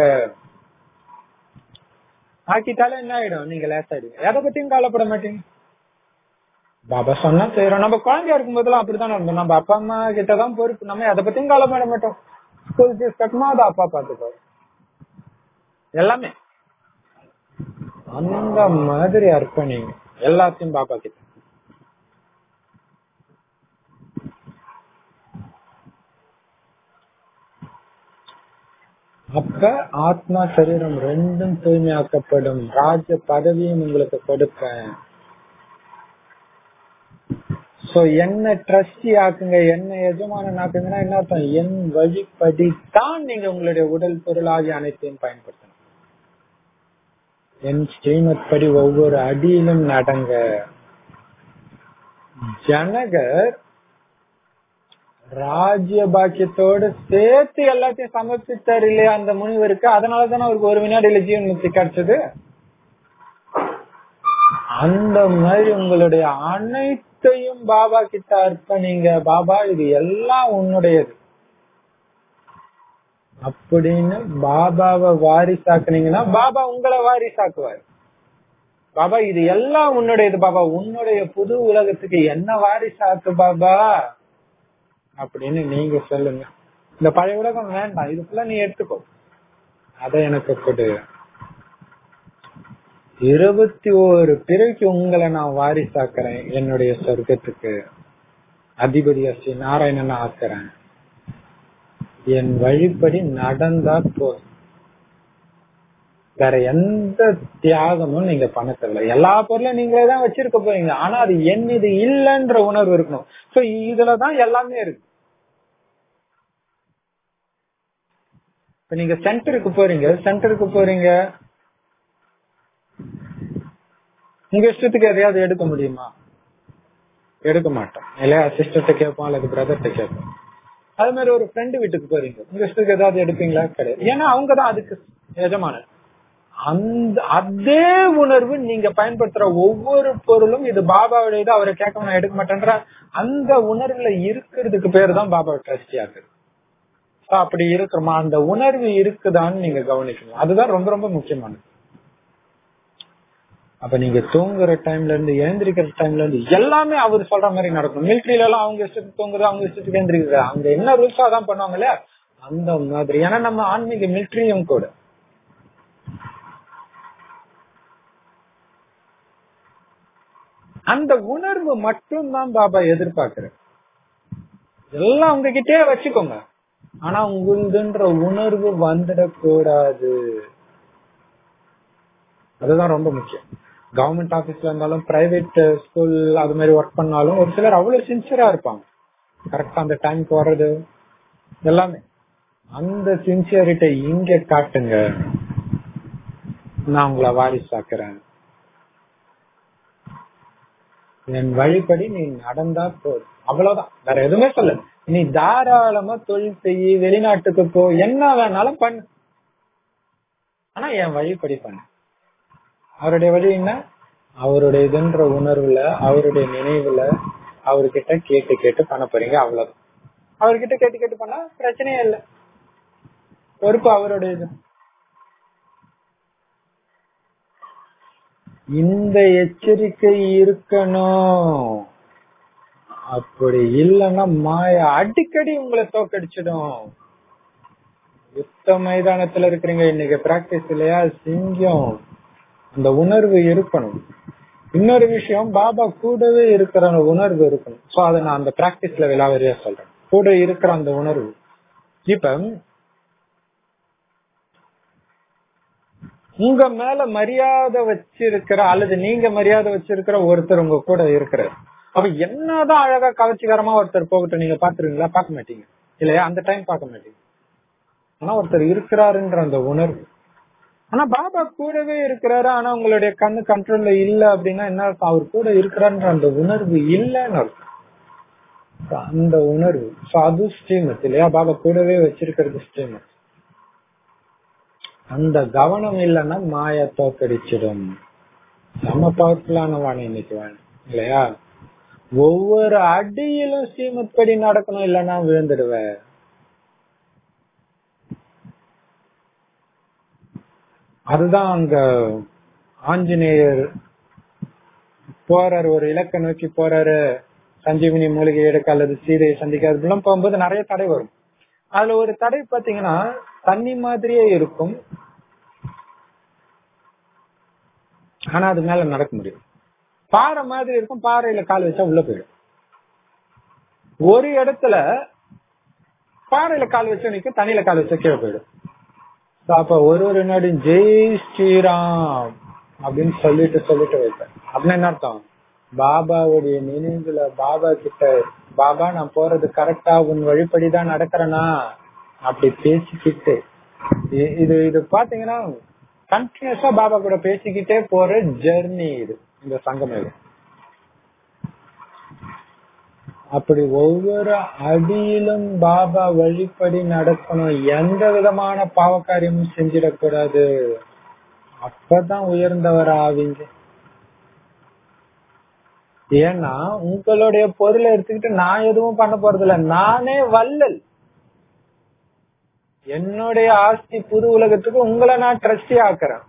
ஆக்கிட்டாலும் என்ன ஆயிடும் நீங்க லேஸ் ஆயிடுங்க எதை பத்தியும் கவலைப்பட மாட்டீங்க பாபா சொன்னா செய்யறோம் நம்ம குழந்தையா இருக்கும் போதெல்லாம் அப்படித்தான் இருந்தோம் நம்ம அப்பா அம்மா கிட்டதான் பொறுப்பு நம்ம எதை பத்தியும் கவலைப்பட மாட்டோம் ஸ்கூல் ஃபீஸ் கட்டணும் அதை அப்பா பாத்துக்கோ எல்லாமே அந்த மாதிரி அர்ப்பணிங்க எல்லாத்தையும் பாப்பா கிட்ட அப்ப ஆத்மா சரீரம் ரெண்டும் தூய்மையாக்கப்படும் ராஜ பதவியும் உங்களுக்கு கொடுப்பேன் சோ என்ன ட்ரஸ்டி ஆக்குங்க என்ன எஜமானன் ஆக்குங்கன்னா என்ன அர்த்தம் என் வழிப்படி தான் நீங்க உங்களுடைய உடல் பொருள் ஆகிய அனைத்தையும் பயன்படுத்தணும் என் ஸ்ரீமத் படி ஒவ்வொரு அடியிலும் நடங்க ஜனகர் ராஜ்ய பாக்கியத்தோடு சேர்த்து எல்லாத்தையும் சமர்ப்பித்தார் இல்லையா அந்த முனிவருக்கு அதனாலதானே அவருக்கு ஒரு வினாடியில ஜீவன் முக்தி கிடைச்சது அந்த மாதிரி உங்களுடைய அனைத்தையும் பாபா கிட்ட அர்ப்பணிங்க பாபா இது எல்லாம் உன்னுடையது அப்படின்னு பாபாவை வாரிசாக்குனீங்கன்னா பாபா உங்களை வாரிசாக்குவார் பாபா இது எல்லாம் உன்னுடையது பாபா உன்னுடைய புது உலகத்துக்கு என்ன வாரிசாக்கு பாபா அப்படின்னு நீங்க சொல்லுங்க இந்த பழைய உலகம் வேண்டாம் இது ஃபுல்லா நீ எடுத்துக்கோ அத எனக்கு கொடு இருபத்தி ஓரு பிறகு உங்களை நான் வாரிசாக்குறேன் என்னுடைய சொர்க்கத்துக்கு அதிபதி ஸ்ரீ நாராயணன் ஆக்குறேன் என் வழிப்படி நடந்தா போதும் வேற எந்த தியாகமும் நீங்க பண்ண தேவையில்ல எல்லா பொருளும் நீங்களே தான் வச்சிருக்க போறீங்க ஆனா அது என் இது இல்லைன்ற உணர்வு இருக்கணும் சோ இதுலதான் எல்லாமே இருக்கு இப்ப நீங்க சென்டருக்கு போறீங்க சென்டருக்கு போறீங்க உங்க இஷ்டத்துக்கு எதையாவது எடுக்க முடியுமா எடுக்க மாட்டோம் இல்லையா சிஸ்டர்கிட்ட கேட்போம் அல்லது பிரதர்கிட்ட கேட்போம் அது மாதிரி ஒரு ஃப்ரெண்டு வீட்டுக்கு போறீங்க உங்க இஷ்டத்துக்கு ஏதாவது எடுப்பீங்களா கிடையாது ஏன்னா அவங்கதான் அதுக்கு எஜமானர் அந்த அதே உணர்வு நீங்க பயன்படுத்துற ஒவ்வொரு பொருளும் இது பாபாவுடையது அவரை கேட்க நான் எடுக்க மாட்டேன்ற அந்த உணர்வுல இருக்கிறதுக்கு பேர் தான் பாபா ட்ரஸ்டி ஆகுது அப்படி இருக்கிறோமா அந்த உணர்வு இருக்குதான்னு நீங்க கவனிக்கணும் அதுதான் ரொம்ப ரொம்ப முக்கியமானது அப்ப நீங்க தூங்குற டைம்ல இருந்து எழுந்திரிக்கிற டைம்ல இருந்து எல்லாமே அவர் சொல்ற மாதிரி நடக்கும் மிலிட்ரியில எல்லாம் அவங்க இஷ்டத்துக்கு தூங்குறது அவங்க இஷ்டத்துக்கு எழுந்திரிக்கிறது அங்க என்ன ரூல்ஸா தான் பண்ணுவாங்கல்ல அந்த மாதிரி ஏன்னா நம்ம ஆன்மீக மிலிட்ரியும் கூட அந்த உணர்வு மட்டும் தான் பாபா எதிர்பார்க்கிற எல்லாம் உங்ககிட்டயே வச்சுக்கோங்க ஆனா உங்களுதுன்ற உணர்வு வந்துடக்கூடாது அதுதான் ரொம்ப முக்கியம் கவர்மெண்ட் ஆபீஸ்ல இருந்தாலும் பிரைவேட் ஸ்கூல் அது மாதிரி ஒர்க் பண்ணாலும் ஒரு சிலர் அவ்வளவு சின்சியரா இருப்பாங்க கரெக்டா அந்த டைம்க்கு வர்றது எல்லாமே அந்த சின்சியரிட்ட இங்க காட்டுங்க நான் உங்களை வாரிசாக்குறேன் என் வழிப்படி நீ நடந்தா போதும் அவ்வளவுதான் வேற எதுவுமே சொல்ல நீ தாராளமா தொழில் செய்ய வெளிநாட்டுக்கு போ என்ன வேணாலும் பண்ணு ஆனா என் வழிப்படி பண்ணு அவருடைய வழி என்ன அவருடைய இதுன்ற உணர்வுல அவருடைய நினைவுல அவர்கிட்ட கேட்டு கேட்டு பண்ண போறீங்க அவ்வளவுதான் அவர்கிட்ட கேட்டு கேட்டு பண்ணா பிரச்சனையே இல்லை பொறுப்பு அவருடைய இது இந்த எச்சரிக்கை இருக்கணும் அப்படி இல்லைன்னா மாய அடிக்கடி உங்களை தோக்கடிச்சிடும் யுத்த மைதானத்துல இருக்கிறீங்க இன்னைக்கு பிராக்டிஸ் இல்லையா சிங்கம் அந்த உணர்வு இருக்கணும் இன்னொரு விஷயம் பாபா கூடவே இருக்கிற உணர்வு இருக்கணும் சோ அதை நான் அந்த பிராக்டிஸ்ல விலாவரியா சொல்றேன் கூட இருக்கிற அந்த உணர்வு இப்ப உங்க மேல மரியாதை வச்சிருக்கிற அல்லது நீங்க மரியாதை வச்சிருக்கிற ஒருத்தர் உங்க கூட இருக்கிறார் அப்ப என்னதான் அழகா கவர்ச்சிகரமா ஒருத்தர் போகட்டும் நீங்க பாத்துருவீங்களா பார்க்க மாட்டீங்க இல்லையா அந்த டைம் பார்க்க மாட்டீங்க ஆனா ஒருத்தர் இருக்கிறாருன்ற அந்த உணர்வு ஆனா பாபா கூடவே இருக்கிறாரு ஆனா உங்களுடைய கண்ணு கண்ட்ரோல்ல இல்ல அப்படின்னா என்ன அர்த்தம் அவர் கூட இருக்கிறாருன்ற அந்த உணர்வு இல்லைன்னு அர்த்தம் So, அந்த உணர்வு So, அது ஸ்ரீமத் இல்லையா பாபா கூடவே வச்சிருக்கிறது ஸ்ரீமத் அந்த கவனம் இல்லைன்னா மாயா தோக்கடிச்சிடும் செம பவர்ஃபுல்லான வாணி இன்னைக்கு வாணி இல்லையா ஒவ்வொரு அடியிலும் ஸ்ரீமத் படி நடக்கணும் இல்லைன்னா விழுந்துடுவேன் அதுதான் அங்க ஆஞ்சநேயர் போறாரு ஒரு இலக்க நோக்கி போறாரு சஞ்சீவினி மூலிகை எடுக்க அல்லது சீதையை சந்திக்க அப்படிலாம் போகும்போது நிறைய தடை வரும் அதுல ஒரு தடை பாத்தீங்கன்னா தண்ணி மாதிரியே இருக்கும் ஆனா அது மேல நடக்க முடியும் பாறை மாதிரி இருக்கும் பாறையில கால் வச்சா உள்ள போயிடும் ஒரு இடத்துல பாறையில கால் வச்சா நிக்கும் தண்ணியில கால் வச்சா கீழே போயிடும் So, அப்ப ஒரு ஒரு நாடும் ஜெய் ஸ்ரீராம் அப்படின்னு சொல்லிட்டு சொல்லிட்டு வைப்பேன் அப்படின்னு என்ன அர்த்தம் பாபாவுடைய நினைவுல பாபா கிட்ட பாபா நான் போறது கரெக்டா உன் வழிப்படிதான் நடக்கிறேனா அப்படி பேசிக்கிட்டு இ- இது இது பாத்தீங்கன்னா கண்டினியூஸா பாபா கூட பேசிக்கிட்டே போற ஜெர்னி இது இந்த சங்கமேகம் அப்படி ஒவ்வொரு அடியிலும் பாபா வழிப்படி நடக்கணும் எந்த விதமான பாவக்காரியமும் செஞ்சிடக்கூடாது அப்பதான் உயர்ந்தவர் ஆவீங்க ஏன்னா உங்களுடைய பொருளை எடுத்துக்கிட்டு நான் எதுவும் பண்ண போறது இல்ல நானே வல்லல் என்னுடைய ஆஸ்தி புது உலகத்துக்கு உங்களை நான் ட்ரஸ்டி ஆக்குறேன்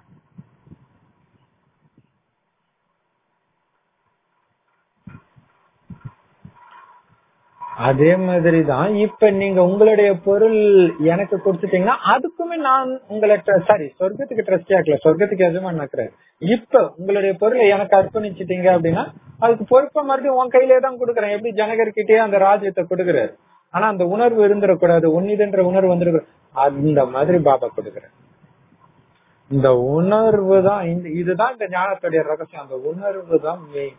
அதே மாதிரிதான் இப்ப நீங்க உங்களுடைய பொருள் எனக்கு கொடுத்துட்டீங்கன்னா அதுக்குமே நான் உங்களை சாரி சொர்க்கத்துக்கு ட்ரஸ்டி ஆக்கல சொர்க்கத்துக்கு எஜமான் ஆக்குறேன் இப்ப உங்களுடைய பொருளை எனக்கு அர்ப்பணிச்சிட்டீங்க அப்படின்னா அதுக்கு பொறுப்பை மறுபடியும் உன் கையிலே தான் கொடுக்குறேன் எப்படி ஜனகர்கிட்டயே அந்த ராஜ்யத்தை கொடுக்குறாரு ஆனா அந்த உணர்வு இருந்துடக்கூடாது உன்னிதுன்ற உணர்வு வந்துருக்க அந்த மாதிரி பாபா கொடுக்குறேன் இந்த உணர்வு தான் இந்த இதுதான் இந்த ஞானத்துடைய ரகசியம் அந்த உணர்வு தான் மெயின்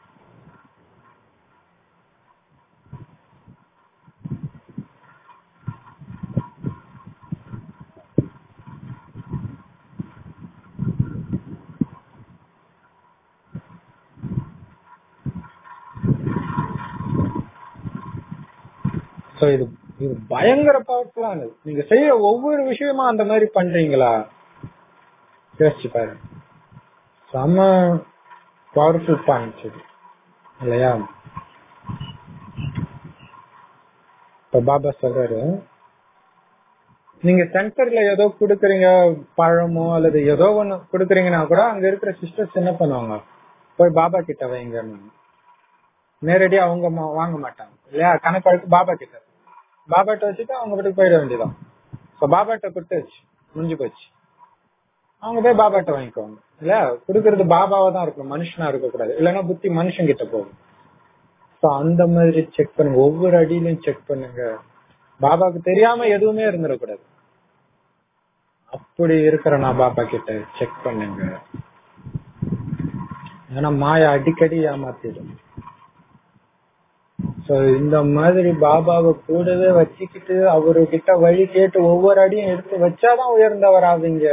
சோ இது இது பயங்கர பவர்ஃபுல்லானது நீங்க செய்யற ஒவ்வொரு விஷயமா அந்த மாதிரி பண்றீங்களா யோசிச்சு பாருங்க செம பவர்ஃபுல் பாயிண்ட் இது இல்லையா இப்ப பாபா சொல்றாரு நீங்க சென்டர்ல ஏதோ குடுக்குறீங்க பழமோ அல்லது ஏதோ ஒண்ணு குடுக்குறீங்கன்னா கூட அங்க இருக்கிற சிஸ்டர்ஸ் என்ன பண்ணுவாங்க போய் பாபா கிட்ட வைங்கன்னு நேரடியா அவங்க ம- வாங்க மாட்டாங்க இல்லையா கணக்கு பாபா கிட்ட பாபாட்ட வச்சுட்டு அவங்க வீட்டுக்கு போயிட வேண்டியதான் இப்ப பாபாட்ட கொடுத்தாச்சு முடிஞ்சு போச்சு அவங்க போய் பாபாட்ட வாங்கிக்குவாங்க இல்ல குடுக்கறது பாபாவா தான் இருக்கும் மனுஷனா இருக்க கூடாது இல்லைன்னா புத்தி மனுஷன் கிட்ட போகும் So, அந்த மாதிரி செக் பண்ணுங்க ஒவ்வொரு அடியிலும் செக் பண்ணுங்க பாபாக்கு தெரியாம எதுவுமே இருந்துடக்கூடாது அப்படி இருக்கிற நான் பாபா கிட்ட செக் பண்ணுங்க ஏன்னா மாயா அடிக்கடி ஏமாத்திடும் சோ இந்த மாதிரி பாபாவை கூடவே வச்சுக்கிட்டு அவரு கிட்ட வழி கேட்டு ஒவ்வொரு அடியும் எடுத்து வச்சாதான் உயர்ந்தவர் ஆவீங்க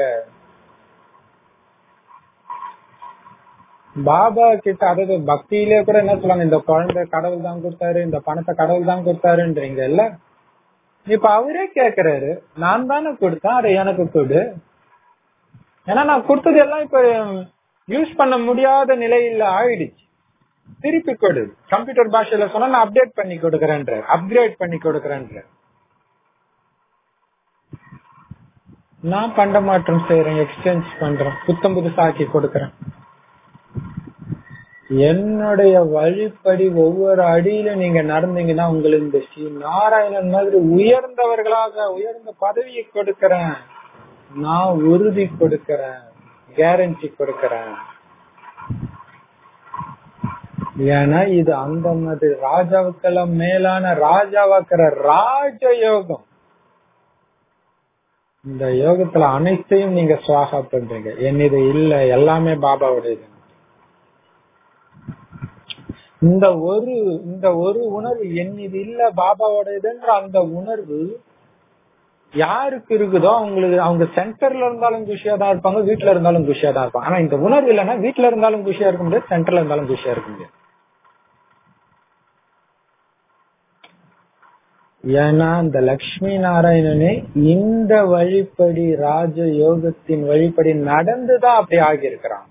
பாபா கிட்ட அதாவது பக்தியிலே கூட என்ன சொல்லுவாங்க இந்த குழந்தை கடவுள் தான் கொடுத்தாரு இந்த பணத்தை கடவுள் தான் கொடுத்தாருன்றீங்க இல்ல இப்ப அவரே கேக்குறாரு நான் தானே கொடுத்தேன் அதை எனக்கு கொடு ஏன்னா நான் கொடுத்தது எல்லாம் இப்ப யூஸ் பண்ண முடியாத நிலையில ஆயிடுச்சு திருப்பி கொடு கம்ப்யூட்டர் பாஷையில சொன்னா நான் அப்டேட் பண்ணி கொடுக்கறேன்ற அப்கிரேட் பண்ணி கொடுக்கறேன்ற நான் பண்ட மாற்றம் செய்யறேன் எக்ஸ்சேஞ்ச் பண்றேன் புத்தம் புதுசாக்கி கொடுக்கறேன் என்னுடைய வழிப்படி ஒவ்வொரு அடியில நீங்க நடந்தீங்கன்னா உங்களுக்கு இந்த ஸ்ரீ நாராயணன் மாதிரி உயர்ந்தவர்களாக உயர்ந்த பதவியை கொடுக்கறேன் நான் உறுதி கொடுக்கறேன் கேரண்டி கொடுக்கறேன் ஏன்னா இது அந்த மாதிரி ராஜாவுக்கெல்லாம் மேலான ராஜாவாக்குற ராஜயோகம் இந்த யோகத்துல அனைத்தையும் நீங்க சுவாகா பண்றீங்க என் இது இல்ல எல்லாமே பாபாவுடையது இந்த ஒரு இந்த ஒரு உணர்வு என் இது இல்ல பாபாவோடதுன்ற அந்த உணர்வு யாருக்கு இருக்குதோ அவங்களுக்கு அவங்க சென்டர்ல இருந்தாலும் குஷியா தான் இருப்பாங்க வீட்டுல இருந்தாலும் குஷியா தான் இருப்பாங்க ஆனா இந்த உணர்வு இல்லைன்னா வீட்டுல இருந்தாலும் குஷியா இருக்க முடியாது சென்டர்ல இருந்தாலும் குஷியா இருக்க முடியாது ஏன்னா இந்த லக்ஷ்மி நாராயணனே இந்த வழிப்படி ராஜ யோகத்தின் வழிப்படி நடந்துதான் அப்படி ஆகியிருக்கிறான்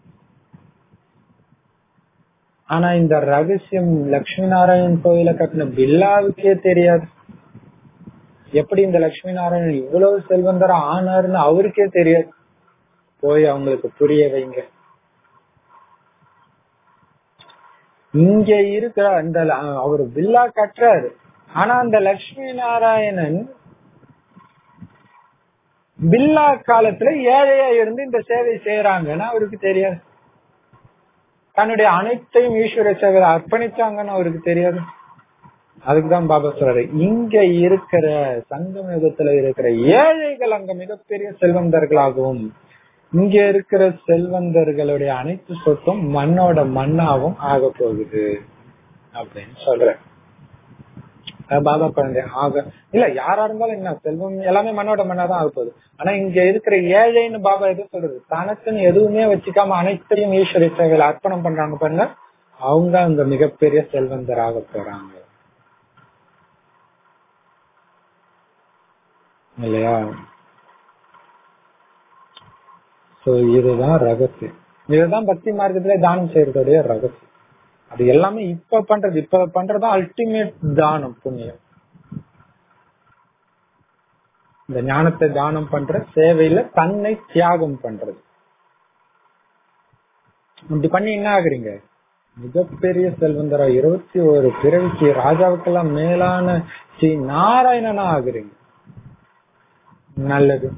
ஆனா இந்த ரகசியம் லக்ஷ்மி நாராயணன் கோயில கட்டின பில்லாவுக்கே தெரியாது எப்படி இந்த லட்சுமி நாராயணன் இவ்வளவு செல்வந்தர ஆனாருன்னு அவருக்கே தெரியாது போய் அவங்களுக்கு புரிய வைங்க இங்க இருக்கிற அந்த அவர் வில்லா கட்டுறாரு ஆனா அந்த லட்சுமி நாராயணன் பில்லா காலத்துல ஏழையா இருந்து இந்த சேவை செய்யறாங்கன்னு அவருக்கு தெரியாது தன்னுடைய அனைத்தையும் ஈஸ்வர சேவையில அர்ப்பணிச்சாங்கன்னு அவருக்கு தெரியாது அதுக்குதான் பாபா சொல்றாரு இங்க இருக்கிற சங்கம் யுகத்துல இருக்கிற ஏழைகள் அங்க மிகப்பெரிய செல்வந்தர்களாகவும் இங்க இருக்கிற செல்வந்தர்களுடைய அனைத்து சொத்தும் மண்ணோட மண்ணாவும் ஆக போகுது அப்படின்னு சொல்ற பாபா குழந்தை ஆக இல்ல யாரா இருந்தாலும் என்ன செல்வம் எல்லாமே மண்ணோட மண்ணாதான் ஆக போகுது ஆனா இங்க இருக்கிற ஏழைன்னு பாபா எது சொல்றது தனக்குன்னு எதுவுமே வச்சுக்காம அனைத்தையும் ஈஸ்வர சேவையில அர்ப்பணம் பண்றாங்க பாருங்க அவங்க அங்க மிகப்பெரிய செல்வந்தர் ஆக போறாங்க இல்லையா சோ இதுதான் ரகசியம் இதுதான் பக்தி மார்க்கத்துல தானம் செய்யறதுடைய ரகசியம் அது எல்லாமே இப்ப பண்றது இப்ப பண்றது அல்டிமேட் தானம் புண்ணியம் இந்த ஞானத்தை தானம் பண்ற சேவையில தன்னை தியாகம் பண்றது இப்படி பண்ணி என்ன ஆகுறீங்க மிகப்பெரிய செல்வந்தரா இருபத்தி ஒரு பிறவிக்கு ராஜாவுக்கெல்லாம் மேலான ஸ்ரீ நாராயணனா ஆகுறீங்க நல்லது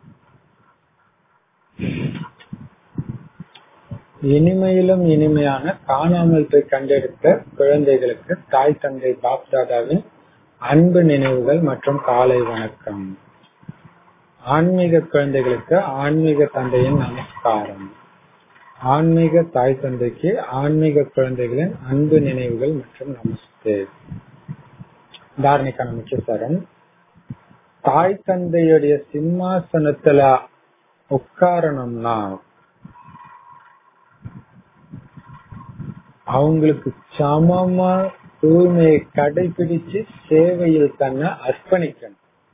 இனிமையிலும் இனிமையான காணாமல் போய் கண்டெடுத்த குழந்தைகளுக்கு தாய் தந்தை பாப் தாதாவின் அன்பு நினைவுகள் மற்றும் காலை வணக்கம் ஆன்மீக குழந்தைகளுக்கு ஆன்மீக தந்தையின் நமஸ்காரம் ஆன்மீக தாய் தந்தைக்கு ஆன்மீக குழந்தைகளின் அன்பு நினைவுகள் மற்றும் நமஸ்தே தாரணிக்கான முக்கியஸ்வரம் தாய் தந்தையுடைய சிம்மாசனத்துல உட்காரணும்னா அவங்களுக்கு சமமா தூய்மையை கடைபிடிச்சு சேவையில் தன்னை அர்ப்பணிக்கணும்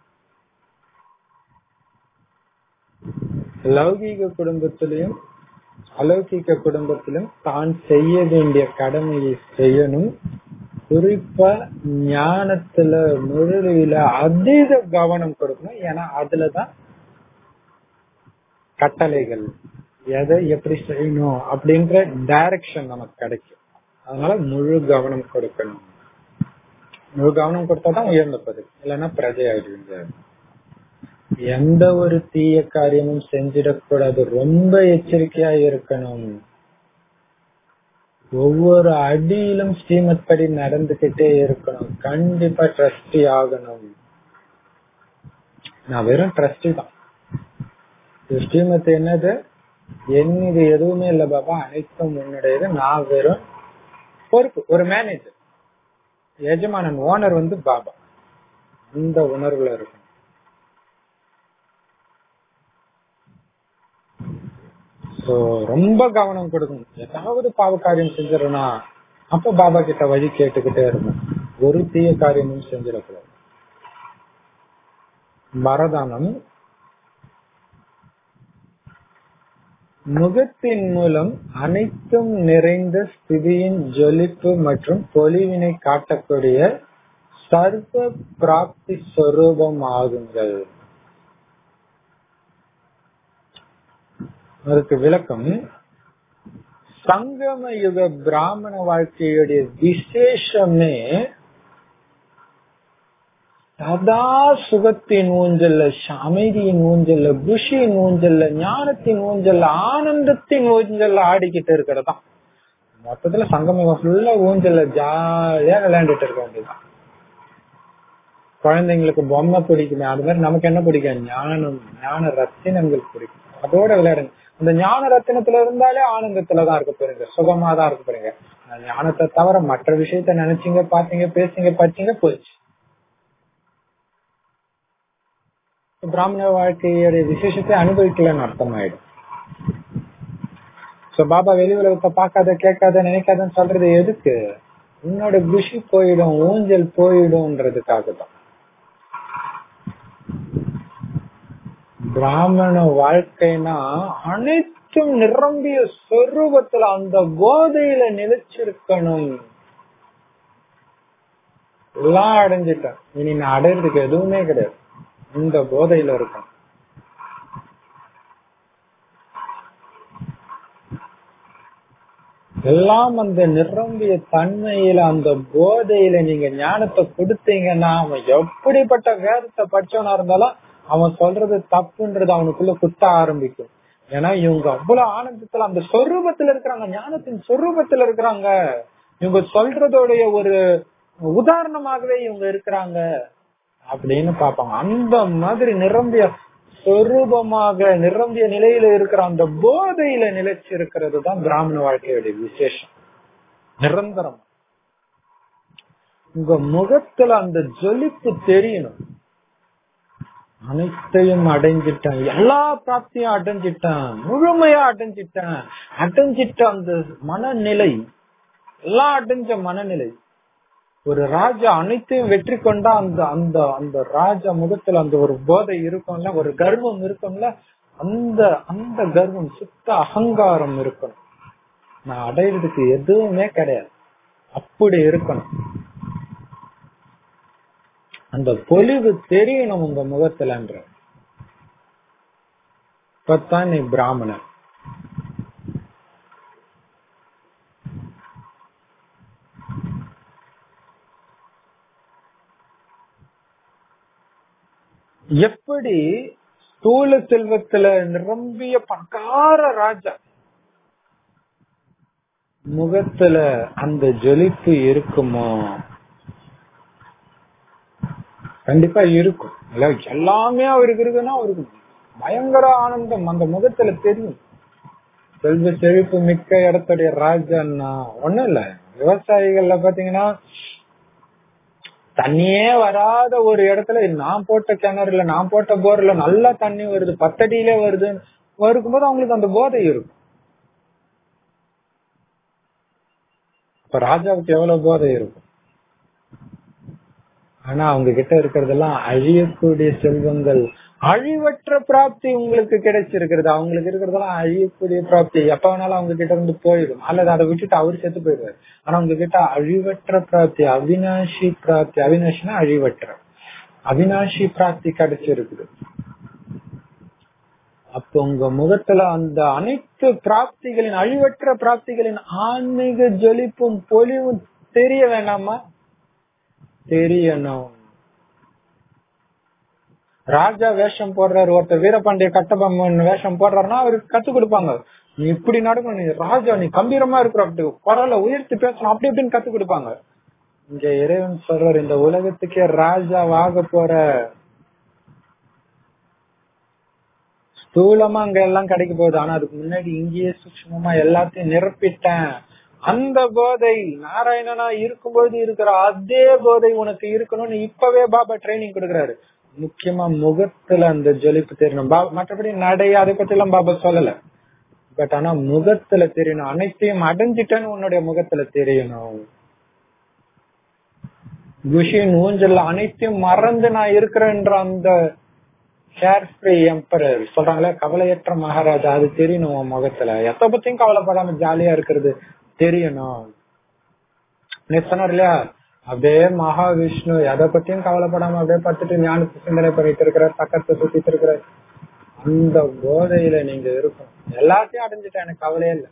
லௌகீக குடும்பத்திலையும் அலௌகிக குடும்பத்திலும் தான் செய்ய வேண்டிய கடமையை செய்யணும் குறிப்பா ஞானத்துல முழுவில அதீத கவனம் கொடுக்கணும் ஏன்னா அதுலதான் கட்டளைகள் எதை எப்படி செய்யணும் அப்படின்ற டைரக்ஷன் நமக்கு கிடைக்கும் அதனால முழு கவனம் கொடுக்கணும் முழு கவனம் கொடுத்தாதான் உயர்ந்த பதவி இல்லைன்னா பிரஜை ஆயிடுவீங்க எந்த ஒரு தீய காரியமும் செஞ்சிடக்கூடாது ரொம்ப எச்சரிக்கையா இருக்கணும் ஒவ்வொரு அடியிலும் ஸ்ரீமத் படி நடந்துகிட்டே இருக்கணும் கண்டிப்பா ட்ரஸ்டி ஆகணும் நான் வெறும் ட்ரஸ்டி தான் ஸ்ரீமத் என்னது என் இது எதுவுமே இல்ல பாபா அனைத்தும் உன்னுடையது நான் வெறும் பொறுப்பு ஒரு மேனேஜர் எஜமானன் ஓனர் வந்து பாபா அந்த உணர்வுல இருக்கும் சோ ரொம்ப கவனம் கொடுக்கணும் ஏதாவது பாவ காரியம் செஞ்சிடனா அப்ப பாபா கிட்ட வழி கேட்டுக்கிட்டே இருக்கும் ஒரு தீய காரியமும் செஞ்சிடக்கூடாது வரதானம் முகத்தின் மூலம் அனைத்தும் நிறைந்த ஸ்திதியின் ஜொலிப்பு மற்றும் பொலிவினை காட்டக்கூடிய சர்வ பிராப்தி ஸ்வரூபம் ஆகுங்கள் அதுக்கு விளக்கம் சங்கம யுக பிராமண வாழ்க்கையுடைய விசேஷமே சதா சுகத்தின் ஊஞ்சல்ல அமைதியின் ஊஞ்சல்ல குஷியின் ஊஞ்சல்ல ஞானத்தின் ஊஞ்சல்ல ஆனந்தத்தின் ஊஞ்சல்ல ஆடிக்கிட்டு இருக்கிறதா மொத்தத்துல சங்கம யுகம் ஃபுல்லா ஊஞ்சல்ல ஜாலியா விளையாண்டுட்டு இருக்க வேண்டியதுதான் குழந்தைங்களுக்கு பொம்மை பிடிக்குமே அது மாதிரி நமக்கு என்ன பிடிக்கும் ஞானம் ஞான ரத்தினங்கள் பிடிக்கும் அதோட விளையாடுங்க அந்த ஞான ரத்தினத்துல இருந்தாலே ஆனந்தத்துலதான் இருக்க போறீங்க சுகமா தான் இருக்க போறீங்க அந்த ஞானத்தை தவிர மற்ற விஷயத்த நினைச்சீங்க பாத்தீங்க பேசிங்க படிச்சீங்க போயிடுச்சு பிராமண வாழ்க்கையோட விசேஷத்தை அனுபவிக்கலன்னு அர்த்தமாயிடும் சோ பாபா வெளி உலகத்தை பார்க்காத கேட்காத நினைக்காதன்னு சொல்றது எதுக்கு உன்னோட குஷி போயிடும் ஊஞ்சல் போயிடும்ன்றதுக்காக தான் பிராமண வாழ்க்கைனா அனைத்தும் நிரம்பிய சொரூபத்துல அந்த போதையில நிலைச்சிருக்கணும் எல்லாம் அடைஞ்சிட்டேன் இனி நான் அடையிறதுக்கு எதுவுமே கிடையாது இந்த போதையில இருக்கும் எல்லாம் அந்த நிரம்பிய தன்மையில அந்த போதையில நீங்க ஞானத்தை கொடுத்தீங்கன்னா அவன் எப்படிப்பட்ட வேதத்தை படிச்சவனா இருந்தாலும் அவன் சொல்றது தப்புன்றது அவனுக்குள்ள குத்த ஆரம்பிக்கும் ஏன்னா இவங்க அவ்வளவு ஆனந்தத்துல அந்த சொரூபத்துல இருக்கிறாங்க ஞானத்தின் சொரூபத்துல இருக்கிறாங்க இவங்க சொல்றதோடைய ஒரு உதாரணமாகவே இவங்க இருக்கிறாங்க அப்படின்னு பாப்பாங்க அந்த மாதிரி நிரம்பிய சொரூபமாக நிரம்பிய நிலையில இருக்கிற அந்த போதையில நிலைச்சு இருக்கிறது தான் பிராமண வாழ்க்கையுடைய விசேஷம் நிரந்தரம் உங்க முகத்துல அந்த ஜொலிப்பு தெரியணும் அனைத்தையும் அடைஞ்சிட்டேன் எல்லா பிராப்தியும் அடைஞ்சிட்டேன் முழுமையா அடைஞ்சிட்டேன் அடைஞ்சிட்ட அந்த மனநிலை எல்லாம் அடைஞ்ச மனநிலை ஒரு ராஜா அனைத்தையும் வெற்றி கொண்டா அந்த அந்த அந்த ராஜா முகத்துல அந்த ஒரு போதை இருக்கும்ல ஒரு கர்வம் இருக்கும்ல அந்த அந்த கர்வம் சுத்த அகங்காரம் இருக்கணும் நான் அடையிறதுக்கு எதுவுமே கிடையாது அப்படி இருக்கணும் அந்த பொலிவு தெரியணும் உங்க முகத்துலன்ற இப்பத்தான் நீ பிராமணன் எப்படி ஸ்தூல செல்வத்துல நிரம்பிய பக்கார ராஜா முகத்துல அந்த ஜொலிப்பு இருக்குமோ கண்டிப்பா இருக்கும் இல்ல எல்லாமே அவருக்கு இருக்குன்னா அவருக்கு பயங்கர ஆனந்தம் அந்த முகத்துல தெரியும் செல்வ செழிப்பு மிக்க இடத்துடைய ராஜான்னா ஒண்ணும் இல்ல விவசாயிகள்ல பாத்தீங்கன்னா தண்ணியே வராத ஒரு இடத்துல நான் போட்ட கிணறுல நான் போட்ட போர்ல நல்லா தண்ணி வருது பத்தடியிலே வருது வரும்போது அவங்களுக்கு அந்த போதை இருக்கும் இப்ப ராஜாவுக்கு எவ்வளவு போதை இருக்கும் ஆனா அவங்க கிட்ட இருக்கிறதெல்லாம் அழியக்கூடிய செல்வங்கள் அழிவற்ற பிராப்தி உங்களுக்கு கிடைச்சிருக்கிறது அவங்களுக்கு இருக்கிறதெல்லாம் அழியக்கூடிய பிராப்தி எப்ப வேணாலும் அவங்க கிட்ட இருந்து போயிடும் அல்லது அதை விட்டுட்டு அவர் செத்து போயிடுவாரு ஆனா உங்க கிட்ட அழிவற்ற பிராப்தி அவினாஷி பிராப்தி அவினாஷினா அழிவற்ற அவினாஷி பிராப்தி கிடைச்சிருக்குது அப்ப உங்க முகத்துல அந்த அனைத்து பிராப்திகளின் அழிவற்ற பிராப்திகளின் ஆன்மீக ஜொலிப்பும் பொலிவும் தெரிய வேண்டாமா தெரியணும் ராஜா வேஷம் போடுறாரு ஒருத்தர் வீரபாண்டிய கட்டபொம்மன் வேஷம் போடுறாருன்னா அவருக்கு கத்து கொடுப்பாங்க நீ இப்படி நடக்கணும் நீ ராஜா நீ கம்பீரமா இருக்கிற அப்படி குரலை உயர்த்தி பேசணும் அப்படி இப்படின்னு கத்து கொடுப்பாங்க இங்க இறைவன் சொல்றாரு இந்த உலகத்துக்கே ராஜா ஆக போற ஸ்தூலமா அங்க எல்லாம் கிடைக்க போகுது ஆனா அதுக்கு முன்னாடி இங்கேயே சூக்மமா எல்லாத்தையும் நிரப்பிட்டேன் அந்த போதை நாராயணனா இருக்கும்போது இருக்கிற அதே போதை உனக்கு இருக்கணும்னு இப்பவே பாபா ட்ரைனிங் கொடுக்கறாரு முக்கியமா முகத்துல அந்த ஜொலிப்பு தெரியணும் மற்றபடி நடை அதை பத்தி எல்லாம் பாபா சொல்லல பட் ஆனா முகத்துல தெரியணும் அனைத்தையும் அடைஞ்சிட்டேன்னு உன்னுடைய முகத்துல தெரியணும் குஷின் ஊஞ்சல்ல அனைத்தையும் மறந்து நான் இருக்கிறேன்ற அந்த கேர் ஃப்ரீ எம்பரர் சொல்றாங்களே கவலையற்ற மகாராஜா அது தெரியணும் உன் முகத்துல எத்த பத்தியும் கவலைப்படாம ஜாலியா இருக்கிறது தெரியணும் நீ சொன்னார் இல்லையா அப்படியே மகாவிஷ்ணு எதை பத்தியும் கவலைப்படாம அப்படியே பார்த்துட்டு ஞானத்தை சிந்தனை பண்ணிட்டு இருக்கிற பக்கத்தை சுத்திட்டு இருக்கிற அந்த போதையில நீங்க இருக்கும் எல்லாத்தையும் அடைஞ்சிட்டேன் எனக்கு கவலையே இல்லை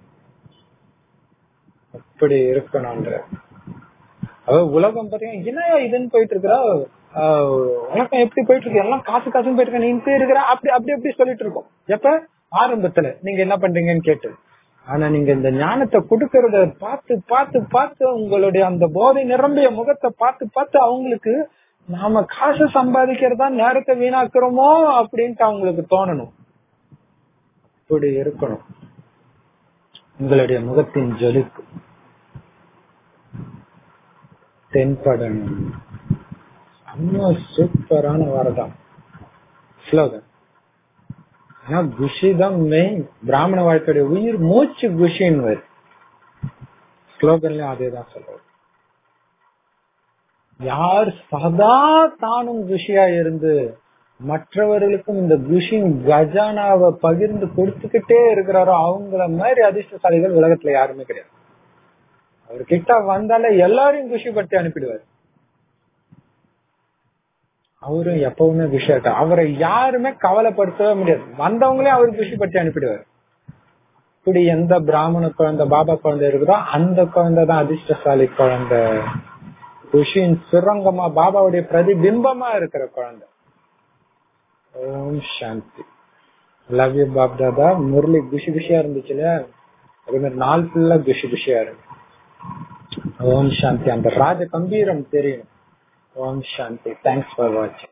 அப்படி இருக்கணும்ன்ற அதாவது உலகம் பாத்தீங்கன்னா என்னையா இதுன்னு போயிட்டு இருக்கிறா உலகம் எப்படி போயிட்டு இருக்கு எல்லாம் காசு காசுன்னு போயிட்டு இருக்க நீ இப்படி இருக்கிற அப்படி அப்படி அப்படி சொல்லிட்டு இருக்கோம் எப்ப ஆரம்பத்துல நீங்க என்ன பண்றீங்கன்னு கேட்டு ஆனா நீங்க இந்த ஞானத்தை கொடுக்கறத பார்த்து பார்த்து பார்த்து உங்களுடைய அந்த போதை நிரம்பிய முகத்தை பார்த்து பார்த்து அவங்களுக்கு நாம காசு சம்பாதிக்கிறதா நேரத்தை வீணாக்குறோமோ அப்படின்ட்டு அவங்களுக்கு தோணணும் இப்படி இருக்கணும் உங்களுடைய முகத்தின் ஜொலிப்பு தென்படணும் செம்ம சூப்பரான வரதான் ஸ்லோகன் ஆனா குஷி தான் மெயின் பிராமண வாழ்க்கையுடைய உயிர் மூச்சு குஷின்னு வருது ஸ்லோகன்லயும் அதே தான் சொல்றது யார் சதா தானும் குஷியா இருந்து மற்றவர்களுக்கும் இந்த குஷின் கஜானாவை பகிர்ந்து கொடுத்துக்கிட்டே இருக்கிறாரோ அவங்கள மாதிரி அதிர்ஷ்டசாலிகள் உலகத்துல யாருமே கிடையாது அவர் கிட்ட வந்தாலே எல்லாரையும் குஷிப்படுத்தி அனுப்பிடுவார் அவரும் எப்பவுமே குஷியாட்ட அவரை யாருமே கவலைப்படுத்தவே முடியாது வந்தவங்களே அவர் குஷிப்படுத்தி அனுப்பிடுவார் இப்படி எந்த பிராமண குழந்தை பாபா குழந்தை இருக்குதோ அந்த குழந்தை தான் அதிர்ஷ்டசாலி குழந்தை குஷியின் சுரங்கமா பாபாவுடைய பிரதிபிம்பமா இருக்கிற குழந்தை ஓம் சாந்தி லவ் யூ பாப் தாதா முரளி குஷி குஷியா இருந்துச்சு இல்லையா அதே மாதிரி நாள் ஃபுல்லா குஷி குஷியா இருக்கு ஓம் சாந்தி அந்த ராஜ கம்பீரம் தெரியும் ஓம் சாந்தி தேங்க்ஸ் ஃபார் வாட்சிங்